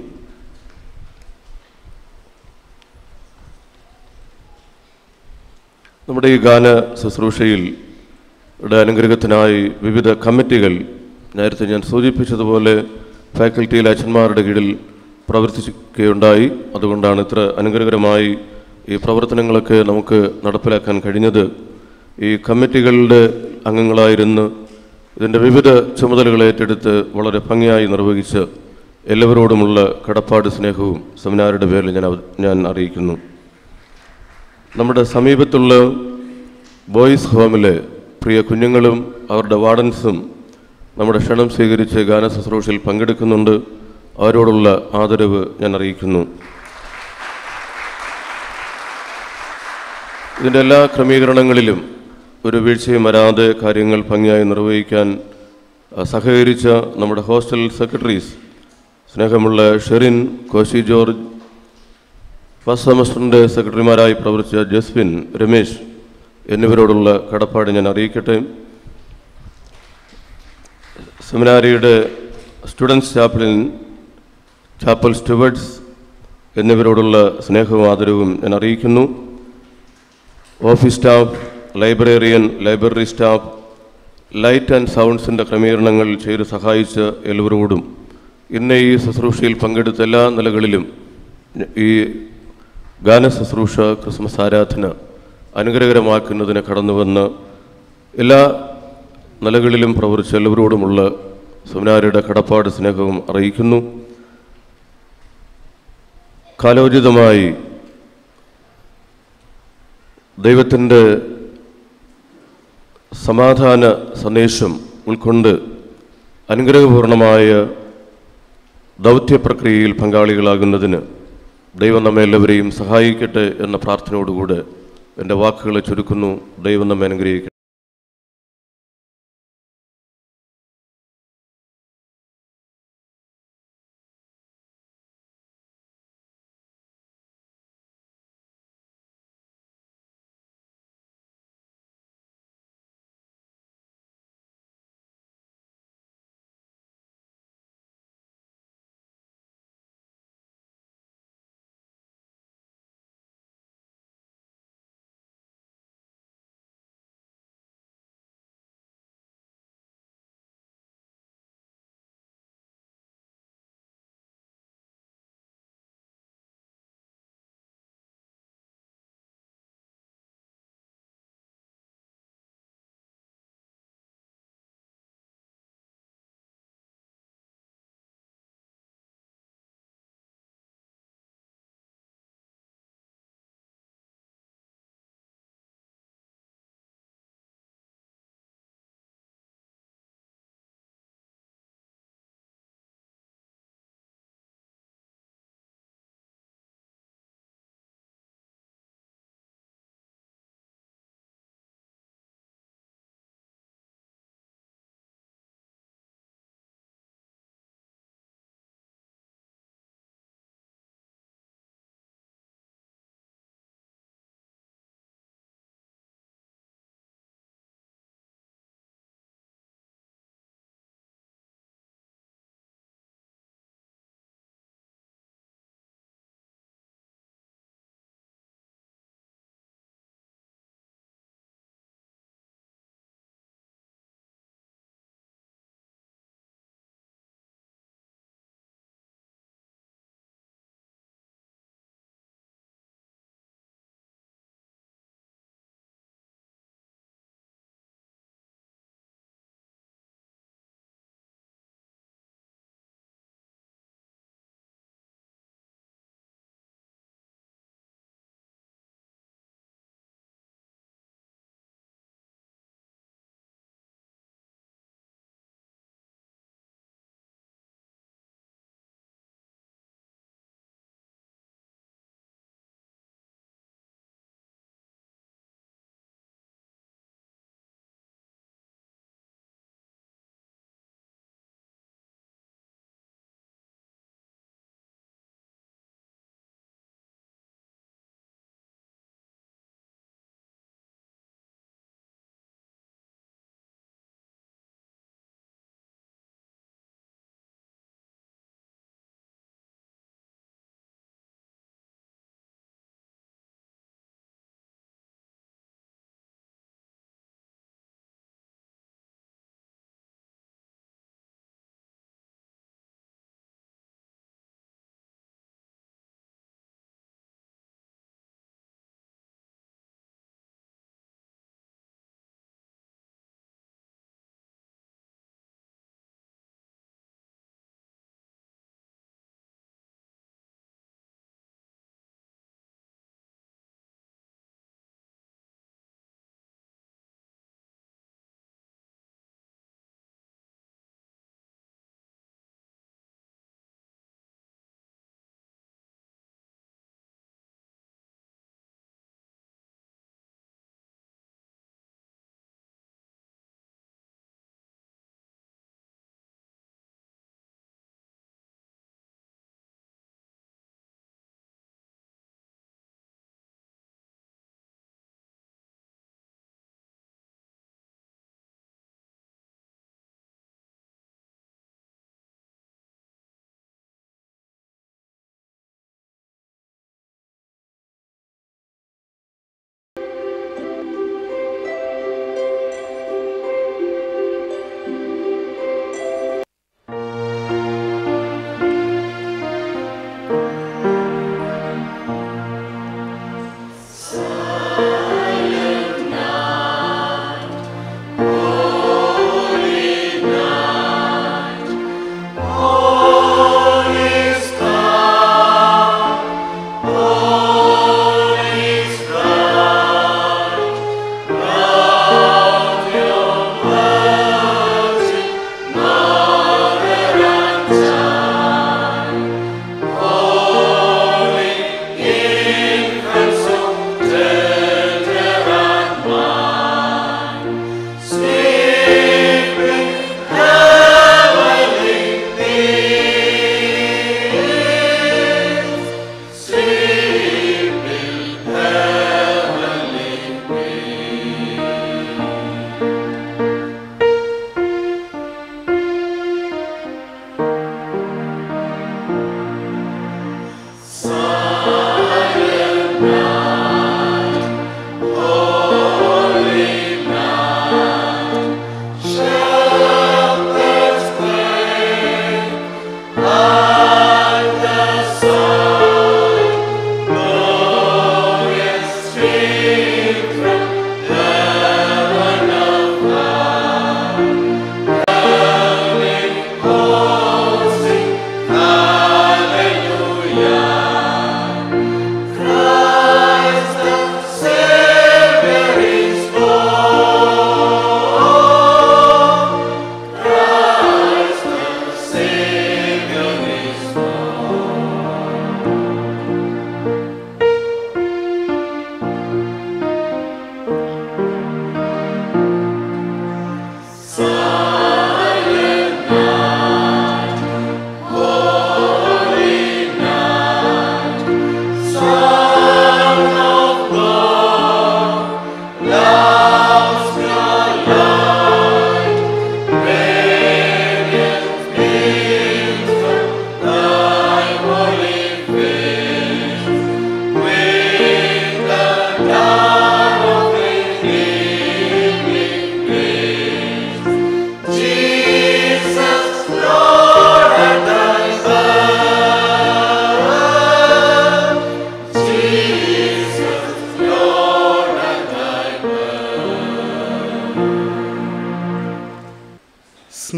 നമ്മുടെ ഈ ഗാന ശുശ്രൂഷയിൽ യുടെ അനുഗ്രഹത്തിനായി വിവിധ കമ്മിറ്റികൾ നേരത്തെ ഞാൻ സൂചിപ്പിച്ചതുപോലെ ഫാക്കൽറ്റിയിലെ അച്ഛന്മാരുടെ കീഴിൽ പ്രവർത്തിക്കുകയുണ്ടായി അതുകൊണ്ടാണ് ഇത്ര അനുഗ്രഹകരമായി ഈ പ്രവർത്തനങ്ങളൊക്കെ നമുക്ക് നടപ്പിലാക്കാൻ കഴിഞ്ഞത് ഈ കമ്മിറ്റികളുടെ അംഗങ്ങളായിരുന്ന് ഇതിൻ്റെ വിവിധ ചുമതലകൾ ഏറ്റെടുത്ത് വളരെ ഭംഗിയായി നിർവഹിച്ച് എല്ലാവരോടുമുള്ള കടപ്പാട് സ്നേഹവും സെമിനാരുടെ പേരിൽ ഞാൻ അവ- ഞാൻ അറിയിക്കുന്നു നമ്മുടെ സമീപത്തുള്ള ബോയ്സ് ഹോമിലെ പ്രിയ കുഞ്ഞുങ്ങളും അവരുടെ വാർഡൻസും നമ്മുടെ ക്ഷണം സ്വീകരിച്ച് ഗാന ശുശ്രൂഷയിൽ പങ്കെടുക്കുന്നുണ്ട് അവരോടുള്ള ആദരവ് ഞാൻ അറിയിക്കുന്നു ഇതിൻ്റെ എല്ലാ ക്രമീകരണങ്ങളിലും ഒരു വീഴ്ചയും വരാതെ കാര്യങ്ങൾ ഭംഗിയായി നിർവഹിക്കാൻ ആ, സഹകരിച്ച നമ്മുടെ ഹോസ്റ്റൽ സെക്രട്ടറീസ് സ്നേഹമുള്ള ഷെറിൻ കോശി ജോർജ് ഫസ്റ്റ് സെമസ്റ്ററിൻ്റെ സെക്രട്ടറിമാരായി പ്രവർത്തിച്ച ജസ്വിൻ രമേശ് എന്നിവരോടുള്ള കടപ്പാട് ഞാൻ അറിയിക്കട്ടെ സെമിനാരിയുടെ സ്റ്റുഡൻസ് ചാപ്പലിൻ ചാപ്പൽ സ്റ്റുവർട്സ് എന്നിവരോടുള്ള സ്നേഹവും ആദരവും ഞാൻ അറിയിക്കുന്നു office staff librarian library staff light and സൗണ്ട്സിൻ്റെ ക്രമീകരണങ്ങൾ ചെയ്ത് സഹായിച്ച എല്ലാവരോടും ഇന്ന് ഈ ശുശ്രൂഷയിൽ പങ്കെടുത്ത എല്ലാ നിലകളിലും ഈ ഗാന ശുശ്രൂഷ ക്രിസ്മസ് ആരാധന അനുഗ്രഹകരമാക്കുന്നതിന് കടന്നുവന്ന് എല്ലാ നിലകളിലും പ്രവർത്തിച്ച എല്ലാവരോടുമുള്ള സെമിനാരിയുടെ കടപ്പാട് സ്നേഹവും അറിയിക്കുന്നു കാലോചിതമായി ദൈവത്തിൻ്റെ സമാധാന സന്ദേശം ഉൾക്കൊണ്ട് അനുഗ്രഹപൂർണമായ ദൗത്യപ്രക്രിയയിൽ പങ്കാളികളാകുന്നതിന് ദൈവം നമ്മെ എല്ലാവരെയും സഹായിക്കട്ടെ എന്ന പ്രാർത്ഥനയോടുകൂടെ എൻ്റെ വാക്കുകളെ ചുരുക്കുന്നു ദൈവം നമ്മെ അനുഗ്രഹിക്കട്ടെ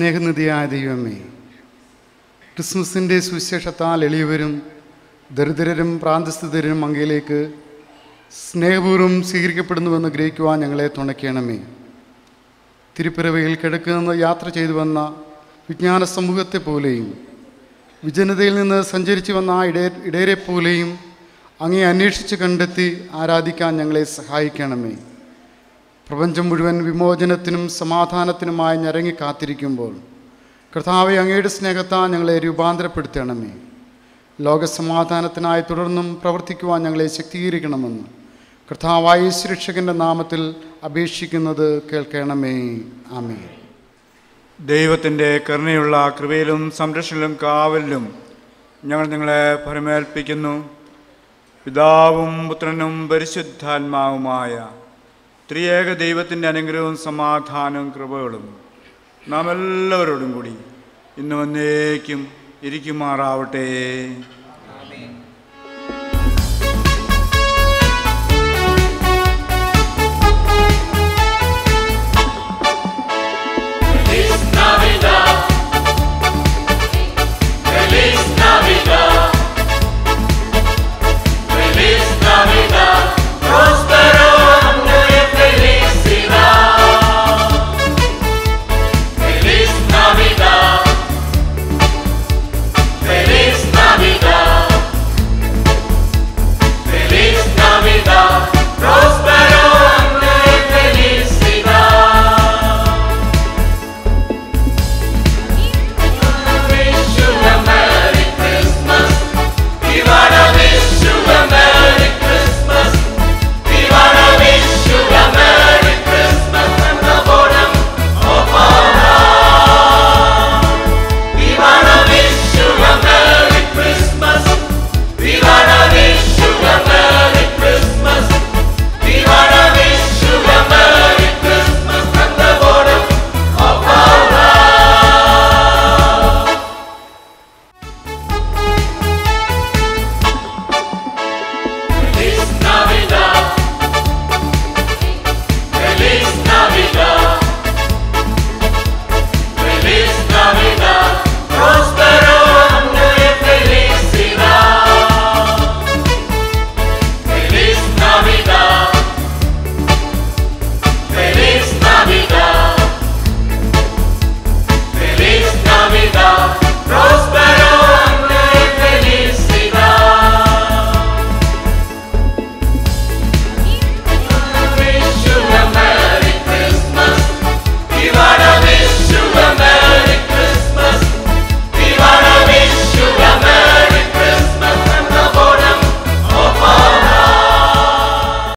സ്നേഹനിധിയായ ദൈവമേ ക്രിസ്മസിൻ്റെ സുവിശേഷത്താൽ എളിയവരും ദരിദ്രരും പ്രാന്തസ്ഥിതരും അങ്ങയിലേക്ക് സ്നേഹപൂർവ്വം സ്വീകരിക്കപ്പെടുന്നുവെന്ന് ഗ്രഹിക്കുവാൻ ഞങ്ങളെ തുണയ്ക്കണമേ തിരുപ്പിറവയിൽ കിടക്കുന്ന യാത്ര ചെയ്തു വന്ന വിജ്ഞാന സമൂഹത്തെ പോലെയും വിജനതയിൽ നിന്ന് സഞ്ചരിച്ചു വന്ന ആ ഇടയ ഇടയരെ പോലെയും അങ്ങേ അന്വേഷിച്ച് കണ്ടെത്തി ആരാധിക്കാൻ ഞങ്ങളെ സഹായിക്കണമേ പ്രപഞ്ചം മുഴുവൻ വിമോചനത്തിനും സമാധാനത്തിനുമായി ഞരങ്ങി കാത്തിരിക്കുമ്പോൾ കർത്താവെ അങ്ങയുടെ സ്നേഹത്താൽ ഞങ്ങളെ രൂപാന്തരപ്പെടുത്തണമേ ലോകസമാധാനത്തിനായി തുടർന്നും പ്രവർത്തിക്കുവാൻ ഞങ്ങളെ ശക്തീകരിക്കണമെന്ന് കർത്താവായ സുരക്ഷകൻ്റെ നാമത്തിൽ അപേക്ഷിക്കുന്നത് കേൾക്കണമേ ആമേ ദൈവത്തിൻ്റെ കരുണയുള്ള കൃപയിലും സംരക്ഷണയിലും കാവലിലും ഞങ്ങൾ നിങ്ങളെ പരമേൽപ്പിക്കുന്നു പിതാവും പുത്രനും പരിശുദ്ധാത്മാവുമായ ത്രിയേക ദൈവത്തിൻ്റെ അനുഗ്രഹവും സമാധാനവും കൃപകളും നാം എല്ലാവരോടും കൂടി ഇന്ന് വന്നേക്കും ഇരിക്കുമാറാവട്ടെ